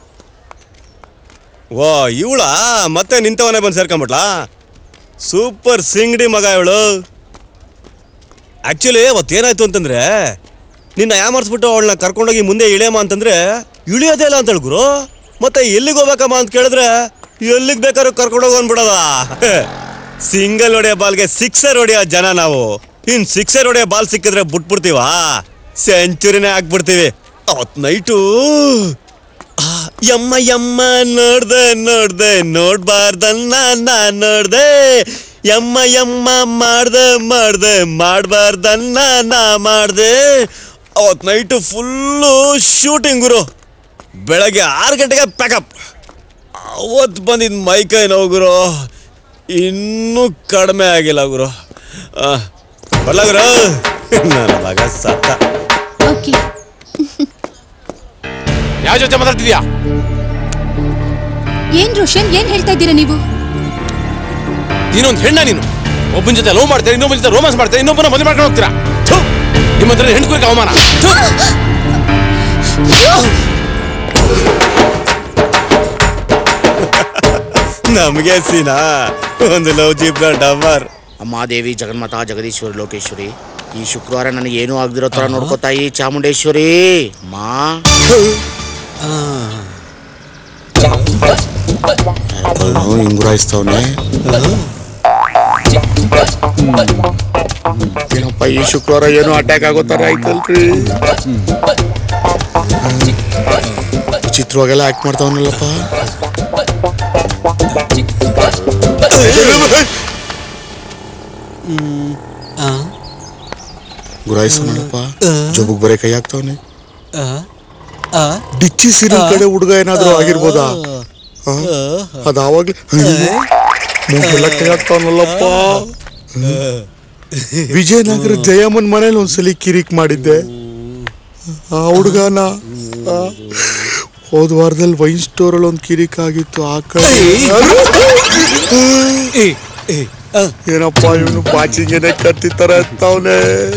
ವಾ ಇವಳ ಮತ್ತೆ ನಿಂತವನೇ ಬಂದು ಸೇರ್ಕೊಂಬಿಟ್ಲಾ ಸೂಪರ್ ಸಿಂಗಡಿ ಮಗ ಇವಳು ಆಕ್ಚುಲಿ ಅವತ್ತೇನಾಯ್ತು ಅಂತಂದ್ರೆ ನಿನ್ನ ಯಾಮರ್ಸ್ಬಿಟ್ಟು ಅವಳನ್ನ ಕರ್ಕೊಂಡೋಗಿ ಮುಂದೆ ಇಳಿಯಮ್ಮ ಅಂತಂದ್ರೆ ಇಳಿಯೋದೇ ಇಲ್ಲ ಅಂತ ಗುರು ಮತ್ತೆ ಎಲ್ಲಿಗೆ ಹೋಗ್ಬೇಕಮ್ಮ ಅಂತ ಕೇಳಿದ್ರೆ ಎಲ್ಲಿಗೆ ಬೇಕಾದ್ರೂ ಕರ್ಕೊಂಡೋಗಿ ಅಂದ್ಬಿಡೋದ ಸಿಂಗಲ್ ಹೊಡೆಯೋ ಬಾಲ್ಗೆ ಸಿಕ್ಸರ್ ಹೊಡೆಯೋ ಜನ ನಾವು ಇನ್ ಸಿಕ್ಸರ್ ಹೊಡೆಯೋ ಬಾಲ್ ಸಿಕ್ಕಿದ್ರೆ ಬಿಟ್ಬಿಡ್ತೀವಾ ಸೆಂಚುರಿನೇ ಹಾಕ್ಬಿಡ್ತೀವಿ ಅವತ್ ನೈಟು ಯಮ್ಮ ಯಮ್ಮ ನೋಡ್ದೆ ನೋಡ್ದೆ ನೋಡ್ಬಾರ್ದನ್ನ ನಾ ನೋಡ್ದೆ ಯಮ್ಮ ಯಮ್ಮ ಮಾಡ್ದೆ ಮಾಡ್ದೆ ಮಾಡ್ಬಾರ್ದನ್ನ ನಾ ಮಾಡ್ದೆ ಅವತ್ ನೈಟು ಫುಲ್ಲು ಶೂಟಿಂಗ್ ಗುರು ಬೆಳಗ್ಗೆ ಆರು ಗಂಟೆಗೆ ಪ್ಯಾಕಪ್ ಅವತ್ತು ಬಂದಿದ್ದು ಮೈಕೈ ನೋವು ಗುರು ಇನ್ನೂ ಕಡಿಮೆ ಆಗಿಲ್ಲ ಗುರು ಆ, ಬರ್ಲಾ ಗುರು ನನ್ನ ಮಗ ಸತ್ತ ಓಕೆ ಯಾವ ಜೊತೆ ಮಾತಾಡ್ತಿದ್ಯಾ ಏನ್ ರೋಷನ್ ಏನ್ ಹೇಳ್ತಾ ಇದ್ದೀರಾ ನೀವು ನೀನೊಂದು ಹೆಣ್ಣ ನೀನು ಒಬ್ಬನ ಜೊತೆ ಲವ್ ಮಾಡ್ತಾರೆ ಇನ್ನೊಬ್ಬನ ಜೊತೆ ರೋಮಾನ್ಸ್ ಮಾಡ್ತಾರೆ ಇನ್ನೊಬ್ಬನ ಮದುವೆ ಮಾಡ್ಕೊಂಡು ಹೋಗ್ತೀರಾ ಥು! ನಿಮ್ಮ ಹತ್ರ ಹೆಣ್ಣು ಕುರಿಕೆ ಅವಮಾನ ಥು! ನಮಗೆ ಸೀನಾ ಒಂದು ಲವ್ ಜೀಪ್ ಡಬ್ಬರ್ ಅಮ್ಮ ದೇವಿ ಜಗನ್ಮಾತ ಜಗದೀಶ್ವರಿ ಲೋಕೇಶ್ವರಿ ಈ ಶುಕ್ರವಾರ ನನಗೆ ಏನೂ ಆಗದಿರೋ ತರ ನೋಡ್ಕೋತಾಯಿ ಚಾಮುಂಡೇಶ್ವರಿ ಮಾ ಹಿಂಗುರಾಯಿಸ್ತವನೆ ಏನಪ್ಪ ಈ ಶುಕ್ರವಾರ ಏನೋ ಅಟ್ಯಾಕ್ ಆಗೋ ತರ ಆಯ್ತಲ್ರಿ ವಿಚಿತ್ರವಾಗೆಲ್ಲ ಆಕ್ಟ್ ಮಾಡ್ತಾವನಲ್ಲಪ್ಪ ಗುರಾಯಿಸ್ತಾನಲ್ಲಪ್ಪ ಜೊಬಗ್ ಬರೇ ಕೈ ಹಾಕ್ತಾವನೆ ಡಿಚ್ಚಿ ಸೀರಿಯಲ್ ಕಡೆ ಹುಡುಗ ಏನಾದ್ರೂ ಆಗಿರ್ಬೋದಾ ಅದಾವಾಗ್ಲೇ ಮೂಗೆಲ್ಲ ಕೈ ಆಗ್ತಾವನಲ್ಲಪ್ಪ ವಿಜಯನಗರ ಜಯಮ್ಮನ್ ಮನೇಲಿ ಒಂದ್ಸಲಿ ಕಿರಿಕ್ ಮಾಡಿದ್ದೆ ಆ ಹುಡುಗನ ಹೋದ ವಾರದಲ್ಲಿ ವೈನ್ ಸ್ಟೋರ್ ಅಲ್ಲಿ ಒಂದ್ ಕಿರಿಕ್ ಆಗಿತ್ತು ಆ ಕಡೆ ಏನಪ್ಪ ಇವನು ಬಾಚಿಂಗೇನೆ ಕತ್ತಿತರ ಎತ್ತವನೆ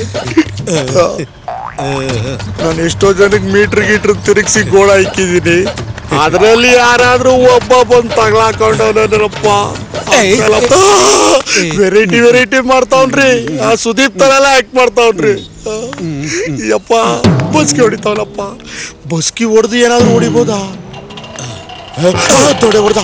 ನಾನು ಎಷ್ಟೋ ಜನಕ್ಕೆ ಮೀಟರ್ ಗೀಟ್ರ್ ತಿರುಗಿಸಿ ಗೋಳ ಇಕ್ಕಿದೀನಿ ಅದ್ರಲ್ಲಿ ಯಾರಾದ್ರೂ ಒಬ್ಬ ಬಂದು ತಗ್ಲಾಕೊಂಡವನಪ್ಪ ವೆರೈಟಿ ವೆರೈಟಿ ಮಾಡ್ತಾವ್ನ್ರಿ ಆ ಸುದೀಪ್ ತರೆಲ್ಲ ಆಕ್ಟ್ ಮಾಡ್ತಾವ್ನ್ರಿ ಯಪ್ಪ ಬಸ್ಕಿ ಹೊಡಿತಾವನಪ್ಪ ಬಸ್ಕಿ ಹೊಡೆದು ಏನಾದ್ರು ಹೊಡಿಬೋದಾ ತೊಡೆ ಹೊಡೆದ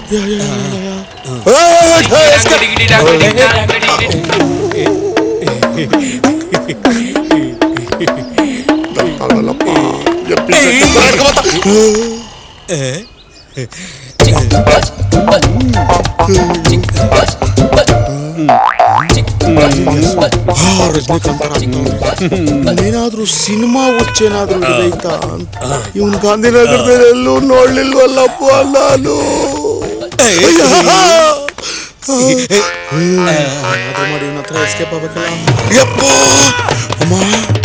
ಏನಾದ್ರೂ ಸಿನಿಮಾ ಹುಚ್ಚೇನಾದ್ರೂ ಇದೈತಾ ಇವನ್ ಗಾಂಧಿನಗರದಲ್ಲಿ ಎಲ್ಲೂ ನೋಡ್ಲಿಲ್ವಲ್ಲಪ್ಪ ನಾನು ಏನಾದ್ರೂ ಮಾಡಿ ಇವನ ಹತ್ರ ಎಸ್ಕೇಪ್ ಆಗ್ಬೇಕಲ್ಲ ಯಪ್ಪ ಅಮ್ಮ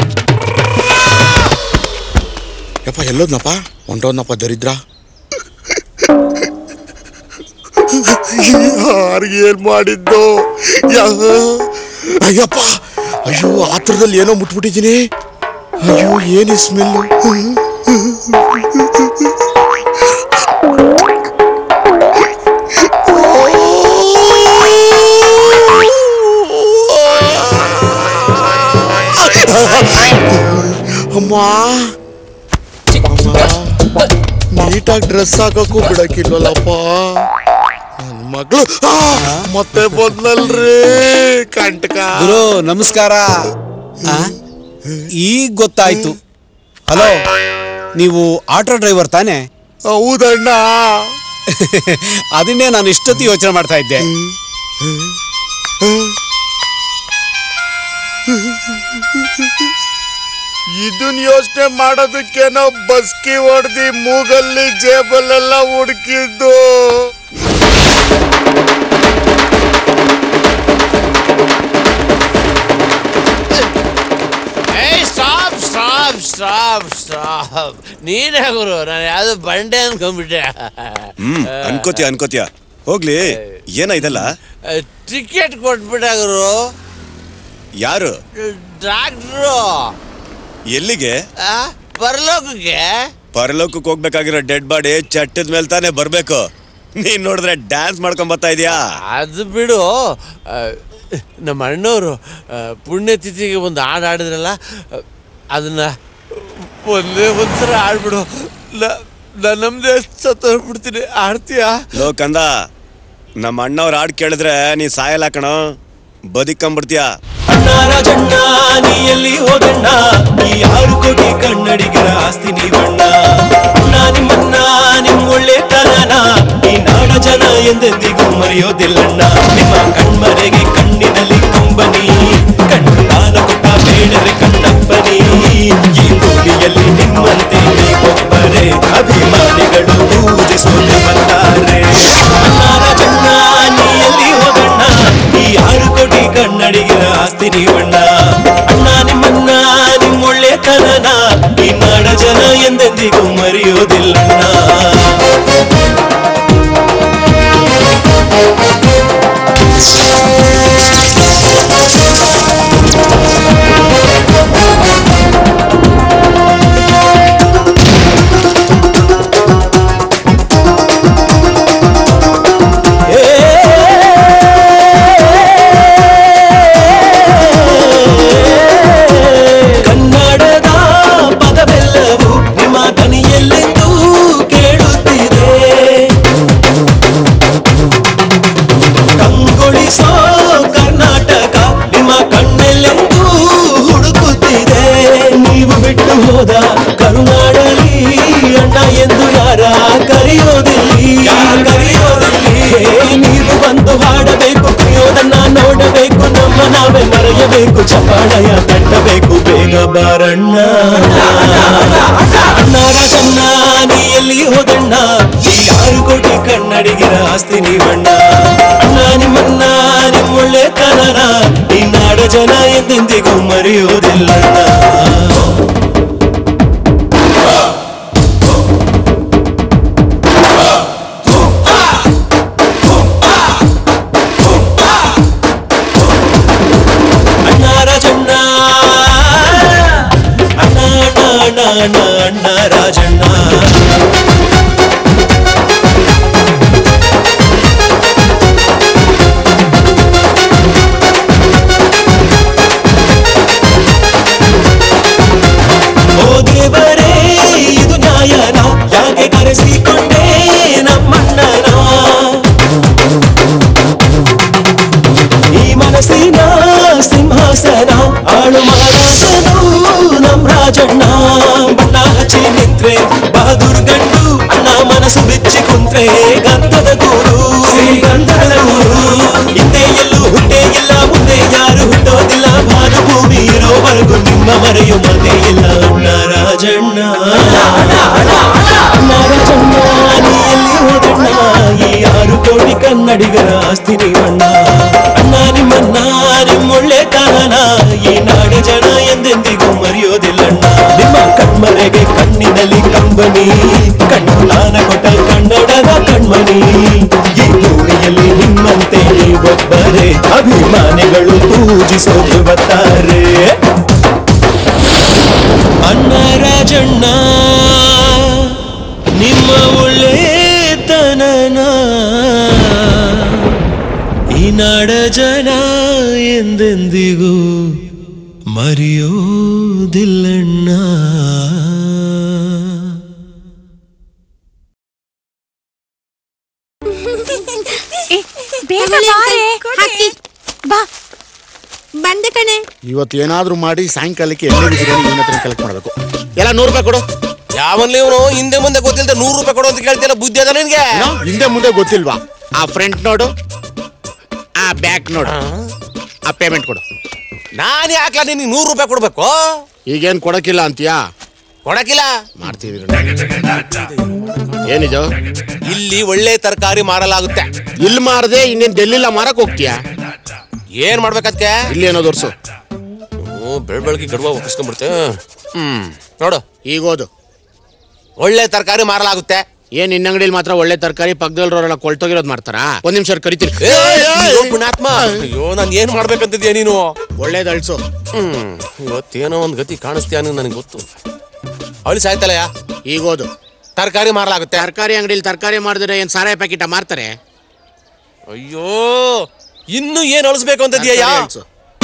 ಯಪ್ಪ ಎಲ್ಲೋದ್ನಪ್ಪ ಹೊಂಟೋದ್ನಪ್ಪ ದರಿದ್ರ ಯಾರಿಗೆ ಏನ್ ಮಾಡಿದ್ದು ಯಾ- ಅಯ್ಯಪ್ಪ ಅಯ್ಯೋ ಆತ್ರದಲ್ಲಿ ಏನೋ ಮುಟ್ಬಿಟ್ಟಿದ್ದೀನಿ ಅಯ್ಯೋ ಏನು ಸ್ಮೆಲ್ಲು ಅಮ್ಮ ನೀಟಾಗಿ ಡ್ರೆಸ್ ಹಾಕಕ್ಕೂ ಬಿಡಕ್ಕಿಲ್ವಲ್ಲಪ್ಪ ನನ್ ಮಗಳು ಆ, ಮತ್ತೆ ಬಂದಲ್ರಿ ಕಂಟಕ ಗುರು ನಮಸ್ಕಾರ ಆ? ಈಗ ಗೊತ್ತಾಯ್ತು ಹಲೋ ನೀವು ಆಟೋ ಡ್ರೈವರ್ ತಾನೇ ಹೌದಣ್ಣ ಅದನ್ನೇ ನಾನು ಇಷ್ಟೊತ್ತಿ ಯೋಚನೆ ಮಾಡ್ತಾ ಇದ್ದೆ ಇದನ್ ಯೋಚನೆ ಮಾಡೋದಕ್ಕೇನೋ ಬಸ್ಕಿ ಹೊಡ್ದಿ ಮೂಗಲ್ಲಿ ಜೇಬಲ್ಲೆಲ್ಲ ಹುಡುಕಿದ್ದು ಏಯ್ ಸ್ಟಾಪ್ ಸ್ಟಾಪ್ ಸ್ಟಾಪ್ ಸ್ಟಾಪ್ ನೀನೇ ಗುರು ನಾನು ಯಾವ್ದು ಬಂಡೆ ಅನ್ಕೊಂಡ್ಬಿಟ್ಟೆ ಹ್ಮ್ ಅನ್ಕೋತೀಯ ಅನ್ಕೋತೀಯ ಹೋಗ್ಲಿ ಏನ ಇದೆಲ್ಲ ಟಿಕೆಟ್ ಕೊಟ್ಬಿಟ್ಟ ಗುರು ಯಾರು ಡಾಕ್ಟ್ರು ಎಲ್ಲಿಗೆ ಪರಲೋಕಕ್ಕೆ ಪರಲೋಕಕ್ಕೆ ಹೋಗ್ಬೇಕಾಗಿರೋ ಡೆಡ್ ಬಾಡಿ ಚಟ್ಟದ ಮೇಲೆ ತಾನೇ ಬರ್ಬೇಕು ನೀನ್ ನೋಡಿದ್ರೆ ಡ್ಯಾನ್ಸ್ ಮಾಡ್ಕೊಂಡ್ ಬರ್ತಾ ಇದೀಯಾ ಅದು ಬಿಡು ಆ, ನಮ್ಮ ಅಣ್ಣವರು ಪುಣ್ಯತಿಥಿಗೆ ಒಂದು ಹಾಡು ಆಡಿದ್ರಲ್ಲ ಆ, ಅದನ್ನ ಒಂದೇ ಒಂದ್ಸಲ ಆಡ್ಬಿಡು ನಾನು ನಮ್ದೇ ಸತ್ತೋಗ್ಬಿಡ್ತೀನಿ ಆಡ್ತೀಯಾ ಲೋ ಕಂದ ನಮ್ಮ ಅಣ್ಣವ್ರ ಹಾಡ್ ಕೇಳಿದ್ರೆ ನೀ ಸಾಯಲ್ಲ ಕಣೋ ಬದುಕಂಬಿಡ್ತೀಯ ರಾಜಣ್ಣ ನೀ ಎಲ್ಲಿ ಹೋಗಣ್ಣ ಈ ಆರು ಕೋಟಿ ಕನ್ನಡಿಗರ ಆಸ್ತಿ ನೀವಣ್ಣ ಅಣ್ಣ ನಿಮ್ಮನ್ನ ನಿಮ್ ಒಳ್ಳೆತನನ ಈ ನಾಡ ಜನ ಎಂದೆಂದಿಗೂ ಮರೆಯೋದಿಲ್ಲಣ್ಣ ನಿಮ್ಮ ಕಣ್ಮರೆಗೆ ಕಣ್ಣಿನಲ್ಲಿ ಕಂಬನಿ ಕಣ್ಣಾನ ಕೊಟ್ಟ ಬೇಡರೆ ಕಣ್ಣಪ್ಪನಿ ಈ ಭೂಮಿಯಲ್ಲಿ ನಿಮ್ಮಂತೆ ನೀವೊಬ್ಬರೇ ಅಭಿಮಾನಿಗಳು ಪೂಜಿಸೋದೆ ಬಂದಾರೆ ಅಣ್ಣ ರಾಜಣ್ಣ ನೀ ಎಲ್ಲಿ ಹೋಗಣ್ಣ ಈ ಆರು ಕೋಟಿ ಕನ್ನಡಿಗರ ಆಸ್ತಿ ನೀವಣ್ಣ ಅಣ್ಣ ನಿಮ್ಮನ್ನ ನಿಮ್ಮ ಒಳ್ಳೆತನನ ಈ ನಾಡ ಜನ ಎಂದೆಂದಿಗೂ ಮರೆಯೋದಿಲ್ಲಣ್ಣ ಕನ್ನಡದ ಪದವೆಲ್ಲವೂ ನಿಮ್ಮ ದನಿಯಲ್ಲೆಂದೂ ಕೇಳುತ್ತಿದೆ ಕಂಗೊಳಿಸೋ ಕರ್ನಾಟಕ ನಿಮ್ಮ ಕಣ್ಣೆಲ್ಲೆಂದೂ ಹುಡುಕುತ್ತಿದೆ ನೀವು ಬಿಟ್ಟು ಹೋದ ಕರುನಾಡಲಿ ಅಣ್ಣ ಎಂದು ಯಾರ ಕರೆಯೋದಿಲ್ಲಿ ಕರೆಯೋದಿಲ್ಲಿ ನೀವು ಬಂದು ಹಾಡಬೇಕು ಕುಣಿಯೋದನ್ನ ನೋಡಬೇಕು ನಮ್ಮ ನಾವೇ ಮರೆಯಬೇಕು ಚಪ್ಪಾಳಯ ತಟ್ಟಬೇಕು ಬೇಗ ಬಾರಣ್ಣ ಅಣ್ಣ ರಾಜಣ್ಣ ನೀ ಎಲ್ಲಿ ಹೋದಣ್ಣ ಈ ಆರು ಕೋಟಿ ಕನ್ನಡಿಗರ ಆಸ್ತಿ ನೀವಣ್ಣ ಅಣ್ಣ ನಿಮ್ಮನ್ನ ನಿಮ್ಮೊಳ್ಳೆ ತನನ ಈ ನಾಡ ಜನ ಎಂದೆಂದಿಗೂ ಮರೆಯುವುದಿಲ್ಲಣ್ಣ ಅಣ್ಣ ರಾಜಣ್ಣ ಅಣ್ಣ ಅಣ್ಣ ಅಣ್ಣ ಅಣ್ಣ ಅಣ್ಣ ರಾಜಣ್ಣ ಓ ದೇವರೇ ಇದು ನ್ಯಾಯನ ಯಾಕೆ ಕರೆಸಿಕೊಂಡೇ ನಮ್ಮಣ್ಣನ ಈ ಮನಸ್ಸಿನ ಸಿಂಹಾಸನ ಆಳು ಮಹಾರಾಜನು ನಮ್ ರಾಜಣ್ಣ ಬಣ್ಣ ಹಚ್ಚಿ ನಿಂತ್ರೆ ಬಹದೂರ್ ಗಂಡು ಅಣ್ಣ ಮನಸ್ಸು ಬಿಚ್ಚಿ ಕುಂತ್ರೆ ಗಂಧದ ಗೂಡು ಗಂಧದ ಗೂಡು ಹಿಂದೆ ಎಲ್ಲೂ ಹುಟ್ಟೆ ಇಲ್ಲ ಮುಂದೆ ಯಾರು ಹುಟ್ಟೋದಿಲ್ಲ ಭಾನು ಭೂಮಿ ಇರೋವರೆಗೂ ನಿಮ್ಮ ಮರೆಯು ಮತೆ ಇಲ್ಲ ಅಣ್ಣ ರಾಜಣ್ಣ ಅಣ್ಣ ರಾಜಣ್ಣ ನೀ ಎಲ್ಲಿ ಹೋದಣ್ಣ ಈ ಆರು ಕೋಟಿ ಕನ್ನಡಿಗರ ಆಸ್ತಿ ನೀವಣ್ಣ ಅಣ್ಣ ನಿಮ್ಮನ್ನ ನಿಮ್ಮೊಳ್ಳೆ ಕಾರಣ ಈ ನಾಡ ಜನ ಎಂದೆಂದಿಗೂ ಮರೆಯೋದಿಲ್ಲಣ್ಣ ನಿಮ್ಮ ಕಣ್ಮರೆಗೆ ಕಣ್ಣಿನಲ್ಲಿ ಕಂಬನಿ ಕಣ್ಣು ದಾನ ಕೊಟ್ಟ ಕನ್ನಡದ ಕಣ್ಮಣಿ ಈ ಭೂಮಿಯಲ್ಲಿ ನಿಮ್ಮಂತೆ ನೀವೊಬ್ಬರೇ ಅಭಿಮಾನಿಗಳು ಪೂಜಿಸೋದು ಬರ್ತಾರೆ ಅಣ್ಣ ರಾಜಣ್ಣ ನಿಮ್ಮ ಒಳ್ಳೆತನನ ಈ ನಾಡ ಜನ ಎಂದೆಂದಿಗೂ ಮರೆಯೋದಿಲ್ಲಣ್ಣ ಬೇಗ ಬಾರೆ ಹಾಕಿ ಬಾ ಬಂದೆ ಕಣೆ ಇವತ್ತು ಏನಾದ್ರೂ ಮಾಡಿ ಸಾಯಂಕಾಲಕ್ಕೆ ಎಣ್ಣೆ ಬಿರಿಯಾನಿ ಇವನ ಹತ್ರ ಕಲೆಕ್ಟ್ ಮಾಡಬೇಕು ಎಲ್ಲ ನೂರು ರೂಪಾಯಿ ಕೊಡು ಯಾವನ್ಲಿ ಇವನು ಹಿಂದೆ ಮುಂದೆ ಗೊತ್ತಿಲ್ಲದೆ ನೂರು ರೂಪಾಯಿ ಕೊಡು ಅಂತ ಕೇಳ್ತಿಲ್ಲ ಬುದ್ಧಿ ಅದ ನಿನ್ಗೆ ಏನೋ? ಹಿಂದೆ ಮುಂದೆ ಗೊತ್ತಿಲ್ವಾ ಆ ಫ್ರಂಟ್ ನೋಡು ಆ ಬ್ಯಾಕ್ ನೋಡು ಆ ಪೇಮೆಂಟ್ ಕೊಡು ನಾನು ಯಾಕೆ ನಿನಗೆ ನೂರು ರೂಪಾಯಿ ಕೊಡ್ಬೇಕು ಈಗೇನ್ ಕೊಡಕ್ಕಿಲ್ಲ ಅಂತೀಯಾ ಕೊಡಕ್ಕಿಲ್ಲ ಮಾಡ್ತೀವಿ ಏನಿದು ಇಲ್ಲಿ ಒಳ್ಳೆ ತರಕಾರಿ ಮಾರಲಾಗುತ್ತೆ ಇಲ್ಲಿ ಮಾರದೆ ಇನ್ನೇನ್ ಡೆಲ್ಲಿಲ್ಲ ಮಾರಕ್ ಹೋಗ್ತೀಯಾ ಏನ್ ಮಾಡ್ಬೇಕದ್ಕೆ ಇಲ್ಲಿ ಏನೋ ತೋರ್ಸು ಬೆಳ್ ಬೆಳಗ್ಗೆ ಗಡುವ ಒಪ್ಪಿಸ್ಕೊಂಡ್ಬಿಡ್ತೆ ಹ್ಮ್ ನೋಡು ಈಗ ಓದು ಒಳ್ಳೆ ತರಕಾರಿ ಮಾರಲಾಗುತ್ತೆ ಏನ್ ನಿನ್ನ ಅಂಗಡಿಲಿ ಮಾತ್ರ ಒಳ್ಳೆ ತರಕಾರಿ ಪಕ್ಕದಲ್ಲಿರೋರೆಲ್ಲ ಕೊಳ್ತೋಗಿರೋದು ಮಾಡ್ತಾರಾ ಒಂದ್ ನಿಮಿಷ ಕರಿತೀನಿ ಏ, ಅಯ್ಯೋ, ಪುಣ್ಯಾತ್ಮ ಅಯ್ಯೋ ನಾನು ಏನ್ ಮಾಡ್ಬೇಕಂತಿದ್ಯಾ ನೀನು ಒಳ್ಳೇದ್ ಅಳ್ಸು ಹ್ಮ್ ಇವತ್ತೇನೋ ಒಂದ್ ಗತಿ ಕಾಣಿಸ್ತೀಯ ನನಗೆ ಗೊತ್ತು ಅವಳಿ ಸಾಯ್ತಲಯ್ಯ ಈಗ ಓದು ತರಕಾರಿ ಮಾರಲಾಗುತ್ತೆ ತರಕಾರಿ ಅಂಗಡಿಲಿ ತರಕಾರಿ ಮಾಡಿದ್ರೆ ಏನ್ ಸಾರಾಯಿ ಪ್ಯಾಕೆಟ್ ಮಾರ್ತಾರೆ ಅಯ್ಯೋ ಇನ್ನು ಏನ್ ಅಳಿಸ್ಬೇಕು ಅಂತದ್ಯಾ ತರ್ಕಾರಿ ಅಳ್ಸು.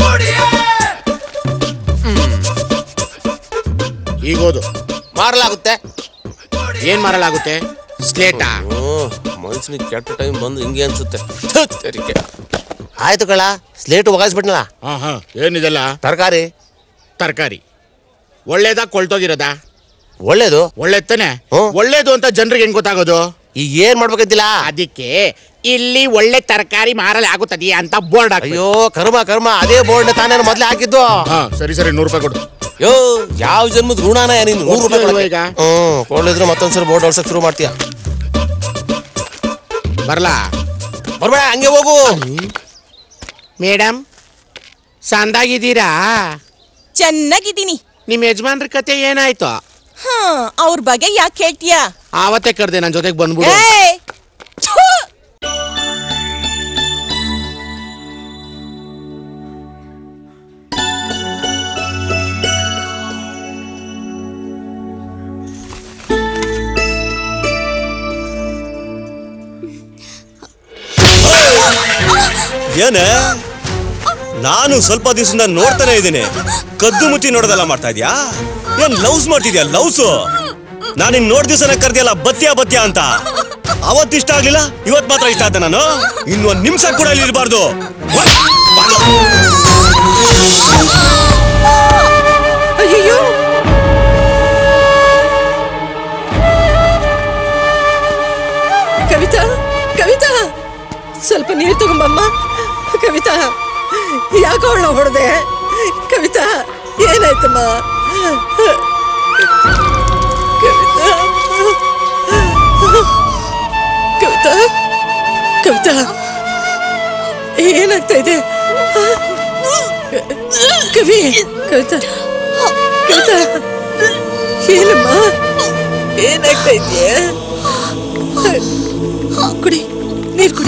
ಈಗ ಓದು ಮಾರಲಾಗುತ್ತೆ ಏನ್ ಮಾರಲಾಗುತ್ತೆ ಸ್ಲೇಟಾ ಮನುಷ್ಯನಿಗೆ ಕೆಟ್ಟ ಟೈಮ್ ಬಂದು ಹಿಂಗೆ ಅನ್ಸುತ್ತೆ ಥು, ತೆರಿಗೆ. ಆಯ್ತು ಕಳ ಸ್ಲೇಟ್ ಒಗಾಯಿಸ್ಬಿಟ್ನಲ್ಲ ಹಾ ಹಾ ಏನಿದೆಲ್ಲ ತರಕಾರಿ ತರಕಾರಿ ಒಳ್ಳೇದಾ ಕೊಳ್ತೋಗಿರೋದಾ ಒಳ್ಳೇದು ಒಳ್ಳೇದ್ ತಾನೆ ಹ್ಮ್. ಒಳ್ಳೇದು ಅಂತ ಜನರಿಗೆ ಹೆಂಗ್ ಗೊತ್ತಾಗೋದು ಈಗ ಏನ್ ಮಾಡ್ಬೇಕಂತಿಲ್ಲ ಅದಕ್ಕೆ ಇಲ್ಲಿ ಒಳ್ಳೆ ತರಕಾರಿ ಮಾರಲಾಗುತ್ತದೆ ಅಂತ ಬೋರ್ಡ್ ಹಾಕಿ ಅಯ್ಯೋ ಕರ್ಮ ಕರ್ಮ ಅದೇ ಬೋರ್ಡ್ ತಾನೇ ಮೊದ್ಲೇ ಹಾಕಿದ್ದು ಹಾ ಸರಿ ಸರಿ ನೂರು ರೂಪಾಯಿ ಕೊಡು ಯೋ ಯಾವ ಜನ್ಮದ ಋಣಾನ ನೀನು ನೂರು ರೂಪಾಯಿ ಕೊಡ್ತೀಯಲ್ವಾ ಕೊಡಕ್ಕೆ? ಈಗ? ಹ್ಮ್ ಕೊಡ್ಲಿದ್ರೆ ಮತ್ತೊಂದ್ಸರಿ ಬೋರ್ಡ್ ಹೊಡ್ಸಕ್ ಶುರು ಮಾಡ್ತೀಯ ಬರ್ಲಾ ಬರ್ಬೇಡ ಹಂಗೆ ಹೋಗು ಮೇಡಮ್ ಸಂದಾಗಿದ್ದೀರಾ ಚೆನ್ನಾಗಿದ್ದೀನಿ ನಿಮ್ ಯಜಮಾನ್ರ ಕತೆ ಏನಾಯ್ತು ಹಾ ಅವ್ರ ಬಗ್ಗೆ ಯಾಕೆ ಹೇಳ್ತೀಯಾ ಆವತ್ತೇ ಕರ್ದೆ ನನ್ ಜೊತೆಗೆ ಬಂದ್ಬಿಡು ಏಯ್! ಥು! ಏನೇ ನಾನು ಸ್ವಲ್ಪ ದಿವಸದಿಂದ ನೋಡ್ತಾನೆ ಇದ್ದೀನಿ ಕದ್ದು ಮುಚ್ಚಿ ನೋಡೋದೆಲ್ಲ ಮಾಡ್ತಾ ಇದ್ಯಾ ಏನ್ ಲವ್ಸ್ ಮಾಡ್ತಿದ್ಯಾ ಲವ್ಸ್ ನಾನು ನಿನ್ ನೋಡ್ ದಿವಸನ ಕರ್ದಿಯಲ್ಲ ಬತ್ಯ ಬತ್ಯ ಅಂತ ಅವತ್ ಇಷ್ಟ ಆಗ್ಲಿಲ್ಲ ಇವತ್ ಮಾತ್ರ ಇಷ್ಟ ಆದ ನಾನು ಇನ್ನು ಒಂದ್ ನಿಮಿಷ ಕೂಡ ಇಲ್ಲಿ ಇರಬಾರ್ದು ಅಯ್ಯೋ ಕವಿತಾ ಕವಿತಾ ಸ್ವಲ್ಪ ನೀರು ತಗೊಂಬಮ್ಮ ಕವಿತಾ ಯಾಕೋ ಅವಳ ಹೊಡೆದೆ ಕವಿತಾ ಏನಾಯ್ತಮ್ಮ ಕವಿತಾ ಕವಿತಾ ಕವಿತಾ ಕವಿತಾ ಏನಾಗ್ತಾ ಇದೆ ಕವಿ ಕವಿತಾ ಕವಿತಾ ಏನಮ್ಮ ಏನಾಗ್ತಾ ಇದೆಯಾ ಕುಡಿ ನೀರು ಕುಡಿ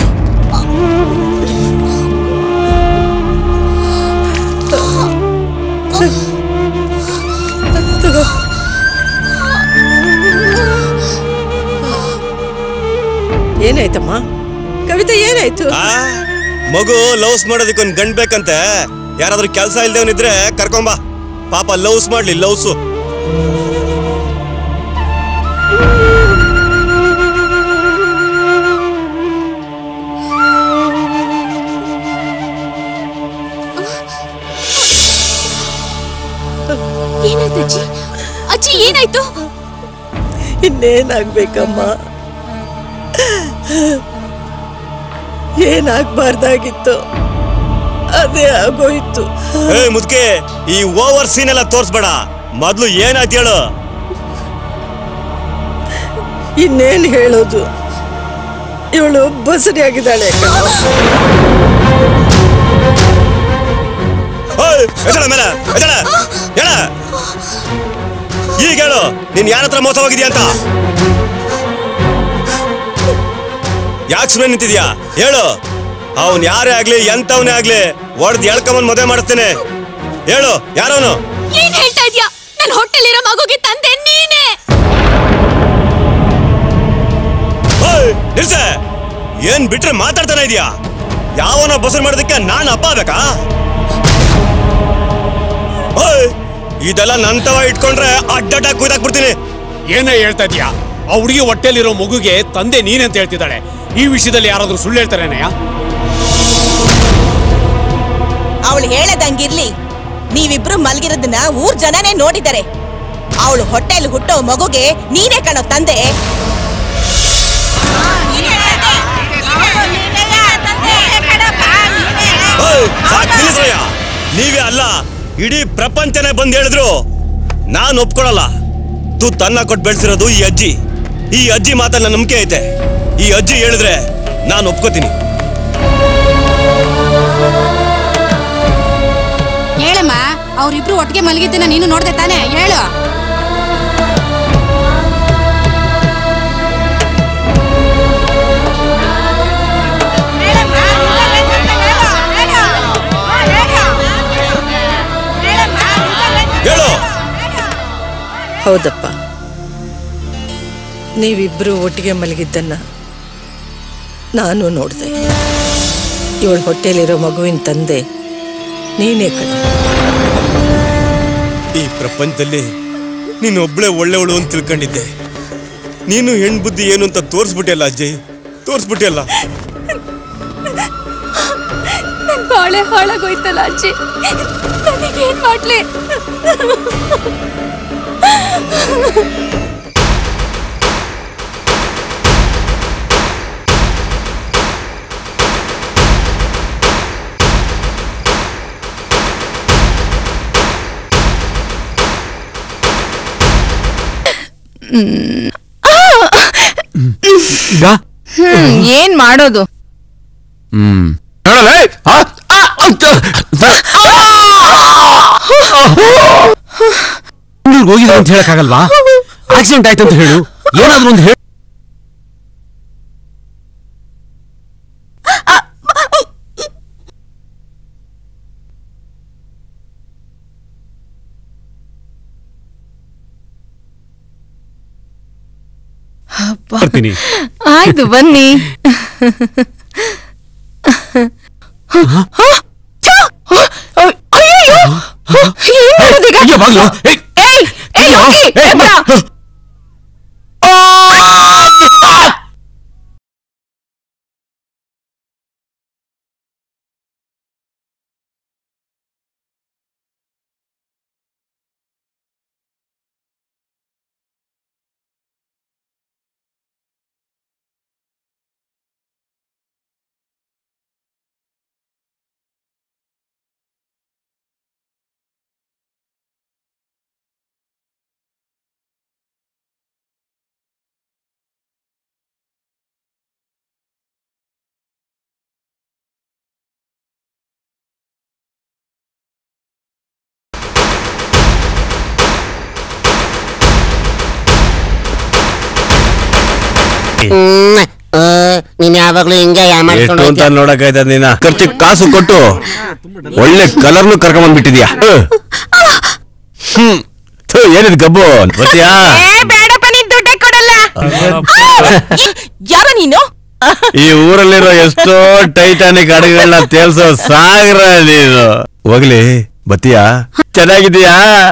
ತಗೋ ಏನಾಯ್ತಮ್ಮ ಕವಿತಾ ಏನಾಯ್ತು ಆ ಮಗು ಲವ್ಸ್ ಮಾಡೋದಕ್ಕೆ ಒಂದ್ ಗಂಡ್ ಬೇಕಂತೆ ಯಾರಾದ್ರೂ ಕೆಲಸ ಇಲ್ದೇವನಿದ್ರೆ ಕರ್ಕೊಂಬಾ ಪಾಪ ಲವ್ಸ್ ಮಾಡ್ಲಿ ಲವ್ಸು ಏನಾಯ್ತು ಅಜ್ಜಿ ಅಜ್ಜಿ ಏನಾಯ್ತು ಇನ್ನೇನಾಗ್ಬೇಕಮ್ಮ ಏನಾಗ್ಬಾರ್ದಾಗಿತ್ತು ಅದೇ ಆಗೋಯ್ತು ಏ ಮುದ್ಕೆ ಈ ಓವರ್ ಸೀನ್ ಎಲ್ಲ ತೋರ್ಸ್ಬೇಡ ಮೊದ್ಲು ಏನಾಯ್ತು ಹೇಳು ಇನ್ನೇನ್ ಹೇಳೋದು ಇವಳು ಬಸರಿಯಾಗಿದ್ದಾಳೆ ಓಯ್, ಎದ್ದೇಳ ಮೇಲೆ ಎದ್ದೇಳ ಹೇಳ ಈಗ ಹೇಳು ನೀನ್ ಯಾರ ಹತ್ರ ಮೋಸ ಹೋಗಿದ್ಯಾ ಅಂತ ಯಾಕೆ ಸುಮ್ಮನೆ ನಿಂತಿದ್ಯಾ ಹೇಳು ಅವನ್ ಯಾರೇ ಆಗ್ಲಿ ಎಂತವನೇ ಆಗ್ಲಿ ಒಡ್ದ್ ಎಳ್ಕೊಂಬಂದ್ ಮದುವೆ ಮಾಡಿಸ್ತೇನೆ ಹೇಳು ಯಾರವನು ಏನ್ ಹೇಳ್ತಾ ಇದ್ಯಾ ನನ್ ಹೊಟ್ಟೆಲಿರೋ ಮಗುಗೆ ತಂದೆ ನೀನೇ ನಿಲ್ಸೆ ಏನ್ ಬಿಟ್ರೆ ಮಾತಾಡ್ತಾನೆ ಇದೀಯಾ ಯಾವನ ಬಸರ್ ಮಾಡೋದಕ್ಕೆ ನಾನ್ ಅಪ್ಪ ಬೇಕಾ ಓಯ್, ಇದೆಲ್ಲ ನಂತವ ಇಟ್ಕೊಂಡ್ರೆ ಅಡ್ಡಡ್ಡ ಕುಯ್ದಾಕ್ಬಿಡ್ತೀನಿ ಏನೇ ಹೇಳ್ತಾ ಇದೀಯಾ ಆ ಹುಡುಗಿ ಹೊಟ್ಟೆಲಿರೋ ಮಗುಗೆ ತಂದೆ ನೀನೆ ಅಂತ ಹೇಳ್ತಿದ್ದಾಳೆ ಈ ವಿಷಯದಲ್ಲಿ ಯಾರಾದ್ರೂ ಸುಳ್ಳು ಹೇಳ್ತಾರೇನಯ್ಯ ಅವಳು ಹೇಳದಂಗಿರ್ಲಿ ನೀವಿಬ್ರು ಮಲ್ಗಿರೋದನ್ನ ಊರ್ ಜನನೇ ನೋಡಿದ್ದಾರೆ ಅವಳು ಹೊಟ್ಟೆಲ್ ಹುಟ್ಟೋ ಮಗುಗೆ ನೀನೇ ಕಣೋ ತಂದೆ ಓಯ್, ಸಾಕ್ ನಿಲ್ಲಿಸ್ರಯ್ಯ ನೀವೇ ಅಲ್ಲ ಇಡೀ ಪ್ರಪಂಚನೇ ಬಂದ್ ಹೇಳಿದ್ರು ನಾನ್ ಒಪ್ಕೊಳಲ್ಲ ತು ತನ್ನ ಕೊಟ್ಟು ಬೆಳೆಸಿರೋದು ಈ ಅಜ್ಜಿ ಈ ಅಜ್ಜಿ ಮಾತನ್ನ ನಂಬಿಕೆ ಐತೆ ಈ ಅಜ್ಜಿ ಹೇಳಿದ್ರೆ ನಾನು ಒಪ್ಕೋತೀನಿ ಹೇಳಮ್ಮ ಅವ್ರಿಬ್ರು ಒಟ್ಟಿಗೆ ಮಲಗಿದ್ದನ್ನ ನೀನು ನೋಡ್ದೆ ತಾನೇ ಹೇಳು ಹೇಳು ಹೌದಪ್ಪ ನೀವಿಬ್ರು ಒಟ್ಟಿಗೆ ಮಲಗಿದ್ದನ್ನ ನಾನು ನೋಡಿದೆ ಇವಳ ಹೊಟ್ಟೆಲಿರೋ ಮಗುವಿನ ತಂದೆ ನೀನೇ ಕಣ ಈ ಪ್ರಪಂಚದಲ್ಲಿ ನೀನು ಒಬ್ಳೆ ಒಳ್ಳೆವಳು ಅಂತ ತಿಳ್ಕೊಂಡಿದ್ದೆ ನೀನು ಹೆಣ್ ಬುದ್ಧಿ ಏನು ಅಂತ ತೋರಿಸ್ಬಿಟ್ಟಿಯಲ್ಲ ಅಜ್ಜಿ ತೋರಿಸ್ಬಿಟ್ಟಿಯಲ್ಲ ನನ್ ಬಾಳೆ ಹಾಳಾಗೋಯ್ತಲ್ಲ ಅಜ್ಜಿ ನನಗೇನ್ ಮಾಡ್ಲಿ ಹ್ಮ್ ಏನ್ ಮಾಡೋದು ಹ್ಮ್ ಹೇಳಲೇ ಹೋಗಿದ್ರು ಅಂತ ಹೇಳಕ್ಕಾಗಲ್ವಾ ಆಕ್ಸಿಡೆಂಟ್ ಆಯ್ತು ಅಂತ ಹೇಳು ಏನಾದ್ರೂ ಒಂದು ಹೇಳು ಬರ್ತೀನಿ ಆಯ್ತು ಬನ್ನಿ ಅಯ್ಯೋ ಏನ್ ಮಾಡೋದೀಗ? ಅಯ್ಯೋ, ಬಾಗ್ಲು. ಏಯ್. ಏಯ್, ಏಯ್, ಹೋಗಿ, ಏ, ಬಾ. ನೀನ್ ಯಾವಾಗ್ಲೂ ಹಿಂಗೆ ಎಷ್ಟು ಅಂತ ನೋಡಕ್ಕಾಯ್ತದ ನೀನ ಖರ್ಚಿಗೆ ಕಾಸು ಕೊಟ್ಟು ಒಳ್ಳೆ ಕಲರ್ನು ಕರ್ಕೊಂಡ್ ಬಂದ್ಬಿಟ್ಟಿದ್ಯಾ ಹ್ಮ್ ಥು, ಏನಿದ್ ಗಬ್ಬು ಗೊತ್ತೀಯಾ ಬೇಡಪ್ಪ ನೀನ್ ದುಡ್ಡೇ ಕೊಡಲ್ಲ ಯಾರ ನೀನು ಈ ಊರಲ್ಲಿರೋ ಎಷ್ಟೋ ಟೈಟಾನಿಕ್ ಹಡಗುಗಳನ್ನ ತೇಲ್ಸೋ ಸಾಗರ ನೀನು ಹೋಗ್ಲಿ ಬತ್ತೀಯಾ ಚೆನ್ನಾಗಿದೀಯಾ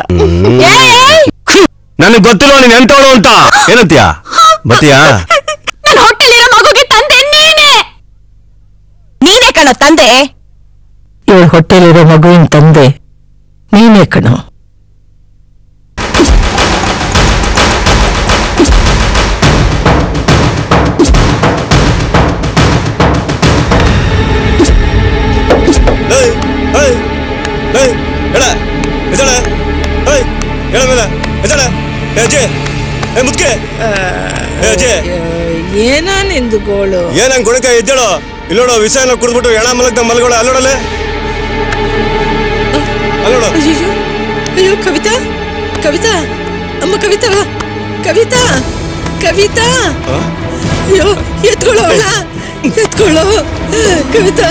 ನನಗ್ ಗೊತ್ತಿಲ್ಲ ನೀನ್ ಎಂತವಳು ಅಂತ ಏನಂತೀಯಾ ಬತ್ತೀಯಾ ನನ್ನ ಹೊಟ್ಟೆಲಿರೋ ಮಗುಗೆ ತಂದೆ ನೀನೆ ನೀನೇ ಕಣ ತಂದೆ ಇವಳ ಹೊಟ್ಟೆಲಿರೋ ಮಗುವಿನ ತಂದೆ ನೀನೇ ಕಣೋ ಏಯ್ ಏಯ್ ಏಯ್ ಎಡ ಎದಳ ಏಯ್ ಎಡ ಮೇಲೆ ಎದಳ ಏ ಅಜ್ಜಿ ಏ ಮುದ್ಕೆ ಏ ಅಜ್ಜಿ ಏನೋ ನಿಂದು ಗೋಳು ಏನಂಗ್ ಗುಣಕ ಎದ್ದೇಳು ಇಲ್ಲೋಡು ವಿಷಯನ ಕುಡ್ದ್ಬಿಟ್ಟು ಎಣ ಮಲಗ್ದ ಮಲ್ಗೋಳ ಅಲ್ಲೋಡಲೆ ಅಲ್ಲೋಡು ಅಯ್ಯೋ ಅಯ್ಯೋ ಕವಿತಾ ಕವಿತಾ ಅಮ್ಮ ಕವಿತಾ ಕವಿತಾ ಕವಿತಾ ಅಯ್ಯೋ ಎತ್ಕೊಳ್ಳೋ ಅವಳ ಎತ್ಕೊಳ್ಳೋ ಕವಿತಾ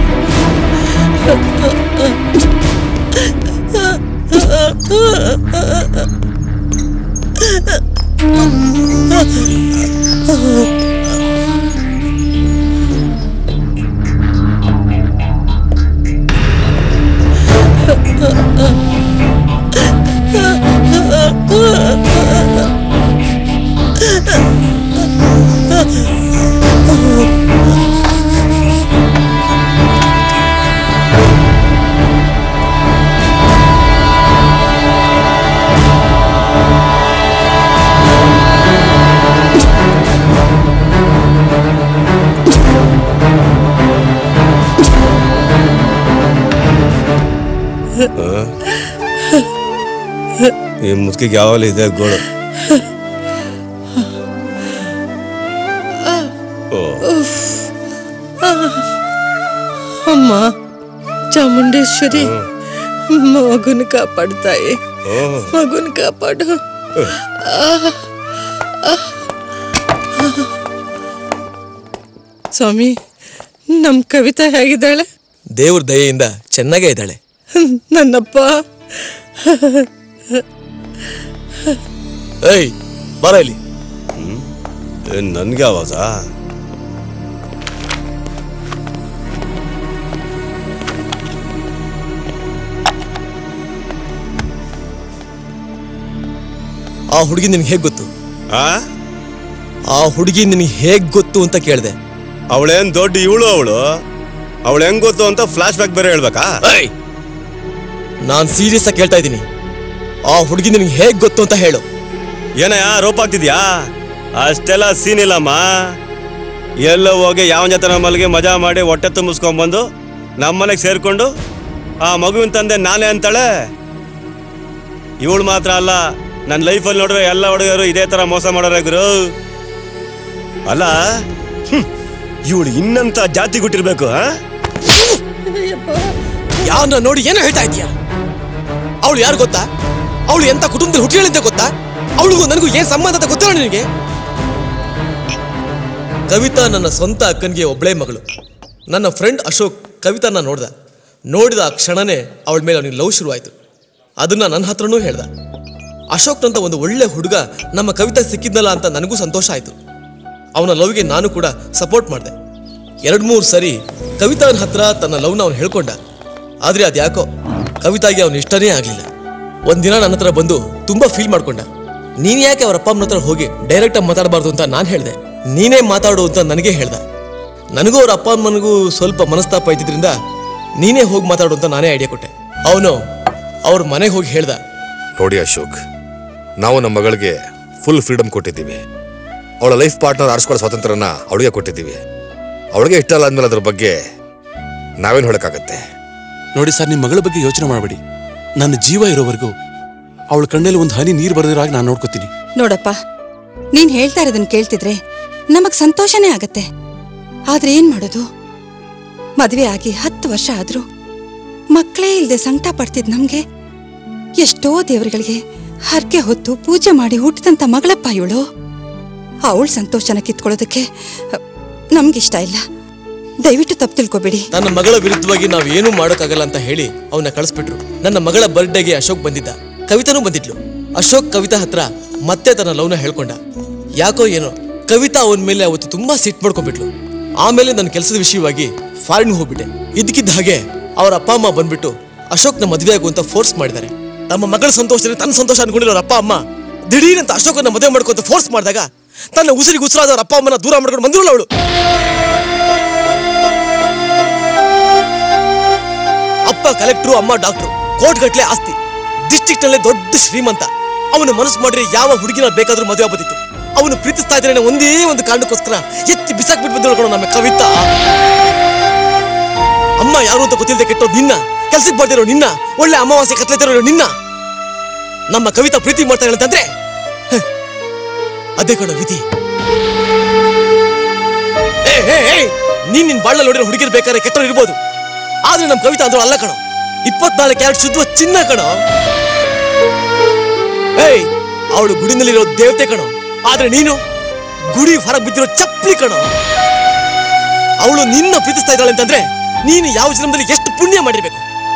ಈ ಮುದ್ಕಿಗೆ ಯಾವಾಗಲೂ ಇದೆ ಗೋಳು ಓ ಉಫ್. ಆ. ಅಮ್ಮ ಚಾಮುಂಡೇಶ್ವರಿ ಮಗುನ ಕಾಪಾಡ್ತಾಯಿ ಓ ಮಗುನ ಕಾಪಾಡು ಆ. ಆ. ಸ್ವಾಮಿ ನಮ್ ಕವಿತಾ ಹೇಗಿದ್ದಾಳೆ ದೇವ್ರ ದಯೆಯಿಂದ ಚೆನ್ನಾಗೇ ಇದ್ದಾಳೆ ನನ್ನಪ್ಪ ಏಯ್ ಬರ ಇಲ್ಲಿ ಏನ್ ನನ್ಗೆ ಆವಾಜ ಆ ಹುಡುಗಿ ನಿನ್ಗೆ ಹೇಗ್ ಗೊತ್ತು ಆ ಆ ಹುಡುಗಿ ನಿನಗೆ ಹೇಗ್ ಗೊತ್ತು ಅಂತ ಕೇಳಿದೆ ಅವಳೇನ್ ದೊಡ್ಡ ಇವಳು ಅವಳು ಅವಳು ಹೆಂಗ್ ಗೊತ್ತು ಅಂತ ಫ್ಲಾಶ್ ಬ್ಯಾಕ್ ಬೇರೆ ಹೇಳ್ಬೇಕಾ ನಾನ್ ಸೀರಿಯಸ್ ಆಗಿ ಕೇಳ್ತಾ ಇದ್ದೀನಿ ಆ ಹುಡುಗಿ ನಿನಗೆ ಹೇಗ್ ಗೊತ್ತು ಅಂತ ಹೇಳು ಏನಯ್ಯ ರೋಪ್ ಆಗ್ತಿದ್ಯಾ ಅಷ್ಟೆಲ್ಲ ಸೀನ್ ಇಲ್ಲಮ್ಮ ಎಲ್ಲೋ ಹೋಗಿ ಯಾವ ಜೊತೆ ಮಲ್ಗೆ ಮಜಾ ಮಾಡಿ ಹೊಟ್ಟೆ ತುಂಬಿಸ್ಕೊಂಡ್ಬಂದು ನಮ್ಮನೆಗೆ ಸೇರ್ಕೊಂಡು ಆ ಮಗುವಿನ ತಂದೆ ನಾನೇ ಅಂತಾಳೆ ಇವಳು ಮಾತ್ರ ಅಲ್ಲ ನನ್ನ ಲೈಫಲ್ಲಿ ನೋಡ್ರೆ ಎಲ್ಲ ಹುಡುಗರು ಇದೇ ತರ ಮೋಸ ಮಾಡೋರೆ ಗುರು ಅಲ್ಲ ಇವಳು ಇನ್ನಂತ ಜಾತಿ ಗುಟ್ಟಿರ್ಬೇಕು ಆ ಯಾವನ್ನ ನೋಡಿ ಏನೋ ಹೇಳ್ತಾ ಇದೀಯಾ ಅವಳು ಯಾರು ಗೊತ್ತಾ ಅವಳು ಎಂತ ಕುಟುಂಬದಲ್ಲಿ ಹುಟ್ಟಿಗಳಿಂದ ಗೊತ್ತಾ ಅವಳಿಗೂ ನನಗೂ ಏನ್ ಸಂಬಂಧ ಅಂತ ಗೊತ್ತಿಲ್ಲ ನಿನಗೆ ಕವಿತಾ ನನ್ನ ಸ್ವಂತ ಅಕ್ಕನಿಗೆ ಒಬ್ಬಳೇ ಮಗಳು ನನ್ನ ಫ್ರೆಂಡ್ ಅಶೋಕ್ ಕವಿತಾನ ನೋಡ್ದ ನೋಡಿದ ಆ ಕ್ಷಣನೇ ಅವಳ ಮೇಲೆ ಅವನಿಗೆ ಲವ್ ಶುರುವಾಯಿತು ಅದನ್ನ ನನ್ನ ಹತ್ರನೂ ಹೇಳ್ದ ಅಶೋಕ್ನಂತ ಒಂದು ಒಳ್ಳೆ ಹುಡುಗ ನಮ್ಮ ಕವಿತಾ ಸಿಕ್ಕಿದ್ನಲ್ಲ ಅಂತ ನನಗೂ ಸಂತೋಷ ಆಯಿತು ಅವನ ಲವ್ಗೆ ನಾನು ಕೂಡ ಸಪೋರ್ಟ್ ಮಾಡಿದೆ ಎರಡು ಮೂರು ಸರಿ ಕವಿತಾನ ಹತ್ರ ತನ್ನ ಲವ್ನ ಅವನು ಹೇಳ್ಕೊಂಡ ಆದ್ರೆ ಅದ್ಯಾಕೋ ಕವಿತಾಗೆ ಅವನು ಇಷ್ಟನೇ ಆಗಲಿಲ್ಲ ಒಂದಿನ ನನ್ನ ಹತ್ರ ಬಂದು ತುಂಬಾ ಫೀಲ್ ಮಾಡ್ಕೊಂಡ ನೀನ್ ಯಾಕೆ ಅವ್ರ ಅಪ್ಪ ಅಮ್ಮನ ಹತ್ರ ಹೋಗಿ ಡೈರೆಕ್ಟ್ ಆಗಿ ಮಾತಾಡಬಾರ್ದು ಅಂತ ನಾನು ಹೇಳಿದೆ ನೀನೇ ಮಾತಾಡು ಅಂತ ನನಗೆ ಹೇಳ್ದ ನನಗೂ ಅವ್ರ ಅಪ್ಪ ಅಮ್ಮನಿಗೂ ಸ್ವಲ್ಪ ಮನಸ್ತಾಪ ಇದ್ದಿದ್ರಿಂದ ನೀನೇ ಹೋಗಿ ಮಾತಾಡು ಅಂತ ನಾನೇ ಐಡಿಯಾ ಕೊಟ್ಟೆ ಅವನು ಅವ್ರ ಮನೆಗೆ ಹೋಗಿ ಹೇಳ್ದ ನೋಡಿ ಅಶೋಕ್ ನಾವು ನಮ್ಮ ಮಗಳಿಗೆ ಫುಲ್ ಫ್ರೀಡಮ್ ಕೊಟ್ಟಿದ್ದೀವಿ ಅವಳ ಲೈಫ್ ಪಾರ್ಟ್ನರ್ ಆರಿಸ್ಕೊಳ್ಳೋ ಸ್ವಾತಂತ್ರ್ಯನ ಅವಳಿಗೆ ಕೊಟ್ಟಿದ್ದೀವಿ ಅವಳಿಗೆ ಇಷ್ಟ ಇಲ್ಲ ಅಂದ್ಮೇಲೆ ಅದ್ರ ಬಗ್ಗೆ ನಾವೇನು ಹೇಳಕ್ಕಾಗತ್ತೆ ನೋಡಿ ಸರ್ ನಿಮ್ಮ ಮಗಳ ಬಗ್ಗೆ ಯೋಚನೆ ಮಾಡಬೇಡಿ ನನ್ನ ಜೀವ ಇರೋವರೆಗೂ ಅವಳ ಕಣ್ಣಲ್ಲಿ ಒಂದು ಹನಿ ನೀರು ಬರದಿರೋ ಹಾಗೆ ನಾನು ನೋಡ್ಕೋತೀನಿ ನೋಡಪ್ಪ ನೀನ್ ಹೇಳ್ತಾ ಇರೋದನ್ನ ಕೇಳ್ತಿದ್ರೆ ನಮಗ್ ಸಂತೋಷನೇ ಆಗತ್ತೆ ಆದ್ರೆ ಏನ್ ಮಾಡೋದು ಮದ್ವೆ ಆಗಿ ಹತ್ತು ವರ್ಷ ಆದ್ರೂ ಮಕ್ಕಳೇ ಇಲ್ದೆ ಸಂಕಟ ಪಡ್ತಿದ್ ನಮ್ಗೆ ಎಷ್ಟೋ ದೇವರುಗಳಿಗೆ ಹರ್ಕೆ ಹೊತ್ತು ಪೂಜೆ ಮಾಡಿ ಹುಟ್ಟಿದಂತ ಮಗಳಪ್ಪ ಇವಳು ಅವಳ ಸಂತೋಷನ ಕಿತ್ಕೊಳ್ಳೋದಕ್ಕೆ ನಮ್ಗಿಷ್ಟ ಇಲ್ಲ ದಯವಿಟ್ಟು ತಪ್ಪು ತಿಳ್ಕೊಬೇಡಿ ನನ್ನ ಮಗಳ ವಿರುದ್ಧವಾಗಿ ನಾವು ಏನೂ ಮಾಡೋಕ್ಕಾಗಲ್ಲ ಅಂತ ಹೇಳಿ ಅವನ್ನ ಕಳಿಸ್ಬಿಟ್ರು ನನ್ನ ಮಗಳ ಬರ್ಡೇಗೆ ಅಶೋಕ್ ಬಂದಿದ್ದ ಕವಿತಾನೂ ಬಂದಿದ್ಲು ಅಶೋಕ್ ಕವಿತಾ ಹತ್ರ ಮತ್ತೆ ತನ್ನ ಲವ್ನ ಹೇಳ್ಕೊಂಡ ಯಾಕೋ ಏನೋ ಕವಿತಾ ಅವನ ಮೇಲೆ ಅವತ್ತು ತುಂಬಾ ಸಿಟ್ ಮಾಡ್ಕೊಂಡ್ಬಿಟ್ಲು ಆಮೇಲೆ ನನ್ನ ಕೆಲಸದ ವಿಷಯವಾಗಿ ಫಾರಿನ್ ಹೋಗ್ಬಿಟ್ಟೆ ಇದಕ್ಕಿದ್ದ ಹಾಗೆ ಅವ್ರ ಅಪ್ಪ ಅಮ್ಮ ಬಂದ್ಬಿಟ್ಟು ಅಶೋಕ್ನ ಮದುವೆ ಆಗು ಅಂತ ಫೋರ್ಸ್ ಮಾಡಿದ್ದಾರೆ ತಮ್ಮ ಮಗಳ ಸಂತೋಷದಲ್ಲಿ ತನ್ನ ಸಂತೋಷ ಅನ್ಕೊಂಡಿರೋ ಅವ್ರ ಅಪ್ಪ ಅಮ್ಮ ದಿಢೀರಂತ ಅಶೋಕನ ಮದುವೆ ಮಾಡ್ಕೊಂತ ಫೋರ್ಸ್ ಮಾಡಿದಾಗ ತನ್ನ ಉಸಿರಿಗೆ ಉಸಿರಾದ ಅವ್ರ ಅಪ್ಪ ಅಮ್ಮನ ದೂರ ಮಾಡ್ಕೊಂಡು ಬಂದಿರಲ್ಲ ಅವಳು ಅಪ್ಪ ಕಲೆಕ್ಟ್ರು ಅಮ್ಮ ಡಾಕ್ಟ್ರು ಕೋಟ್ ಗಟ್ಲೆ ಆಸ್ತಿ ಡಿಸ್ಟ್ರಿಕ್ಟ್ ನಲ್ಲೇ ದೊಡ್ಡ ಶ್ರೀಮಂತ ಅವನು ಮನಸ್ಸು ಮಾಡ್ರೆ ಯಾವ ಹುಡುಗಿನ ಬೇಕಾದ್ರೂ ಮದುವೆ ಆಗ್ಬೋದಿತ್ತು ಅವನು ಪ್ರೀತಿಸ್ತಾ ಇದ್ರೆ ಒಂದೇ ಒಂದು ಕಾರಣಕ್ಕೋಸ್ಕರ ಎತ್ತಿ ಬಿಸಾಕ್ಬಿಟ್ಟು ಬಂದಿರೋ ನಮ್ಮ ಕವಿತಾ ಅಮ್ಮ ಯಾರು ಅಂತ ಗೊತ್ತಿಲ್ಲದೆ ಕೆಟ್ಟೋದು ನಿನ್ನ ಕೆಲ್ಸಕ್ಕೆ ಬರ್ದಿರೋ ನಿನ್ನ ಒಳ್ಳೆ ಅಮಾವಾಸ್ಯೆ ಕತ್ಲೆತಿರೋ ನಿನ್ನ ನಮ್ಮ ಕವಿತಾ ಪ್ರೀತಿ ಮಾಡ್ತಾ ಅಂತಂದ್ರೆ ಅದೇ ಕಣ ವಿಧಿ ಏ ಏ ಏ ನೀನ್ ನಿನ್ ಬಾಳ ನೋಡಿರೋ ಹುಡುಗಿರ್ ಬೇಕಾದ್ರೆ ಕೆಟ್ಟವ್ರು ಇರ್ಬೋದು ಆದ್ರೆ ನಮ್ ಕವಿತಾ ಅಂದ್ರು ಅಲ್ಲ ಕಣೋ ಇಪ್ಪತ್ನಾಲ್ಕು ಕ್ಯಾರೆಟ್ ಶುದ್ಧ ಚಿನ್ನ ಕಣೋ ಏಯ್ ಅವಳು ಗುಡಿನಲ್ಲಿರೋ ದೇವತೆ ಕಣೋ ಆದ್ರೆ ನೀನು ಗುಡಿ ಹೊರಗೆ ಬಿದ್ದಿರೋ ಚಪ್ಪಲಿ ಕಣೋ ಅವಳು ನಿನ್ನ ಪ್ರೀತಿಸ್ತಾ ಇದ್ದಾಳೆ ಅಂತಂದ್ರೆ ನೀನು ಯಾವ ಜನ್ಮದಲ್ಲಿ ಎಷ್ಟು ಪುಣ್ಯ ಮಾಡಿರ್ಬೇಕು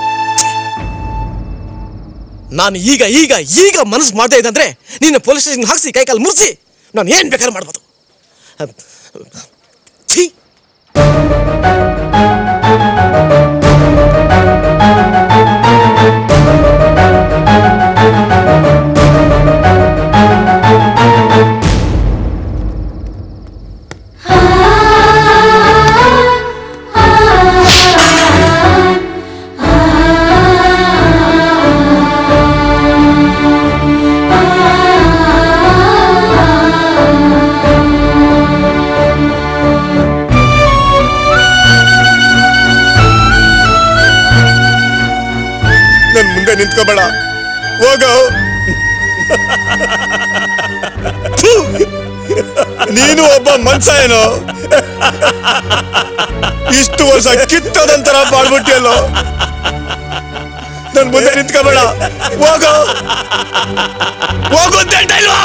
ನಾನು ಈಗ ಈಗ ಈಗ ಮನಸ್ಸು ಮಾಡ್ತಾ ಇದ್ದಂದ್ರೆ ನಿನ್ನ ಪೊಲೀಸ್ ಸ್ಟೇಷನ್ ಹಾಕ್ಸಿ ಕೈಕಾಲು ಮುರಿಸಿ ನಾನು ಏನ್ ಬೇಕಾದ್ರೆ ಮಾಡ್ಬೋದು ಛೀ ನನ್ ಮುಂದೆ ನಿಂತ್ಕೋಬೇಡ ಹೋಗೋ ಥು! ನೀನು ಒಬ್ಬ ಮನ್ಸ ಏನೋ ಇಷ್ಟು ವರ್ಷ ಕಿತ್ತದಂತರ ಮಾಡ್ಬಿಟ್ಟಿಯಲ್ಲೋ ನನ್ ಮುಂದೆ ನಿಂತ್ಕೋಬೇಡ ಹೋಗೋ ಹೋಗು ಅಂತ ಹೇಳ್ತಾ ಇಲ್ವಾ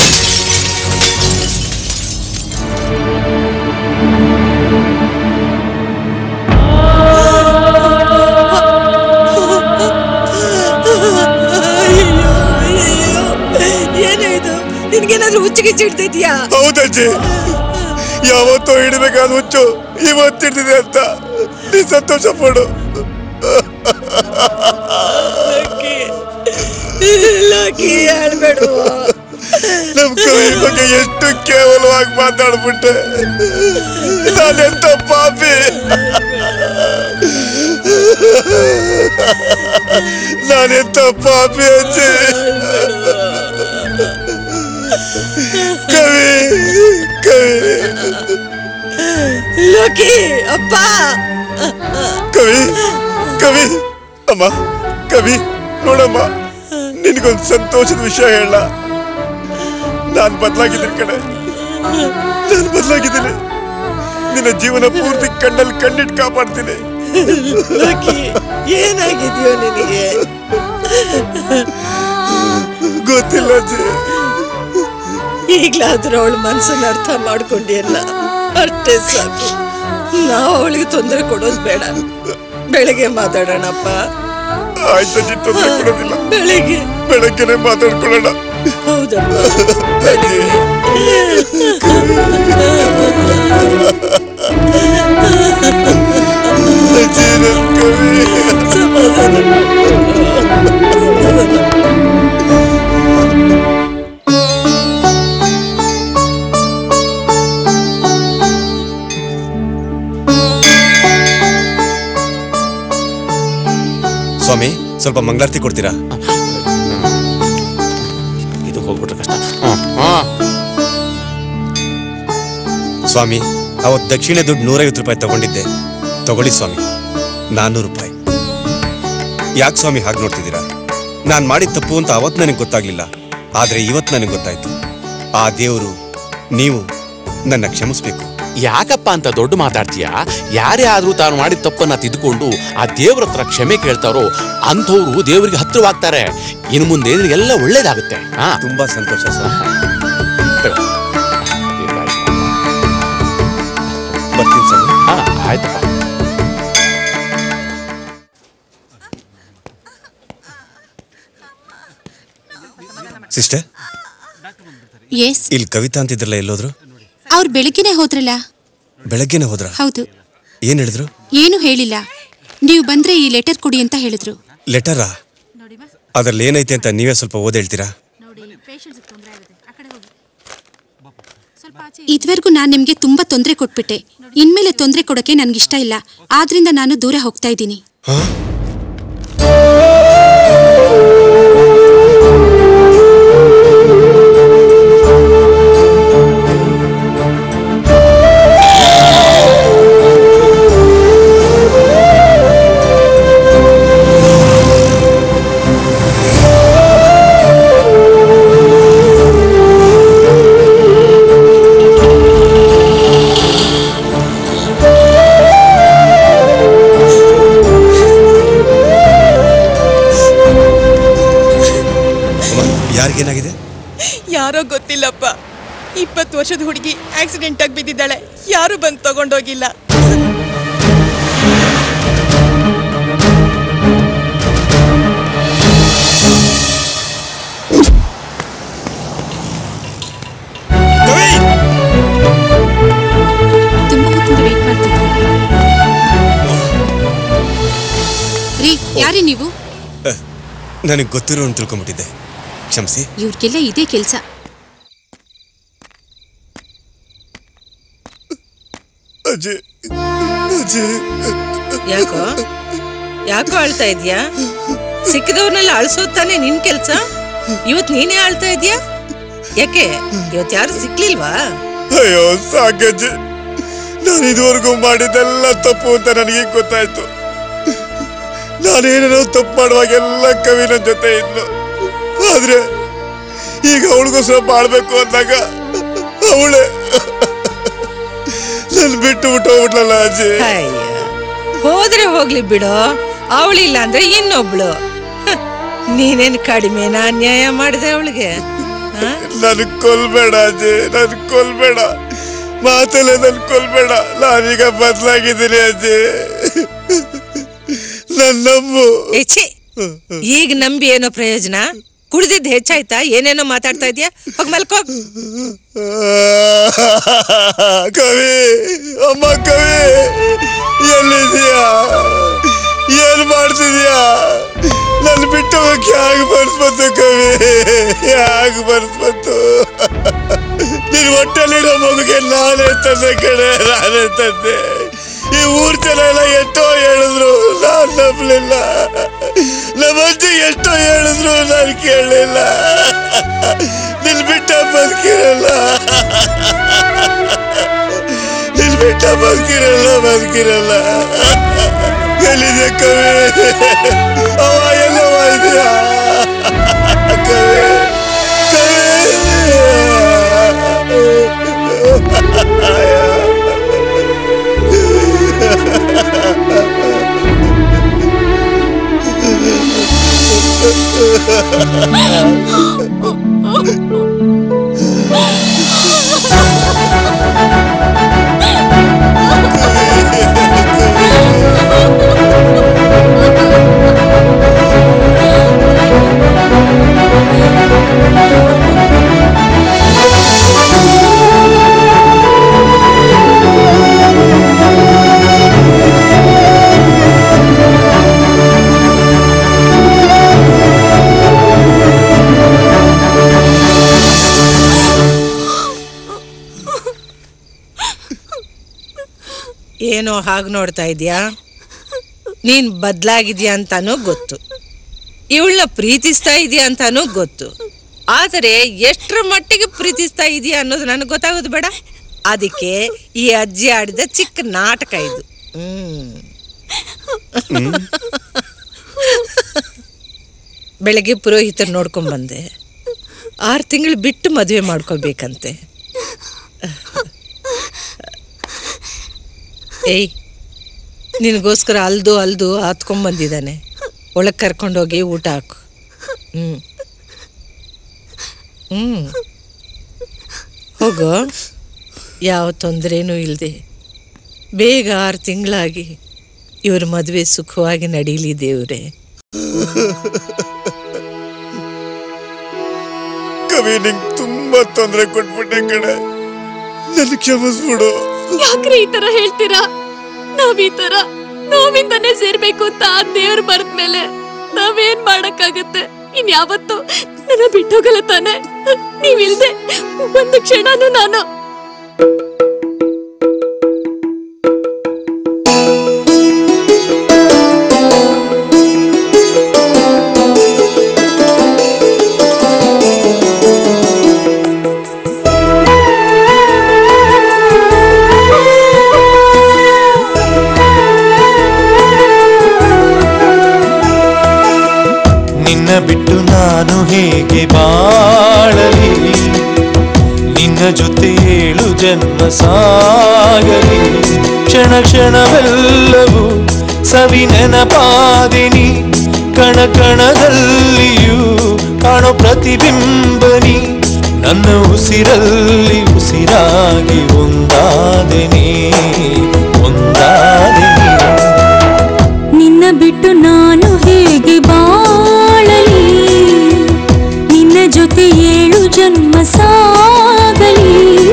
ಏನು ಇದು ನಿನ್ಗೇನಾದ್ರೂ ಹುಚ್ಚಿಗೆ ಚಿಡ್ತೈತಿಯಾ ಹೌದಜ್ಜಿ ಯಾವತ್ತೋ ಹಿಡಬೇಕಾದ ಹುಚ್ಚು ಇವತ್ತಿಡ್ತಿದೆ ಅಂತ ನೀ ಸಂತೋಷ ಪಡು ಲಕ್ಕಿ ಹೇಳ್ಬೇಡು ನಮ್ ಕವಿ ಬಗ್ಗೆ ಎಷ್ಟು ಕೇವಲವಾಗಿ ಮಾತಾಡ್ಬಿಟ್ಟೆ ನಾನೆಂತ ಪಾಪಿ ನಾನೆಂತ ಪಾಪಿ ಅಜ್ಜಿ ಕವಿ ಕವಿ ಲಕ್ಕಿ ಅಪ್ಪ ಕವಿ ಕವಿ ಅಮ್ಮ ಕವಿ ನೋಡಮ್ಮ ನಿನಗೊಂದು ಸಂತೋಷದ ವಿಷಯ ಹೇಳ ನಾನ್ ಬದಲಾಗಿದ್ದೀನಿ ಕಡೆ ನಾನು ಬದಲಾಗಿದ್ದೀನಿ ನಿನ್ನ ಜೀವನ ಪೂರ್ತಿ ಕಣ್ಣಲ್ಲಿ ಕಣ್ಣಿಟ್ಟು ಕಾಪಾಡ್ತೀನಿ ಲಕ್ಕಿ ಏನಾಗಿದ್ಯೋ ನಿನಗೆ ಗೊತ್ತಿಲ್ಲ ಅಜ್ಜಿ ಈಗ್ಲಾದ್ರೂ ಅವಳ ಮನ್ಸನ್ನ ಅರ್ಥ ಮಾಡ್ಕೊಂಡಿಯಲ್ಲ ಅಷ್ಟೇ ಸಾಕು ನಾವು ಅವಳಿಗೆ ತೊಂದರೆ ಕೊಡೋದು ಬೇಡ ಬೆಳಗ್ಗೆ ಮಾತಾಡೋಣಪ್ಪ ಆಯ್ತಜ್ಜಿ ತೊಂದರೆ ಕೊಡೋದಿಲ್ಲ ಬೆಳಿಗ್ಗೆ ಬೆಳಗ್ಗೆನೆ ಮಾತಾಡ್ಕೊಳ್ಳೋಣ ಹೌದಪ್ಪ ಅಜ್ಜಿ ನನ್ ಕವಿ ಸ್ವಾಮಿ ಸ್ವಲ್ಪ ಮಂಗಳಾರತಿ ಕೊಡ್ತೀರಾ ಇದು ಹೋಗ್ಬಿಟ್ರೆ ಕಷ್ಟ ಸ್ವಾಮಿ ಅವತ್ತು ದಕ್ಷಿಣ ದುಡ್ಡು ನೂರೈವತ್ತು ರೂಪಾಯಿ ತಗೊಂಡಿದ್ದೆ ತಗೊಳ್ಳಿ ಸ್ವಾಮಿ ನಾನ್ನೂರು ರೂಪಾಯಿ ಯಾಕೆ ಸ್ವಾಮಿ ಹಾಗೆ ನೋಡ್ತಿದ್ದೀರಾ ನಾನು ಮಾಡಿದ ತಪ್ಪು ಅಂತ ಅವತ್ತು ನನಗೆ ಗೊತ್ತಾಗ್ಲಿಲ್ಲ ಆದ್ರೆ ಇವತ್ತು ನನಗೆ ಗೊತ್ತಾಯ್ತು ಆ ದೇವರು ನೀವು ನನ್ನ ಕ್ಷಮಿಸ್ಬೇಕು ಯಾಕಪ್ಪ ಅಂತ ದೊಡ್ಡ ಮಾತಾಡ್ತೀಯ ಯಾರೇ ಆದ್ರೂ ತಾನು ಮಾಡಿದ ತಪ್ಪನ್ನ ತಿದ್ದುಕೊಂಡು ಆ ದೇವ್ರ ಹತ್ರ ಕ್ಷಮೆ ಕೇಳ್ತಾರೋ ಅಂಥವ್ರು ದೇವರಿಗೆ ಹತ್ರವಾಗ್ತಾರೆ ಇನ್ನು ಮುಂದೆ ಎಲ್ಲ ಒಳ್ಳೇದಾಗುತ್ತೆ ಹಾ ತುಂಬಾ ಸಂತೋಷ ಸರ್ ತಗೋ. ಸಿಸ್ಟರ್ ಎಸ್ ಇಲ್ಲಿ ಕವಿತಾ ಅಂತಿದ್ರಲ್ಲ ಎಲ್ಲೋದ್ರು ಅವ್ರು ಬೆಳಿಗ್ಗೆನೆ ಹೋದ್ರಲ್ಲ ಬೆಳಗ್ಗೆನೆ ಹೋದ್ರ ಹೌದು ಏನ್ ಹೇಳಿದ್ರು ಏನು ಹೇಳಿಲ್ಲ ನೀವು ಬಂದ್ರೆ ಈ ಲೆಟರ್ ಕೊಡಿ ಅಂತ ಹೇಳಿದ್ರು ಲೆಟರಾ ಅದ್ರಲ್ಲಿ ಏನೈತೆ ಅಂತ ನೀವೇ ಸ್ವಲ್ಪ ಓದ್ ಹೇಳ್ತೀರಾ ಇದುವರೆಗೂ ನಾನು ನಿಮಗೆ ತುಂಬಾ ತೊಂದರೆ ಕೊಟ್ಬಿಟ್ಟೆ ಇನ್ಮೇಲೆ ತೊಂದರೆ ಕೊಡೋಕೆ ನನ್ಗಿಷ್ಟ ಇಲ್ಲ ಆದ್ರಿಂದ ನಾನು ದೂರ ಹೋಗ್ತಾ ಇದ್ದೀನಿ ಯಾರಿಗೇನಾಗಿದೆ ಯಾರೋ ಗೊತ್ತಿಲ್ಲಪ್ಪ ಇಪ್ಪತ್ತು ವರ್ಷದ ಹುಡುಗಿ ಆಕ್ಸಿಡೆಂಟ್ ಆಗಿ ಬಿದ್ದಿದ್ದಾಳೆ ಯಾರು ಬಂದು ತಗೊಂಡೋಗಿಲ್ಲ ತುಂಬಾ ಹೊತ್ತಿಂದ ವೇಟ್ ಮಾಡ್ತಿದ್ದೆ ರೀ ಯಾರೇ ನೀವು ನನಗೆ ಗೊತ್ತಿರೋ ಅಂತ ತಿಳ್ಕೊಂಬಿಟ್ಟಿದ್ದೆ ಕ್ಷಮಿಸಿ ಇವ್ರಿಗೆಲ್ಲ ಇದೇ ಕೆಲಸ ಅಜಯ್ ಅಜಯ್ ಯಾಕೋ ಯಾಕೋ ಅಳ್ತಾ ಇದೀಯಾ ಸಿಕ್ಕಿದವ್ರನ್ನೆಲ್ಲ ಅಳ್ಸೋದ್ ತಾನೇ ನಿನ್ ಕೆಲ್ಸ ಇವತ್ ನೀನೇ ಅಳ್ತಾ ಇದೀಯಾ ಯಾಕೆ ಇವತ್ ಯಾರು ಸಿಕ್ಲಿಲ್ವಾ ಅಯ್ಯೋ ಸಾಕಜ್ಜಿ ನಾನು ಇದುವರೆಗೂ ಮಾಡಿದ್ದೆಲ್ಲ ತಪ್ಪು ಅಂತ ನನಗೆ ಗೊತ್ತಾಯ್ತು ನಾನೇನೇನೋ ತಪ್ಪು ಮಾಡುವಾಗೆಲ್ಲ ಕವಿ ನನ್ನ ಜೊತೆ ಇದ್ಲು ಆದ್ರೆ ಈಗ ಅವಳಿಗೋಸ್ಕರ ಬಾಳ್ಬೇಕು ಅಂದಾಗ ಅವಳೆ ನನ್ ಬಿಟ್ಟು ಬಿಟ್ಟು ಹೋಗ್ಬಿಟ್ಲಲ್ಲ ಅಜ್ಜಿ ಅಯ್ಯ ಹೋದ್ರೆ ಹೋಗ್ಲಿ ಬಿಡು ಅವಳಿಲ್ಲ ಅಂದ್ರೆ ಇನ್ನೊಬ್ಳು ಹ, ನೀನೇನ್ ಕಡಿಮೆನ ಅನ್ಯಾಯ ಮಾಡಿದೆ ಅವಳಿಗೆ ನನ್ ಕೊಲ್ಬೇಡ ಅಜ್ಜಿ ನನ್ ಕೊಲ್ಬೇಡ ಮಾತಲ್ಲೇ ನನ್ ಕೊಲ್ಬೇಡ ನಾನೀಗ ಬದಲಾಗಿದ್ದೀನಿ ಅಜ್ಜಿ ನನ್ನ ನಂಬು ಈಗ ನಂಬಿ ಏನೋ ಪ್ರಯೋಜನ ಕುಡ್ದಿದ್ ಹೆಚ್ಚಾಯ್ತಾ ಏನೇನೋ ಮಾತಾಡ್ತಾ ಇದೀಯಾ ಹೋಗ್ ಮಲ್ಕೋ ಕವಿ ಅಮ್ಮ ಕವಿ ಎಲ್ಲಿದೀಯಾ ಏನ್ ಮಾಡ್ತಿದ್ಯಾ ನನ್ ಬಿಟ್ಟು ಹೋಗಕ್ಕೆ ಯಾಕೆ ಬರ್ಸ್ಬಂತು ಕವಿ ಯಾಕೆ ಬರ್ಸ್ಬಂತು ನಿನ್ ಹೊಟ್ಟೆಲಿರೋ ಮಗುಗೆ ನಾನೇ ತಂದೆ ಕಡೆ ನಾನೇ ತಂದೆ ಈ ಊರ್ ಜನ ಎಲ್ಲ ಎಷ್ಟೋ ಹೇಳಿದ್ರು ನಾನ್ ನಂಬಲಿಲ್ಲ ನಮ್ಮ ಅಜ್ಜಿ ಎಷ್ಟೋ ಹೇಳಿದ್ರು ನಾನು ಕೇಳಲಿಲ್ಲ ನಿನ್ ಬಿಟ್ಟ ಬದುಕಿರಲ್ಲ ನಿನ್ ಬಿಟ್ಟ ಬದುಕಿರಲ್ಲ ಬದುಕಿರಲ್ಲ ಎಲ್ಲಿದೆ ಕವಿ ಅವ ಎಲ್ಲವ ಇದೆಯಾ ಕವಿ ಏನೋ ಹಾಗೆ ನೋಡ್ತಾ ಇದೀಯಾ ನೀನ್ ಬದ್ಲಾಗಿದ್ಯಾ ಅಂತಾನೂ ಗೊತ್ತು ಇವಳನ್ನ ಪ್ರೀತಿಸ್ತಾ ಇದೀಯ ಅಂತಾನೂ ಗೊತ್ತು ಆದರೆ ಎಷ್ಟರ ಮಟ್ಟಿಗೆ ಪ್ರೀತಿಸ್ತಾ ಇದೀಯ ಅನ್ನೋದು ನನಗೆ ಗೊತ್ತಾಗೋದು ಬೇಡ ಅದಕ್ಕೆ ಈ ಅಜ್ಜಿ ಆಡಿದ ಚಿಕ್ಕ ನಾಟಕ ಇದು ಹ್ಮ್ ಬೆಳಗ್ಗೆ ಪುರೋಹಿತರು ನೋಡ್ಕೊಂಡ್ ಬಂದೆ ಆರು ತಿಂಗಳು ಬಿಟ್ಟು ಮದುವೆ ಮಾಡ್ಕೋಬೇಕಂತೆ ಏಯ್ ನಿನಗೋಸ್ಕರ ಅಲ್ದು ಅಲ್ದು ಹತ್ಕೊಂಡ್ಬಂದಿದ್ದಾನೆ ಒಳಗೆ ಕರ್ಕೊಂಡೋಗಿ ಊಟ ಹಾಕು ಹ್ಞೂ ಹ್ಞೂ ಹೋಗೋ ಯಾವ ತೊಂದರೆನೂ ಇಲ್ಲದೆ ಬೇಗ ಆರು ತಿಂಗಳಾಗಿ ಇವ್ರ ಮದುವೆ ಸುಖವಾಗಿ ನಡೀಲಿ ದೇವ್ರೆ ಕವಿ ನಿಂಗೆ ತುಂಬಾ ತೊಂದರೆ ಕೊಟ್ಬಿಟ್ಟೆ ಕಡೆ ನನ್ ಕ್ಷಮಿಸ್ಬಿಡು ಯಾಕ್ರಿ ಈ ತರ ಹೇಳ್ತೀರಾ ನಾವ್ ಈ ತರ ನೋವಿಂದನೇ ಸೇರ್ಬೇಕು ಅಂತ ಆ ದೇವ್ರು ಬರೆದ್ಮೇಲೆ ನಾವೇನ್ ಮಾಡಕ್ಕಾಗತ್ತೆ ಇನ್ಯಾವತ್ತು ನನ್ನ ಬಿಟ್ಟೋಗಲ್ಲ ತಾನೆ ನೀವಿಲ್ದೆ ಒಂದು ಕ್ಷಣನೂ ನಾನು ನಿನ್ನ ಬಿಟ್ಟು ನಾನು ಹೇಗೆ ಬಾಳಲಿ ನಿನ್ನ ಜೊತೆ ಏಳು ಜನ್ಮ ಸಾಗಲಿ ಕ್ಷಣ ಕ್ಷಣವೆಲ್ಲವೂ ಸವಿ ನೆನಪಾದಿನಿ ಕಣ ಕಣದಲ್ಲಿಯೂ ಕಾಣೋ ಪ್ರತಿಬಿಂಬನಿ ನನ್ನ ಉಸಿರಲ್ಲಿ ಉಸಿರಾಗಿ ಒಂದಾದೆನಿ ಒಂದಾದೆನಿ ನಿನ್ನ ಬಿಟ್ಟು ನಾನು ಹೇಗೆ ಬಾಳಲಿ ನಿನ್ನ ಜೊತೆ ಏಳು ಜನ್ಮ ಸಾಗಲಿ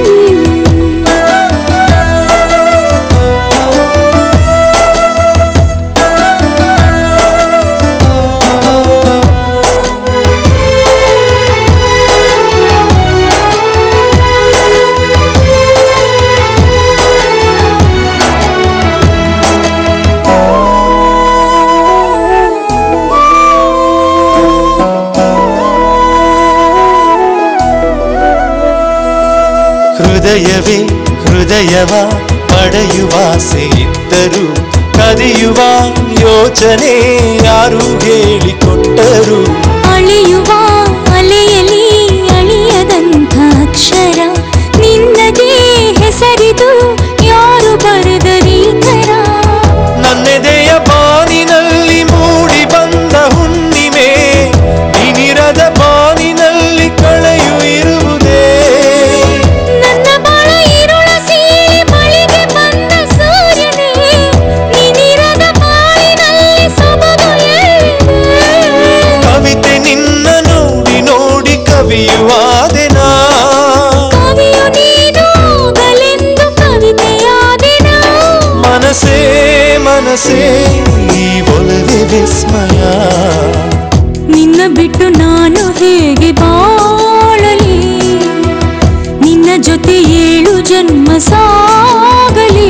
ಹೃದಯವೇ ಹೃದಯವ ಪಡೆಯುವಾಸೆ ಇದ್ದರು ಕದಿಯುವ ಯೋಚನೆ ಯಾರು ಹೇಳಿಕೊಟ್ಟರು ಅಳೆಯುವ ಅಲೆಯಲಿ ಅಳಿಯದಂಥ ಅಕ್ಷರ ನಿನ್ನದೇ ಹೆಸರಿದು ಯಾರು ಬರೆದರೀ ಥರ ನನ್ನೆದೆಯ ಬಾನಿನಲ್ಲಿ ಮೂಡಿ ಬಂದ ಹುಣ್ಣಿಮೆ ನೀನಿರದ ಬಾನಿನಲ್ಲಿ ಕಳೆಯು ಇರುವುದೇ ನನ್ನ ಬಾಳ ಇರುಳ ಸೀಳಿ ಬಳಿಗೆ ಬಂದ ಸೂರ್ಯನೇ ನೀನಿರದ ಬಾಳಿನಲ್ಲಿ ಸೊಬಗು ಎಲ್ಲಿದೆ? ಕವಿತೆ ನಿನ್ನ ನೋಡಿ ನೋಡಿ ಕವಿಯುವಾದೆನಾ ಕವಿಯು ನೀನು ಆಗಲೆಂದು ಕವಿತೆಯಾದೆನ ಮನಸೇ ಮನಸೇ ಈ ಒಲವೆ ವಿಸ್ಮಯ ನಿನ್ನ ಬಿಟ್ಟು ನಾನು ಹೇಗೆ ಬಾಳಲಿ ನಿನ್ನ ಜೊತೆ ಏಳು ಜನ್ಮ ಸಾಗಲಿ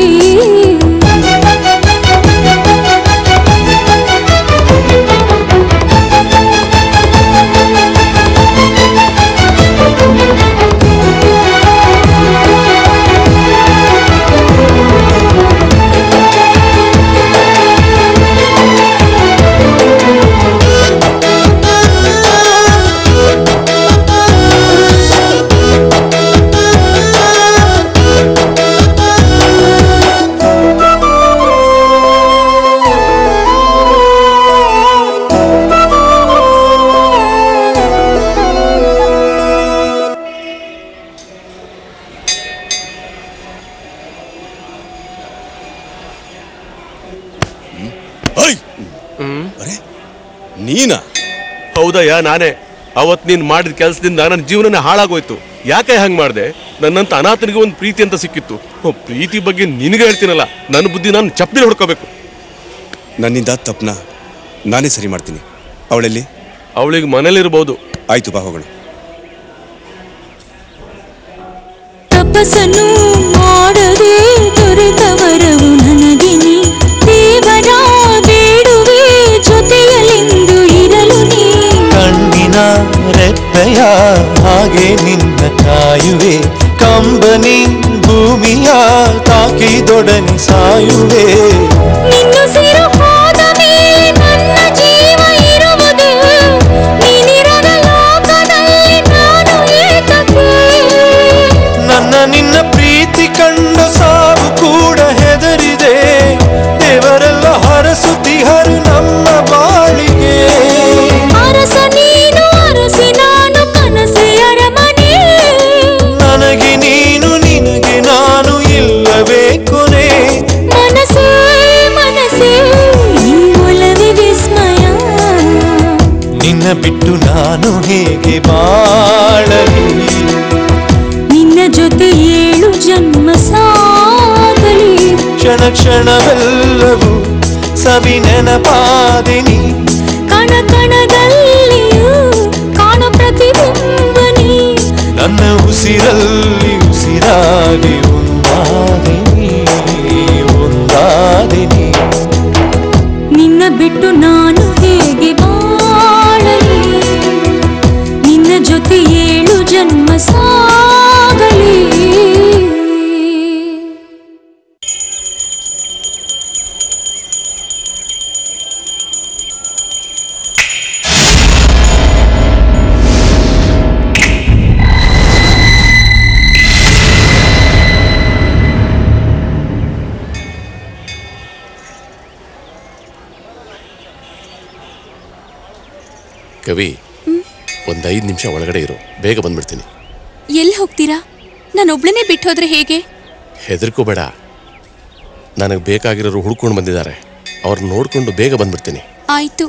ನೀನಾ ಹೌದಯ್ಯ ನಾನೇ ಅವತ್ ನೀನ್ ಮಾಡಿದ ಕೆಲಸದಿಂದ ನನ್ನ ಜೀವನನೇ ಹಾಳಾಗೋಯ್ತು ಯಾಕೆ ಹಂಗ್ ಮಾಡ್ದೆ ನನ್ನಂತ ಅನಾಥನಿಗೆ ಒಂದು ಪ್ರೀತಿ ಅಂತ ಸಿಕ್ಕಿತ್ತು ಓ, ಪ್ರೀತಿ ಬಗ್ಗೆ ನಿನಗೆ ಹೇಳ್ತೀನಲ್ಲ ನನ್ನ ಬುದ್ಧಿ ನಾನು ಚಪ್ಪಲಿ ಹೊಡ್ಕೋಬೇಕು ನನ್ನಿಂದ ತಪ್ಪನ ನಾನೇ ಸರಿ ಮಾಡ್ತೀನಿ ಅವಳೆಲ್ಲಿ ಅವಳಿಗೆ ಮನೇಲಿರ್ಬೋದು ಆಯ್ತು ಬಾ ಹೋಗೋಣ ತಪಸ್ಸನ್ನು ಮಾಡದೆ ದೊರೆತವರವು ನನಗಿನಿ ದೇವರ ಬೇಡುವೆ ಜೊತೆಯಲೆಂದು ಇರಲು ನೀ ಕಣ್ಣಿನ ರೆಪ್ಪೆಯ ಹಾಗೆ ನಿನ್ನ ಕಾಯುವೆ ಕಂಬನಿ ಭೂಮಿಯ ತಾಕಿದೊಡನೆ ಸಾಯುವೆ ನಿನ್ನುಸಿರು ಹೋದ ಮೇಲೆ ನನ್ನ ಜೀವ ಇರುವುದು ನೀನಿರದ ಲೋಕದಲ್ಲಿ ನಾನು ಏಕಕ್ಕೆ ನನ್ನ ನಿನ್ನ ಪ್ರೀತಿ ಕಂಡು ಸಾವು ಕೂಡ ಹೆದರಿದೆ ದೇವರೆಲ್ಲ ಹರಸುತ್ತಿಹರು ನಮ್ಮ ಬಾಳಿಗೆ ಅರಸ ನೀನು ಅರಸಿ ನಾನು ಕನಸೆ ಅರಮನೆ ನನಗೆ ನೀನು ನಿನಗೆ ನಾನು ಇಲ್ಲವೇ ಕೊನೆ ಮನಸ್ಸೇ ನಿನ್ನ ಬಿಟ್ಟು ನಾನು ಹೇಗೆ ಬಾಳಲಿ ನಿನ್ನ ಜೊತೆ ಏಳು ಜನ್ಮ ಸಾಗಲಿ ಕ್ಷಣ ಕ್ಷಣವೆಲ್ಲವೂ ಸವಿ ನೆನಪಾದಿನಿ ಕಣ ಕಣದಲ್ಲಿಯೂ ಕಾಣೋ ಪ್ರತಿಬಿಂಬ ನೀ ನನ್ನ ಉಸಿರಲ್ಲಿ ಉಸಿರಾಗಿ ಒಂದಾದಿನಿ ಒಂದಾದಿನಿ ನಿನ್ನ ಬಿಟ್ಟು ನಾನು ಹೇಗೆ ಬಾಳಲಿ ನಿನ್ನ ಜೊತೆ ಏಳು ಜನ್ಮ ಸಾಗಲಿ ಕವಿ ಒಂದ್ ಐದು ನಿಮಿಷ ಒಳಗಡೆ ಇರು ಬೇಗ ಬಂದ್ಬಿಡ್ತೀನಿ ಎಲ್ಲಿ ಹೋಗ್ತೀರಾ ನಾನು ಒಬ್ಳನ್ನೇ ಬಿಟ್ಟು ಹೋದ್ರೆ ಹೇಗೆ ಹೆದರ್ಕೋಬೇಡ ನನಗೆ ಬೇಕಾಗಿರೋರು ಹುಡ್ಕೊಂಡು ಬಂದಿದ್ದಾರೆ ಅವ್ರನ್ನ ನೋಡ್ಕೊಂಡು ಬೇಗ ಬಂದ್ಬಿಡ್ತೀನಿ ಆಯ್ತು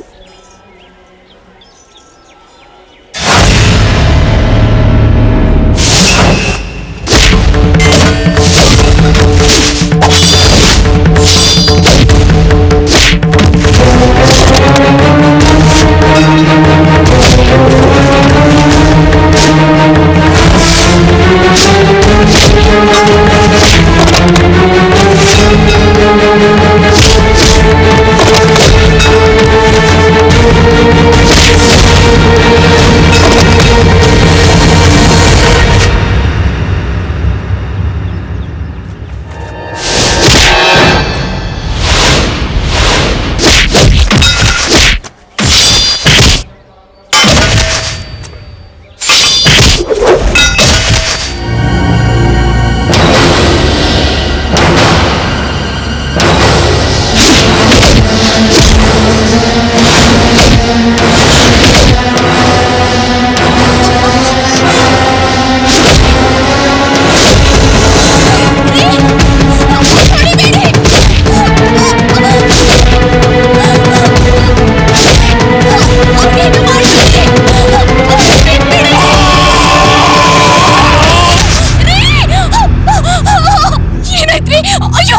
ಏನಾಯ್ತ್ರಿ ಅಯ್ಯೋ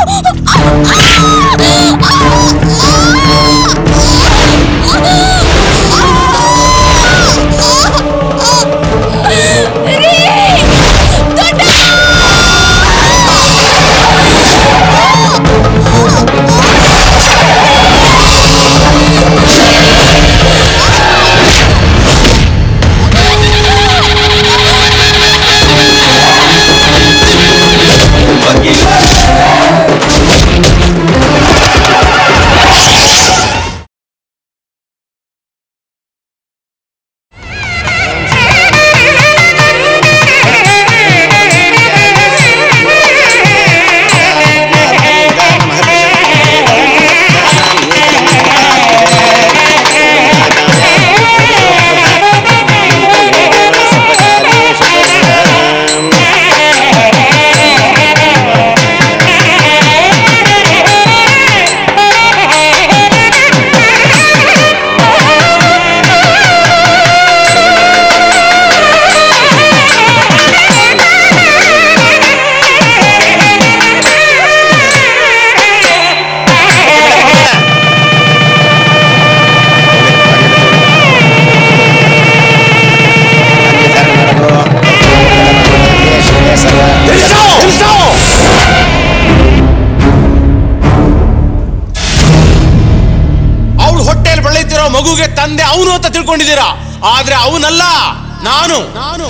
ಅವಳು ಹೊಟ್ಟೆಯಲ್ಲಿ ಬೆಳೆಯುತ್ತಿರೋ ಮಗುಗೆ ತಂದೆ ಅವನು ಅಂತ ತಿಳ್ಕೊಂಡಿದ್ದೀರಾ ಆದ್ರೆ ಅವನಲ್ಲ ನಾನು ನಾನು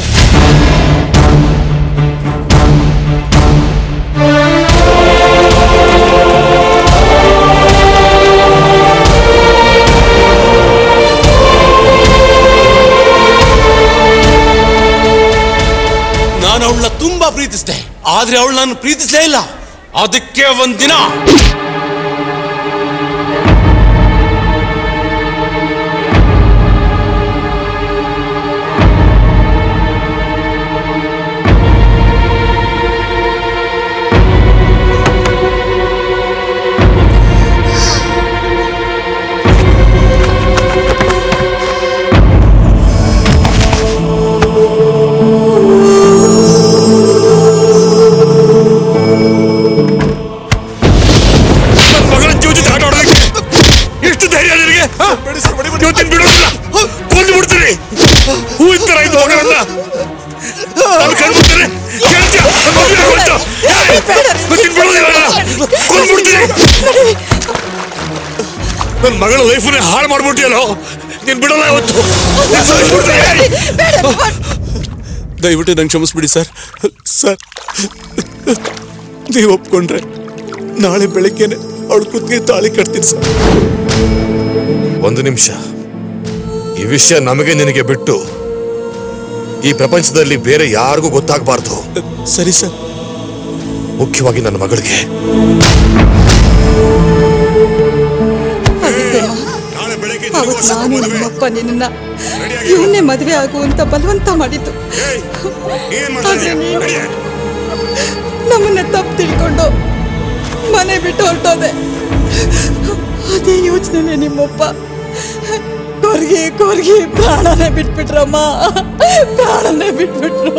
ನಾನು ಅವಳನ್ನ ತುಂಬಾ ಪ್ರೀತಿಸಿದೆ ಆದ್ರೆ ಅವಳು ನಾನು ಪ್ರೀತಿಸಲೇ ಇಲ್ಲ ಅದಕ್ಕೆ ಒಂದಿನ ನಿನಗೆ ಇವತ್ತಿನ ಬಿಡೋದಿಲ್ಲ ಕೊಂದು ಬಿಡ್ತೀನಿ ಹೂವಿನ ತರ ಇದು ಮಗಳನ್ನ ನಾನು ಕಣ್ಬಿಡ್ತೇನೆ ಕೇಳ್ತೀಯ? ನನ್ನ ಮಗುವಿನ ಕೊಟ್ಟು. ಏಯ್! ಇವತ್ತಿನ ಬಿಡೋದಿಲ್ಲ ನಾನು. ಕೊಂದು ಬಿಡ್ತೀನಿ ನನ್ನ ಮಗಳ ಲೈಫನ್ನೇ ಹಾಳು ಮಾಡ್ಬಿಟ್ಟಿಯಲ್ಲೋ ನೀನ್ ಬಿಡಲ್ಲ ಇವತ್ತು ನೀನ್ ಸಾಯಿಸ್ಬಿಡ್ತೀನಿ. ದಯವಿಟ್ಟು ನಂಗೆ ಕ್ಷಮಿಸ್ಬಿಡಿ ಸರ್ ಸರ್ ನೀವು ಒಪ್ಕೊಂಡ್ರೆ ನಾಳೆ ಬೆಳಗ್ಗೆನೆ ಅವಳ ಕುತ್ತಿಗೆ ತಾಳಿ ಕಟ್ತೀನಿ ಸರ್ ಒಂದು ನಿಮಿಷ ಈ ವಿಷಯ ನಮಗೆ ನಿನಗೆ ಬಿಟ್ಟು ಈ ಪ್ರಪಂಚದಲ್ಲಿ ಬೇರೆ ಯಾರಿಗೂ ಗೊತ್ತಾಗಬಾರ್ದು ಸರಿ ಸರ್ ಮುಖ್ಯವಾಗಿ ನನ್ನ ಮಗಳಿಗೆ ಅವತ್ತು ನಾನು ನಮ್ಮಪ್ಪ ನಿನ್ನ ಇವನ್ನೇ ಮದುವೆ ಆಗು ಅಂತ ಬಲವಂತ ಮಾಡಿದ್ದು ಆದ್ರೆ ನೀನು ನಮ್ಮನ್ನ ತಪ್ಪು ತಿಳ್ಕೊಂಡು ಮನೆ ಬಿಟ್ಟು ಹೊರಟೋದೆ ಅದೇ ಯೋಚನೆ ನಿಮ್ಮಪ್ಪ ಕೊರ್ಗಿ ಕೊರ್ಗಿ ಪ್ರಾಣನೇ ಬಿಟ್ಬಿಟ್ರಮ್ಮ ಪ್ರಾಣನೇ ಬಿಟ್ಬಿಟ್ರು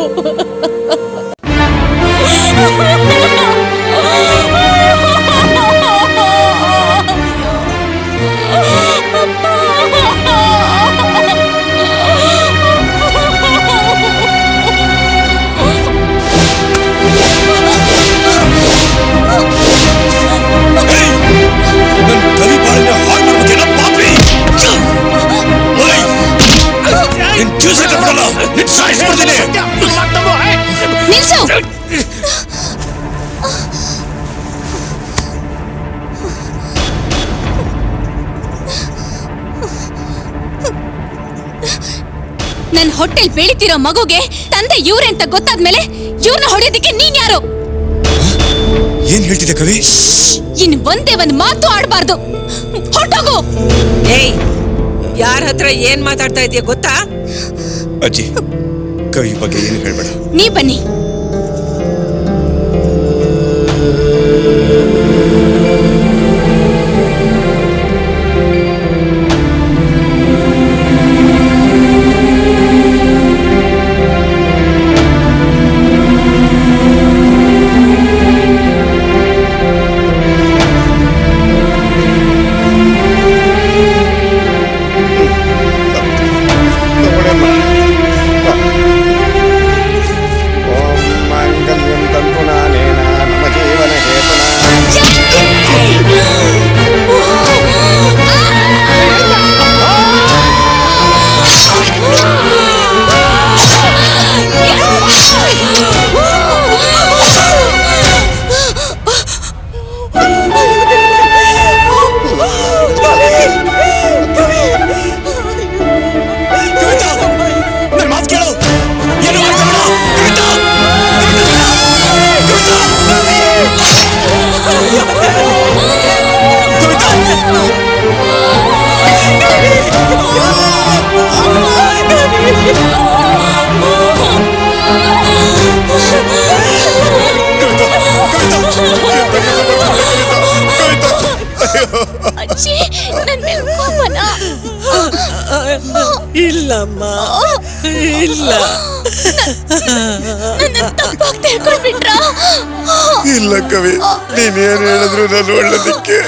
ನಿನ್ ಜ್ಯೂಸ್ ಬಿಡಲ್ಲ ನಿನ್ ಸಾಯಿಸ್ಬಿಡ್ತೀನಿ ನಿಲ್ಸು ನನ್ ಹೊಟ್ಟೆಲ್ ಬೆಳಿತಿರೋ ಮಗುಗೆ ತಂದೆ ಇವ್ರೆ ಅಂತ ಗೊತ್ತಾದ್ಮೇಲೆ ಇವ್ರನ್ನ ಹೊಡೆಯೋದಕ್ಕೆ ನೀನ್ ಯಾರು ಏನ್ ಹೇಳ್ತಿದ್ದೆ ಕವಿ ಇನ್ ಒಂದೇ ಒಂದ್ ಮಾತು ಆಡ್ಬಾರ್ದು ಹೊರಟೋಗು ಏಯ್ ಯಾರ ಹತ್ರ ಏನ್ ಮಾತಾಡ್ತಾ ಇದೀಯ ಗೊತ್ತಾ ಅಜ್ಜಿ ಕವಿ ಬಗ್ಗೆ ಏನು ಹೇಳ್ಬೇಡ ನೀ ಬನ್ನಿ ಮಾಂಗಲ್ಯಂ ತಂತುನಾನೇನ ಮಮ ಜೀವನ ನನ್ನ ಮಾತು ಕೇಳು ಏನು ಮಾಡ್ತಾ ಅಜ್ಜಿ ನನ್ ಮೇಲ್ ಕೋಪನ ಇಲ್ಲಮ್ಮ ಇಲ್ಲ ನನ್ನ ತಪ್ಪಾಗಿ ತಿಳ್ಕೊಂಡ್ಬಿಟ್ರಾ ಇಲ್ಲ ಕವಿ ನೀನೇನ್ ಹೇಳಿದ್ರು ನಾನು ಒಳ್ಳೇದಕ್ಕೆ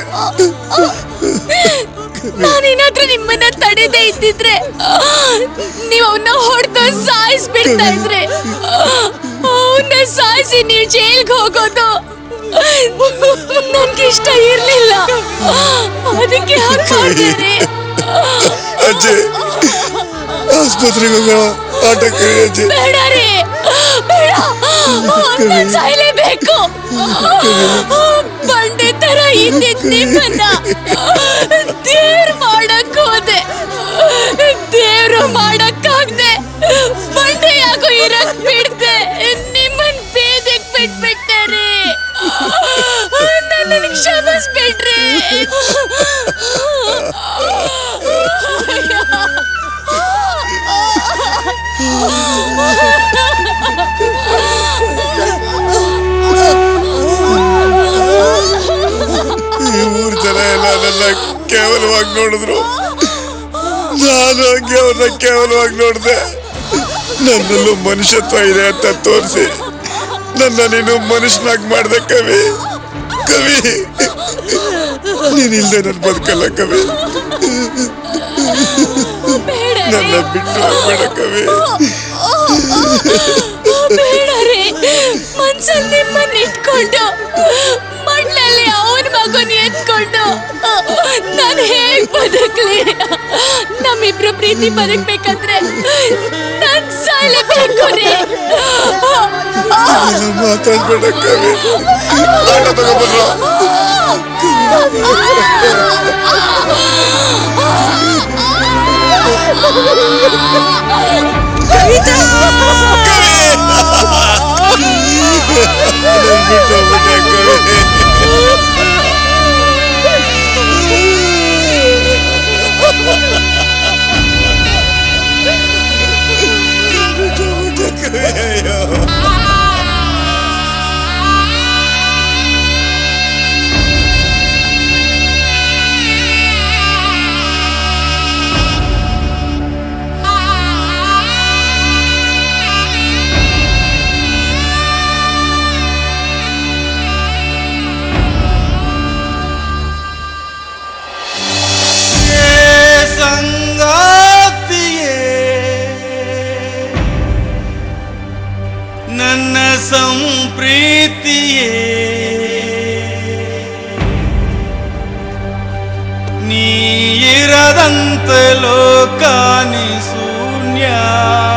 ನಾನೇನಾದ್ರೂ ನಿಮ್ಮನ್ನ ತಡೆದೇ ಇದ್ದಿದ್ರೆ ನೀವು ಅವನ್ನ ಹೊಡೆದು ಸಾಯಿಸ್ಬಿಡ್ತಾ ಇದ್ರೆ ಅವನ್ನ ಸಾಯಿಸಿ ನೀವು ಜೈಲ್ಗೆ ಹೋಗೋದು ನನ್ಗೆ ಇಷ್ಟ ಇರ್ಲಿಲ್ಲ ಅದಕ್ಕೆ ಹಾಗ್ ಮಾಡ್ದೆ. ಅಜ್ಜಿ ಆಸ್ಪತ್ರೆಗೆ ಹೋಗೋಣ ಆಟಕ್ಕೆ ಹೇಳಿ ಅಜ್ಜಿ ಬೇಡ ರೀ ಬೇಡ ನಾನ್ ಸಾಯ್ಲೇಬೇಕು ಬಂಡೆ ತರ ಇದ್ದಿದ್ ನಿಮ್ಮನ್ನ ದೇವ್ರ ಮಾಡಕ್ ಹೋದೆ ದೇವ್ರು ಮಾಡಕ್ಕಾಗ್ದೆ ಬಂಡೆಯಾಗೋ ಇರಕ್ ಬಿಡ್ದೆ ನಿಮ್ಮನ್ ಬೇದಕ್ ಬಿಟ್ಬಿಟ್ಟೆ ರೀ ನನ್ನ ಕ್ಷಮಿಸ್ಬಿಡ್ರಿ ಈ ಊರ್ ಜನ ಎಲ್ಲ ನನ್ನ ಕೇವಲವಾಗಿ ನೋಡಿದ್ರು ನಾನು ಹಂಗೆ ಅವ್ರನ್ನ ಕೇವಲವಾಗಿ ನೋಡಿದೆ ನನ್ನಲ್ಲೂ ಮನುಷ್ಯತ್ವ ಇದೆ ಅಂತ ತೋರಿಸಿ ನನ್ನ ನೀನು ಮನುಷ್ಯನಾಗಿ ಮಾಡ್ದೆ ಕವಿ ಕವಿ ನೀನಿಲ್ದೆ ನನ್ ಬದುಕಲ್ಲ ಕವಿ ನನ್ನ ಬಿಟ್ಟು ಹೋಗ್ಬೇಡ ಕವಿ ಬೇಡ ರೀ ಮನ್ಸಲ್ಲಿ ನಿಮ್ಮನ್ನ ಇಟ್ಕೊಂಡು ಮಣ್ಣಲ್ಲಿ ಅವನ ಮಗುನ ಎತ್ಕೊಂಡು ನಾನು ಹೇಗ್ ಬದುಕ್ಲಿ ನಮ್ಮಿಬ್ರು ಪ್ರೀತಿ ಬದುಕ್ಬೇಕಂದ್ರೆ ನಾನ್ ಸಾಯ್ಲೇಬೇಕು ರೀ ಮಾತಾಡ್ಬೇಡ ಕವಿ ಆಟ ತಗೊಬಂದ್ರ ಸಂಗಾತಿಯೇ ನನ್ನ ಸಂಪ್ರೀತಿಯೇ ನೀ ಇರದಂತ ಲೋಕಾನಿ ಶೂನ್ಯ